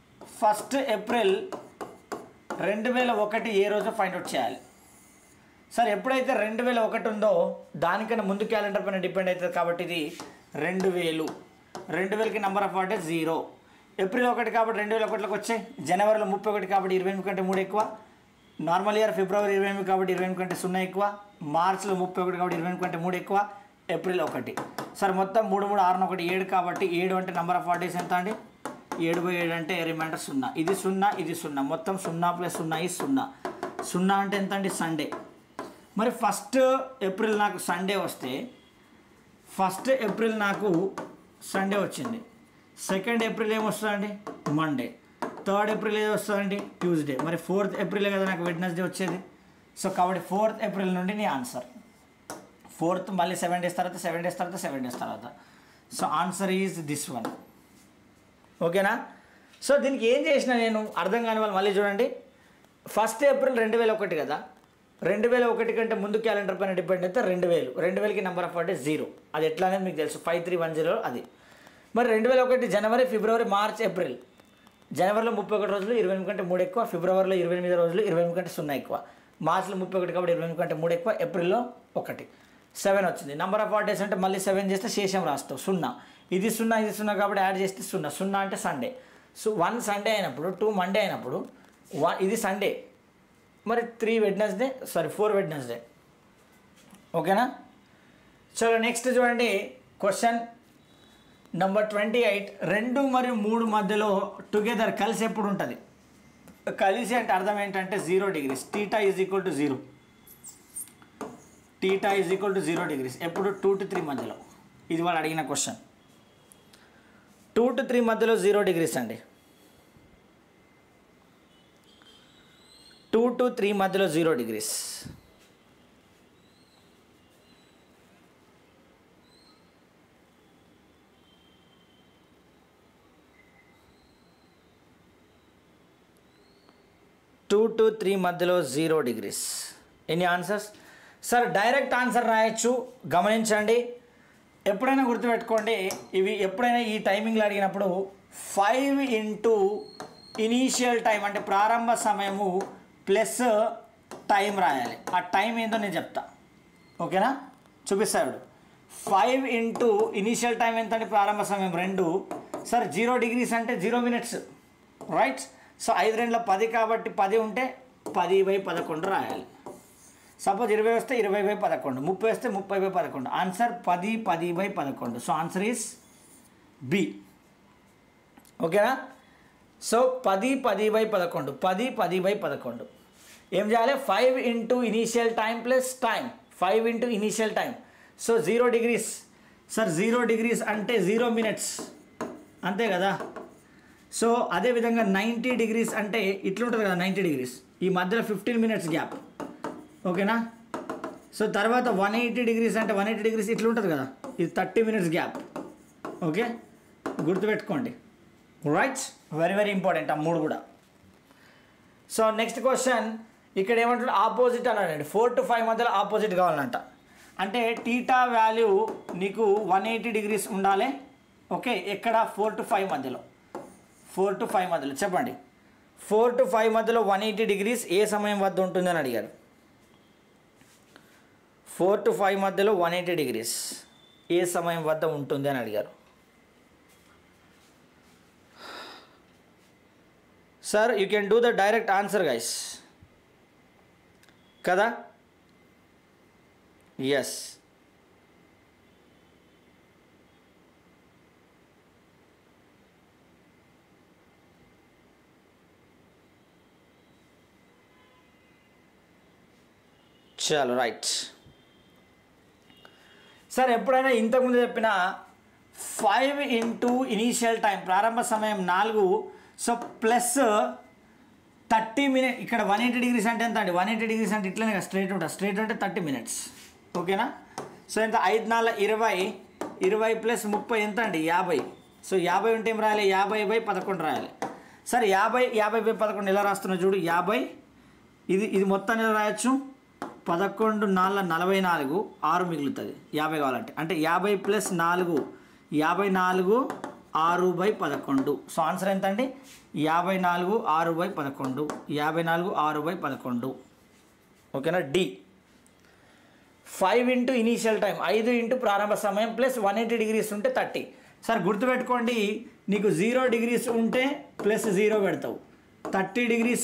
first April రెండు వేల ఒకటి ఏ రోజు ఫైండ్ అవుట్ చేయాలి సార్ ఎప్పుడైతే రెండు వేల ఒకటి ఉందో దానికన్నా ముందు క్యాలెండర్ పైన డిపెండ్ అవుతుంది కాబట్టి ఇది రెండు వేలు రెండు వేలకి నెంబర్ ఆఫ్ వాటే జీరో ఏప్రిల్ ఒకటి కాబట్టి రెండు వేల ఒకటిలోకి వచ్చాయి జనవరిలో ముప్పై ఒకటి కాబట్టి ఇరవై ఎనిమిది కంటే మూడు ఎక్కువ నార్మల్ ఇయర్ ఫిబ్రవరి ఇరవై ఎనిమిది కాబట్టి ఇరవై ఎనిమిది కంటే సున్నా ఎక్కువ మార్చ్లో ముప్పై ఒకటి కాబట్టి ఇరవై ఎనిమిది కంటే మూడు ఎక్కువ ఏప్రిల్ ఒకటి సార్ మొత్తం మూడు మూడు ఆరున ఒకటి ఏడు కాబట్టి ఏడు అంటే నెంబర్ ఆఫ్ వాట్ డేస్ ఎంత అండి ఏడు బై ఏడు అంటే రిమైండర్ సున్నా ఇది సున్నా ఇది సున్నా మొత్తం సున్నా ప్లస్ సున్నా ఈ సున్నా సున్నా అంటే ఎంత అండి సండే మరి ఫస్ట్ ఏప్రిల్ నాకు సండే వస్తే ఫస్ట్ ఏప్రిల్ నాకు సండే వచ్చింది సెకండ్ ఏప్రిల్ ఏమొస్తుందండి మండే థర్డ్ ఏప్రిల్ ఏది వస్తుందండి ట్యూస్డే మరి ఫోర్త్ ఏప్రిల్ కదా నాకు వెడ్నెస్డే వచ్చేది సో కాబట్టి ఫోర్త్ ఏప్రిల్ నుండి నీ ఆన్సర్ ఫోర్త్ మళ్ళీ సెవెన్ డేస్ తర్వాత సెవెన్ డేస్ తర్వాత సెవెన్ డేస్ తర్వాత so answer is this one ఓకేనా సో దీనికి ఏం చేసిన నేను అర్థం కాని వాళ్ళు మళ్ళీ చూడండి ఫస్ట్ ఏప్రిల్ రెండు వేల ఒకటి కదా రెండు వేల ఒకటి కంటే ముందు క్యాలెండర్ పైన డిపెండ్ అయితే రెండు వేలు రెండు వేలకి నెంబర్ ఆఫ్ అంటే జీరో అది ఎట్లా అనేది మీకు తెలుసు ఫైవ్ త్రీ వన్ జీరో అది మరి రెండు వేల ఒకటి జనవరి ఫిబ్రవరి మార్చ్ ఏప్రిల్ జనవరిలో ముప్పై ఒకటి రోజులు ఇరవై ఎనిమిది కంటే మూడు ఎక్కువ ఫిబ్రవరిలో ఇరవై ఎనిమిది రోజులు ఇరవై ఎనిమిది కంటే సున్నా ఎక్కువ మార్చ్లో ముప్పై ఒకటి కాబట్టి ఇరవై ఎనిమిది కంటే మూడు ఎక్కువ ఏప్రిల్లో ఒకటి సెవెన్ వచ్చింది నెంబర్ ఆఫ్ డేస్ అంటే మళ్ళీ సెవెన్ చేస్తే శేషం రాస్తావు సున్నా ఇది సున్నా ఇది సున్నా కాబట్టి యాడ్ చేస్తే సున్నా సున్నా అంటే సండే సో వన్ సండే అయినప్పుడు టూ మండే అయినప్పుడు వన్ ఇది సండే మరి three Wednesday sorry four Wednesday ఓకేనా చలో నెక్స్ట్ చూడండి క్వశ్చన్ నంబర్ ట్వంటీ ఎయిట్ రెండు మరియు మూడు మధ్యలో టుగెదర్ కలిసి ఎప్పుడు ఉంటుంది కలిసి అంటే అర్థం ఏంటంటే zero degrees theta is equal to zero theta is equal to zero degrees ఎప్పుడు టూ టు త్రీ మధ్యలో ఇది వాళ్ళు అడిగిన క్వశ్చన్ టూ టు త్రీ మధ్యలో జీరో డిగ్రీస్ అండి టూ టు త్రీ మధ్యలో zero degrees two to three మధ్యలో జీరో డిగ్రీస్ ఎన్ని ఆన్సర్స్ సార్ డైరెక్ట్ ఆన్సర్ రాయొచ్చు గమనించండి ఎప్పుడైనా గుర్తుపెట్టుకోండి ఇవి ఎప్పుడైనా ఈ టైమింగ్లో అడిగినప్పుడు ఫైవ్ ఇంటూ ఇనీషియల్ టైం అంటే ప్రారంభ సమయము ప్లస్ టైం రాయాలి ఆ టైం ఏందో నేను చెప్తా ఓకేనా చూపిస్తాడు ఫైవ్ ఇంటూ ఇనీషియల్ టైం ఎంత అంటే ప్రారంభ సమయం రెండు సార్ జీరో డిగ్రీస్ అంటే జీరో మినిట్స్ రైట్ సో ఐదు రెండుల పది కాబట్టి పది ఉంటే పది బై పదకొండు రాయాలి సపోజ్ ఇరవై వస్తే ఇరవై బై పదకొండు ముప్పై వస్తే ముప్పై బై పదకొండు ఆన్సర్ పది పది బై పదకొండు సో ఆన్సర్ ఈస్ బి ఓకేనా సో పది పది బై పదకొండు పది పది బై పదకొండు ఏం చేయాలి five into initial time plus time five into initial time so zero degrees sir zero degrees అంటే జీరో మినిట్స్ అంతే కదా సో అదేవిధంగా నైంటీ డిగ్రీస్ అంటే ఇట్లుంటుంది కదా నైంటీ డిగ్రీస్ ఈ మధ్యలో ఫిఫ్టీన్ మినిట్స్ గ్యాప్ ఓకేనా సో తర్వాత వన్ ఎయిటీ డిగ్రీస్ అంటే వన్ ఎయిటీ డిగ్రీస్ ఇట్లా ఉంటుంది కదా ఇది థర్టీ మినిట్స్ గ్యాప్ ఓకే గుర్తుపెట్టుకోండి రైట్ వెరీ వెరీ ఇంపార్టెంట్ ఆ మూడు కూడా సో నెక్స్ట్ క్వశ్చన్ ఇక్కడ ఏమంటాడు ఆపోజిట్ అన్నాడండి ఫోర్ టు ఫైవ్ మధ్యలో ఆపోజిట్ కావాలంట అంటే టీటా వాల్యూ నీకు వన్ ఎయిటీ డిగ్రీస్ ఉండాలి ఓకే ఎక్కడ ఫోర్ టు ఫైవ్ మధ్యలో ఫోర్ టు ఫైవ్ మధ్యలో చెప్పండి ఫోర్ టు ఫైవ్ మధ్యలో వన్ ఎయిటీ డిగ్రీస్ ఏ సమయం వద్ద ఉంటుందని అడిగారు ఫోర్ టు ఫైవ్ మధ్యలో వన్ ఎయిటీ డిగ్రీస్ ఏ సమయం వద్ద ఉంటుంది అని అడిగారు sir you can do the direct answer guys కదా ఎస్ చాలు రైట్ సార్ ఎప్పుడైనా ఇంతకుముందు చెప్పిన ఫైవ్ ఇంటూ ఇనీషియల్ టైం ప్రారంభ సమయం నాలుగు సో ప్లస్ థర్టీ మినిట్ ఇక్కడ వన్ ఎయిటీ డిగ్రీస్ అంటే ఎంత అండి వన్ ఎయిటీ డిగ్రీస్ అంటే ఇట్లనే కదా స్ట్రైట్ ఉంటుంది స్ట్రైట్ అంటే థర్టీ మినిట్స్ ఓకేనా సో ఎంత ఐదు నాలుగు ఇరవై ఇరవై ప్లస్ ముప్పై ఎంత అండి యాభై సో యాభై ఉంటే ఏం రాయాలి యాభై బై పదకొండు రాయాలి సరే యాభై యాభై బై పదకొండు ఎలా రాస్తున్నా చూడు యాభై ఇది ఇది మొత్తాన్ని ఎలా రాయొచ్చు పదకొండు నాలుగు నలభై నాలుగు ఆరు మిగులుతుంది యాభై కావాలంటే అంటే యాభై ప్లస్ నాలుగు యాభై నాలుగు ఆరు బై పదకొండు సో ఆన్సర్ ఎంత అండి యాభై నాలుగు ఆరు బై పదకొండు యాభై నాలుగు ఆరు బై పదకొండు ఓకేనా D five into initial time ఐదు ఇంటూ ప్రారంభ సమయం ప్లస్ వన్ ఎయిటీ డిగ్రీస్ ఉంటే థర్టీ సార్ గుర్తుపెట్టుకోండి నీకు జీరో డిగ్రీస్ ఉంటే ప్లస్ జీరో పెడతావు thirty degrees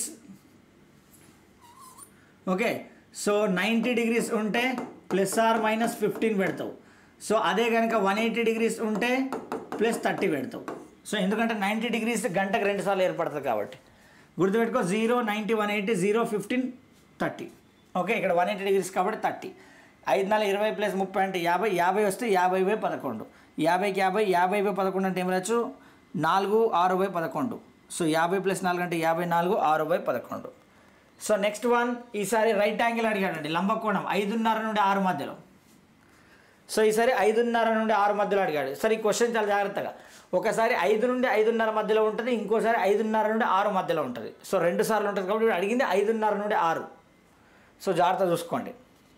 okay so ninety degrees ఉంటే ప్లస్ ఆర్ మైనస్ ఫిఫ్టీన్ పెడతావు సో అదే కనుక వన్ ఎయిటీ డిగ్రీస్ ఉంటే ప్లస్ థర్టీ పెడతావు సో ఎందుకంటే నైంటీ డిగ్రీస్ గంటకు రెండు సార్లు ఏర్పడుతుంది కాబట్టి గుర్తుపెట్టుకో zero ninety one eighty zero fifteen thirty okay ఇక్కడ వన్ ఎయిటీ డిగ్రీస్ కాబట్టి థర్టీ ఐదు నాలుగు ఇరవై ప్లస్ ముప్పై అంటే యాభై యాభై వస్తే యాభై బై పదకొండు యాభైకి యాభై యాభై బై పదకొండు అంటే ఏం రావచ్చు నాలుగు ఆరు బై పదకొండు సో యాభై ప్లస్ నాలుగు అంటే యాభై నాలుగు ఆరు బై పదకొండు సో నెక్స్ట్ వన్ ఈసారి రైట్ యాంగిల్ అడిగాడండి లంబకోణం ఐదున్నర నుండి ఆరు మధ్యలో సో ఈసారి ఐదున్నర నుండి ఆరు మధ్యలో అడిగాడు సరే ఈ క్వశ్చన్ చాలా జాగ్రత్తగా ఒకసారి ఐదు నుండి ఐదున్నర మధ్యలో ఉంటుంది ఇంకోసారి ఐదున్నర నుండి ఆరు మధ్యలో ఉంటుంది సో రెండు సార్లు ఉంటుంది కాబట్టి వీడు అడిగింది ఐదున్నర నుండి ఆరు సో జాగ్రత్త చూసుకోండి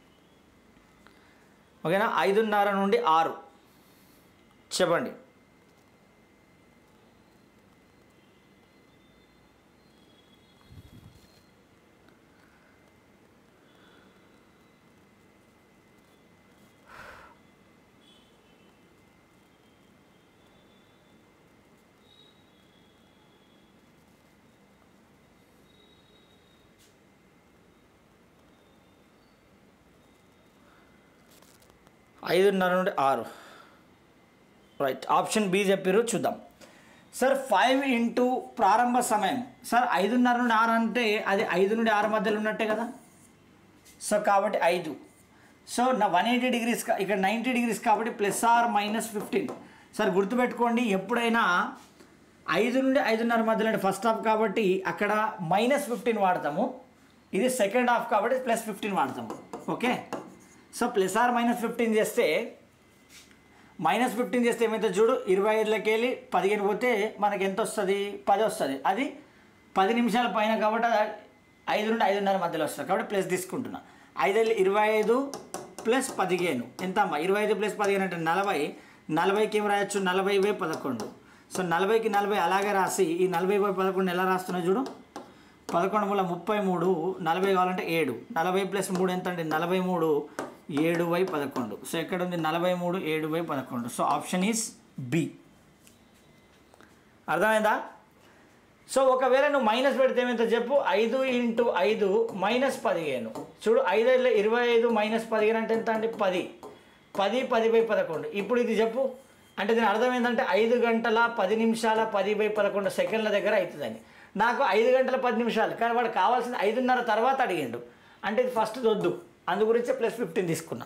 ఓకేనా ఐదున్నర నుండి ఆరు చెప్పండి ఐదున్నర నుండి ఆరు రైట్ ఆప్షన్ బి చెప్పారు చూద్దాం సార్ ఫైవ్ ఇంటూ ప్రారంభ సమయం సార్ ఐదున్నర నుండి ఆరు అంటే అది ఐదు నుండి ఆరు మధ్యలో ఉన్నట్టే కదా సో కాబట్టి ఐదు సో నా వన్ ఎయిటీ డిగ్రీస్ కా- ఇక్కడ నైంటీ డిగ్రీస్ కాబట్టి plus or minus fifteen sir గుర్తుపెట్టుకోండి ఎప్పుడైనా ఐదు నుండి ఐదున్నర మధ్యలో అంటే ఫస్ట్ హాఫ్ కాబట్టి అక్కడ మైనస్ ఫిఫ్టీన్ వాడతాము ఇది సెకండ్ హాఫ్ కాబట్టి ప్లస్ ఫిఫ్టీన్ వాడతాము okay so plus or minus fifteen చేస్తే మైనస్ ఫిఫ్టీన్ చేస్తే ఏమైతే చూడు ఇరవై ఐదులకి వెళ్ళి పదిహేను పోతే మనకి ఎంత వస్తుంది పది వస్తుంది అది పది నిమిషాల పైన కాబట్టి అది ఐదు నుండి ఐదున్నర మధ్యలో వస్తుంది కాబట్టి ప్లస్ తీసుకుంటున్నా ఐదు వెళ్ళి ఇరవై ఐదు ప్లస్ పదిహేను ఎంత అమ్మా ఇరవై ఐదు ప్లస్ పదిహేను అంటే నలభై నలభైకి ఏం రాయొచ్చు నలభై బై పదకొండు సో నలభైకి నలభై అలాగే రాసి ఈ నలభై బై పదకొండు ఎలా రాస్తున్నా చూడు పదకొండు మూల ముప్పై మూడు నలభై కావాలంటే ఏడు నలభై ప్లస్ మూడు ఎంత అండి నలభై మూడు ఏడు బై పదకొండు సో ఎక్కడ ఉంది నలభై మూడు ఏడు బై పదకొండు సో ఆప్షన్ ఈస్ బి అర్థమైందా సో ఒకవేళ నువ్వు మైనస్ పెడితే ఏమైతే చెప్పు ఐదు ఇంటూ ఐదు మైనస్ పదిహేను చూడు ఐదు ఐదులో ఇరవై ఐదు మైనస్ పదిహేను అంటే ఎంత అండి పది పది పది బై పదకొండు ఇప్పుడు ఇది చెప్పు అంటే దీని అర్థం ఏంటంటే ఐదు గంటల పది నిమిషాల పది బై పదకొండు సెకండ్ల దగ్గర అవుతుందని నాకు ఐదు గంటల పది నిమిషాలు కానీ వాడు కావాల్సింది ఐదున్నర తర్వాత అడిగిండు అంటే ఇది ఫస్ట్ వద్దు అందు గురించే ప్లస్ ఫిఫ్టీన్ తీసుకున్నా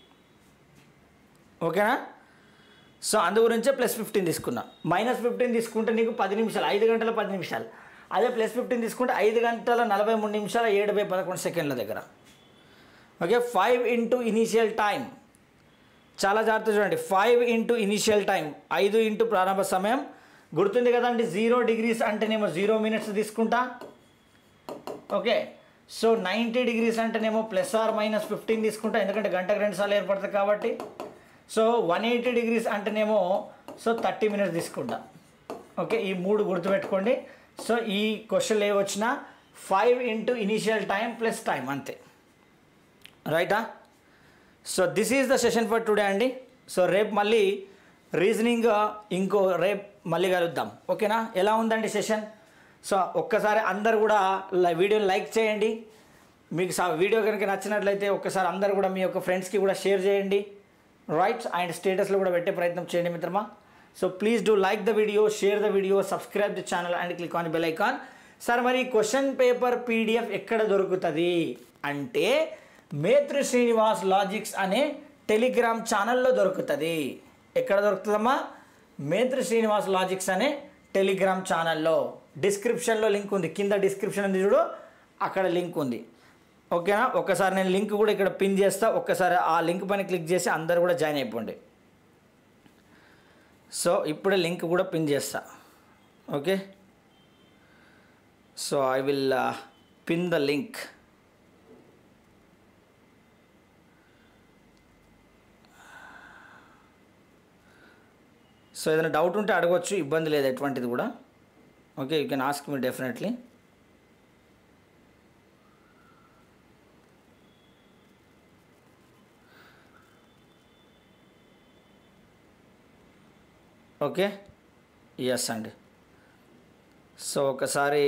ఓకేనా సో అందు గురించే ప్లస్ ఫిఫ్టీన్ తీసుకున్నా మైనస్ ఫిఫ్టీన్ తీసుకుంటే నీకు పది నిమిషాలు ఐదు గంటల పది నిమిషాలు అదే ప్లస్ ఫిఫ్టీన్ తీసుకుంటే ఐదు గంటల నలభై మూడు నిమిషాల ఏడు బై పదకొండు సెకండ్ల దగ్గర okay five into initial time చాలా జాగ్రత్త చూడండి ఫైవ్ ఇంటూ ఇనీషియల్ టైం ఐదు ఇంటూ ప్రారంభ సమయం గుర్తుంది కదండి జీరో డిగ్రీస్ అంటేనేమో జీరో మినిట్స్ తీసుకుంటా ఓకే సో నైంటీ డిగ్రీస్ అంటేనేమో ప్లస్ ఆర్ మైనస్ ఫిఫ్టీన్ తీసుకుంటా ఎందుకంటే గంటకు రెండు సార్లు ఏర్పడుతుంది కాబట్టి సో వన్ ఎయిటీ డిగ్రీస్ అంటేనేమో సో థర్టీ మినిట్స్ తీసుకుంటా ఓకే ఈ మూడు గుర్తుపెట్టుకోండి సో ఈ క్వశ్చన్లు ఏ వచ్చినా five into initial time plus time అంతే రైటా so this is the session for today అండి సో రేపు మళ్ళీ రీజనింగ్ ఇంకో రేపు మళ్ళీ కలుద్దాం ఓకేనా ఎలా ఉందండి సెషన్ సో ఒక్కసారి అందరు కూడా ల- వీడియోని లైక్ చేయండి మీకు సా వీడియో కనుక నచ్చినట్లయితే ఒక్కసారి అందరు కూడా మీ యొక్క ఫ్రెండ్స్కి కూడా షేర్ చేయండి రైట్ అండ్ స్టేటస్లో కూడా పెట్టే ప్రయత్నం చేయండి మిత్రమా so please do like the video share the video subscribe the channel and click on bell icon sir మరి క్వశ్చన్ పేపర్ పీడిఎఫ్ ఎక్కడ దొరుకుతుంది అంటే మేత్రి శ్రీనివాస్ లాజిక్స్ అనే టెలిగ్రామ్ ఛానల్లో దొరుకుతుంది ఎక్కడ దొరుకుతుందమ్మా మేత్రి శ్రీనివాస్ లాజిక్స్ అనే టెలిగ్రామ్ ఛానల్లో డిస్క్రిప్షన్లో లింక్ ఉంది కింద డిస్క్రిప్షన్ ఉంది చూడు అక్కడ లింక్ ఉంది ఓకేనా ఒక్కసారి నేను లింక్ కూడా ఇక్కడ పిన్ చేస్తా ఒక్కసారి ఆ లింక్ పైన క్లిక్ చేసి అందరు కూడా జాయిన్ అయిపోండి సో ఇప్పుడే లింక్ కూడా పిన్ చేస్తా okay so I will pin the link so ఏదైనా డౌట్ ఉంటే అడగవచ్చు ఇబ్బంది లేదు ఎటువంటిది కూడా okay you can ask me definitely okay yes అండి సో ఒకసారి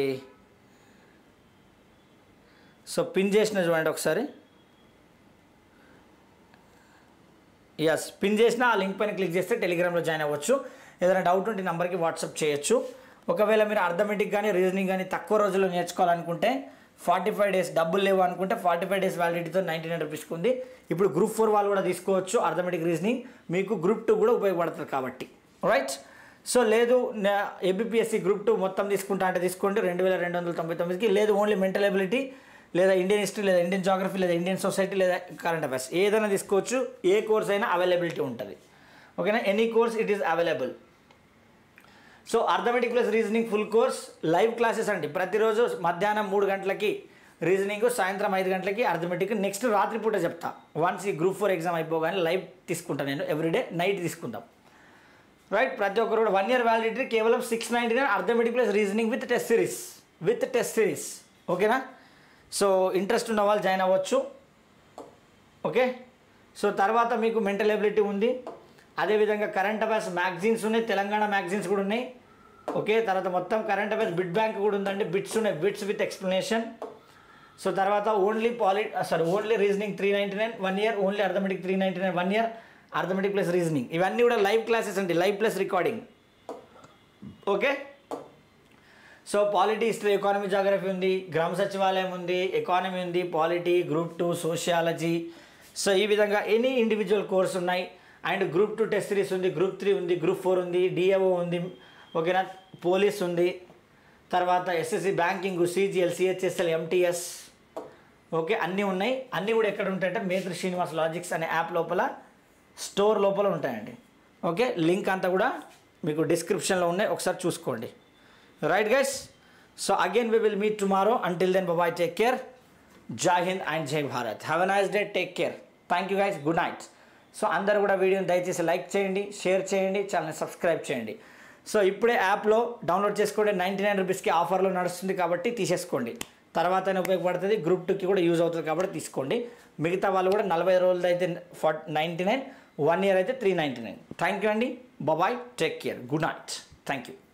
సో పిన్ చేసిన చూడండి ఒకసారి ఎస్ పిన్ చేసిన ఆ లింక్ పైన క్లిక్ చేస్తే టెలిగ్రామ్లో జాయిన్ అవ్వచ్చు ఏదైనా డౌట్ ఉంటే ఈ నెంబర్కి వాట్సాప్ చేయొచ్చు ఒకవేళ మీరు అర్థమెటిక్ కానీ రీజనింగ్ కానీ తక్కువ రోజుల్లో నేర్చుకోవాలనుకుంటే ఫార్టీ ఫైవ్ డేస్ డబ్బులు లేవు అనుకుంటే ఫార్టీ ఫైవ్ డేస్ వ్యాలిడిటీతో నైంటీ నైన్ రూపీస్కి ఉంది ఇప్పుడు గ్రూప్ ఫోర్ వాళ్ళు కూడా తీసుకోవచ్చు అర్థమెటిక్ రీజనింగ్ మీకు గ్రూప్ టూ కూడా ఉపయోగపడుతుంది కాబట్టి రైట్ సో లేదు ఏబిపిఎస్సి గ్రూప్ టూ మొత్తం తీసుకుంటా అంటే తీసుకోండి రెండు వేల రెండు వందల తొంభై తొమ్మిదికి లేదు ఓన్లీ మెంటల్ ఎబిలిటీ లేదా ఇండియన్ హిస్టరీ లేదా ఇండియన్ జాగ్రఫీ లేదా ఇండియన్ సొసైటీ లేదా కరెంట్ అఫైర్స్ ఏదైనా తీసుకోవచ్చు ఏ కోర్స్ అయినా అవైలబిలిటీ ఉంటుంది ఓకేనా any course it is available so arithmetic plus reasoning full course live classes అండి ప్రతిరోజు మధ్యాహ్నం మూడు గంటలకి రీజనింగ్ సాయంత్రం ఐదు గంటలకి అర్థమెటిక్ నెక్స్ట్ రాత్రిపూట చెప్తా వన్స్ ఈ గ్రూప్ ఫోర్ ఎగ్జామ్ అయిపోగానే లైవ్ తీసుకుంటాను నేను ఎవ్రీడే నైట్ తీసుకుందాం రైట్ ప్రతి ఒక్కరు కూడా వన్ ఇయర్ వ్యాలిడిటీ కేవలం six ninety nine arithmetic plus reasoning with test series with test series ఓకేనా సో ఇంట్రెస్ట్ ఉన్న వాళ్ళు జాయిన్ అవ్వచ్చు ఓకే సో తర్వాత మీకు మెంటల్ ఎబిలిటీ ఉంది అదేవిధంగా కరెంట్ అఫైర్స్ మ్యాగజైన్స్ ఉన్నాయి తెలంగాణ మ్యాగజైన్స్ కూడా ఉన్నాయి ఓకే తర్వాత మొత్తం కరెంట్ అఫైర్స్ బిట్ బ్యాంక్ కూడా ఉందండి బిట్స్ ఉన్నాయి బిట్స్ విత్ ఎక్స్ప్లెనేషన్ సో తర్వాత ఓన్లీ పాలి sorry only reasoning three ninety nine one year only arithmetic three ninety nine one year arithmetic plus reasoning ఇవన్నీ కూడా లైవ్ క్లాసెస్ అండి live plus recording okay so polity history economy geography ఉంది గ్రామ సచివాలయం ఉంది economy ఉంది polity group two sociology so ఈ విధంగా ఎనీ ఇండివిజువల్ కోర్స్ ఉన్నాయి and group two test series ఉంది గ్రూప్ త్రీ ఉంది గ్రూప్ ఫోర్ ఉంది డిఏఓ ఉంది ఓకేనా పోలీస్ ఉంది తర్వాత SSC banking CGL CHSL MTS okay అన్నీ ఉన్నాయి అన్నీ కూడా ఎక్కడ ఉంటాయంటే మేత్రి శ్రీనివాస్ లాజిక్స్ అనే యాప్ లోపల స్టోర్ లోపల ఉంటాయండి ఓకే లింక్ అంతా కూడా మీకు డిస్క్రిప్షన్లో ఉన్నాయి ఒకసారి చూసుకోండి right guys so again we will meet tomorrow until then bye take care Jai Hind and Jai Bharat have a nice day take care thank you guys good night so అందరూ కూడా వీడియోని దయచేసి లైక్ చేయండి షేర్ చేయండి ఛానల్ సబ్స్క్రైబ్ చేయండి సో ఇప్పుడే యాప్లో download చేసుకోండి నైంటీ నైన్ రూపీస్కి ఆఫర్లో నడుస్తుంది కాబట్టి తీసేసుకోండి తర్వాతనే ఉపయోగపడుతుంది గ్రూప్ టూకి కూడా యూజ్ అవుతుంది కాబట్టి తీసుకోండి మిగతా వాళ్ళు కూడా నలభై రోజులది అయితే four ninety nine one year అయితే three ninety nine thank you అండి bye take care good night thank you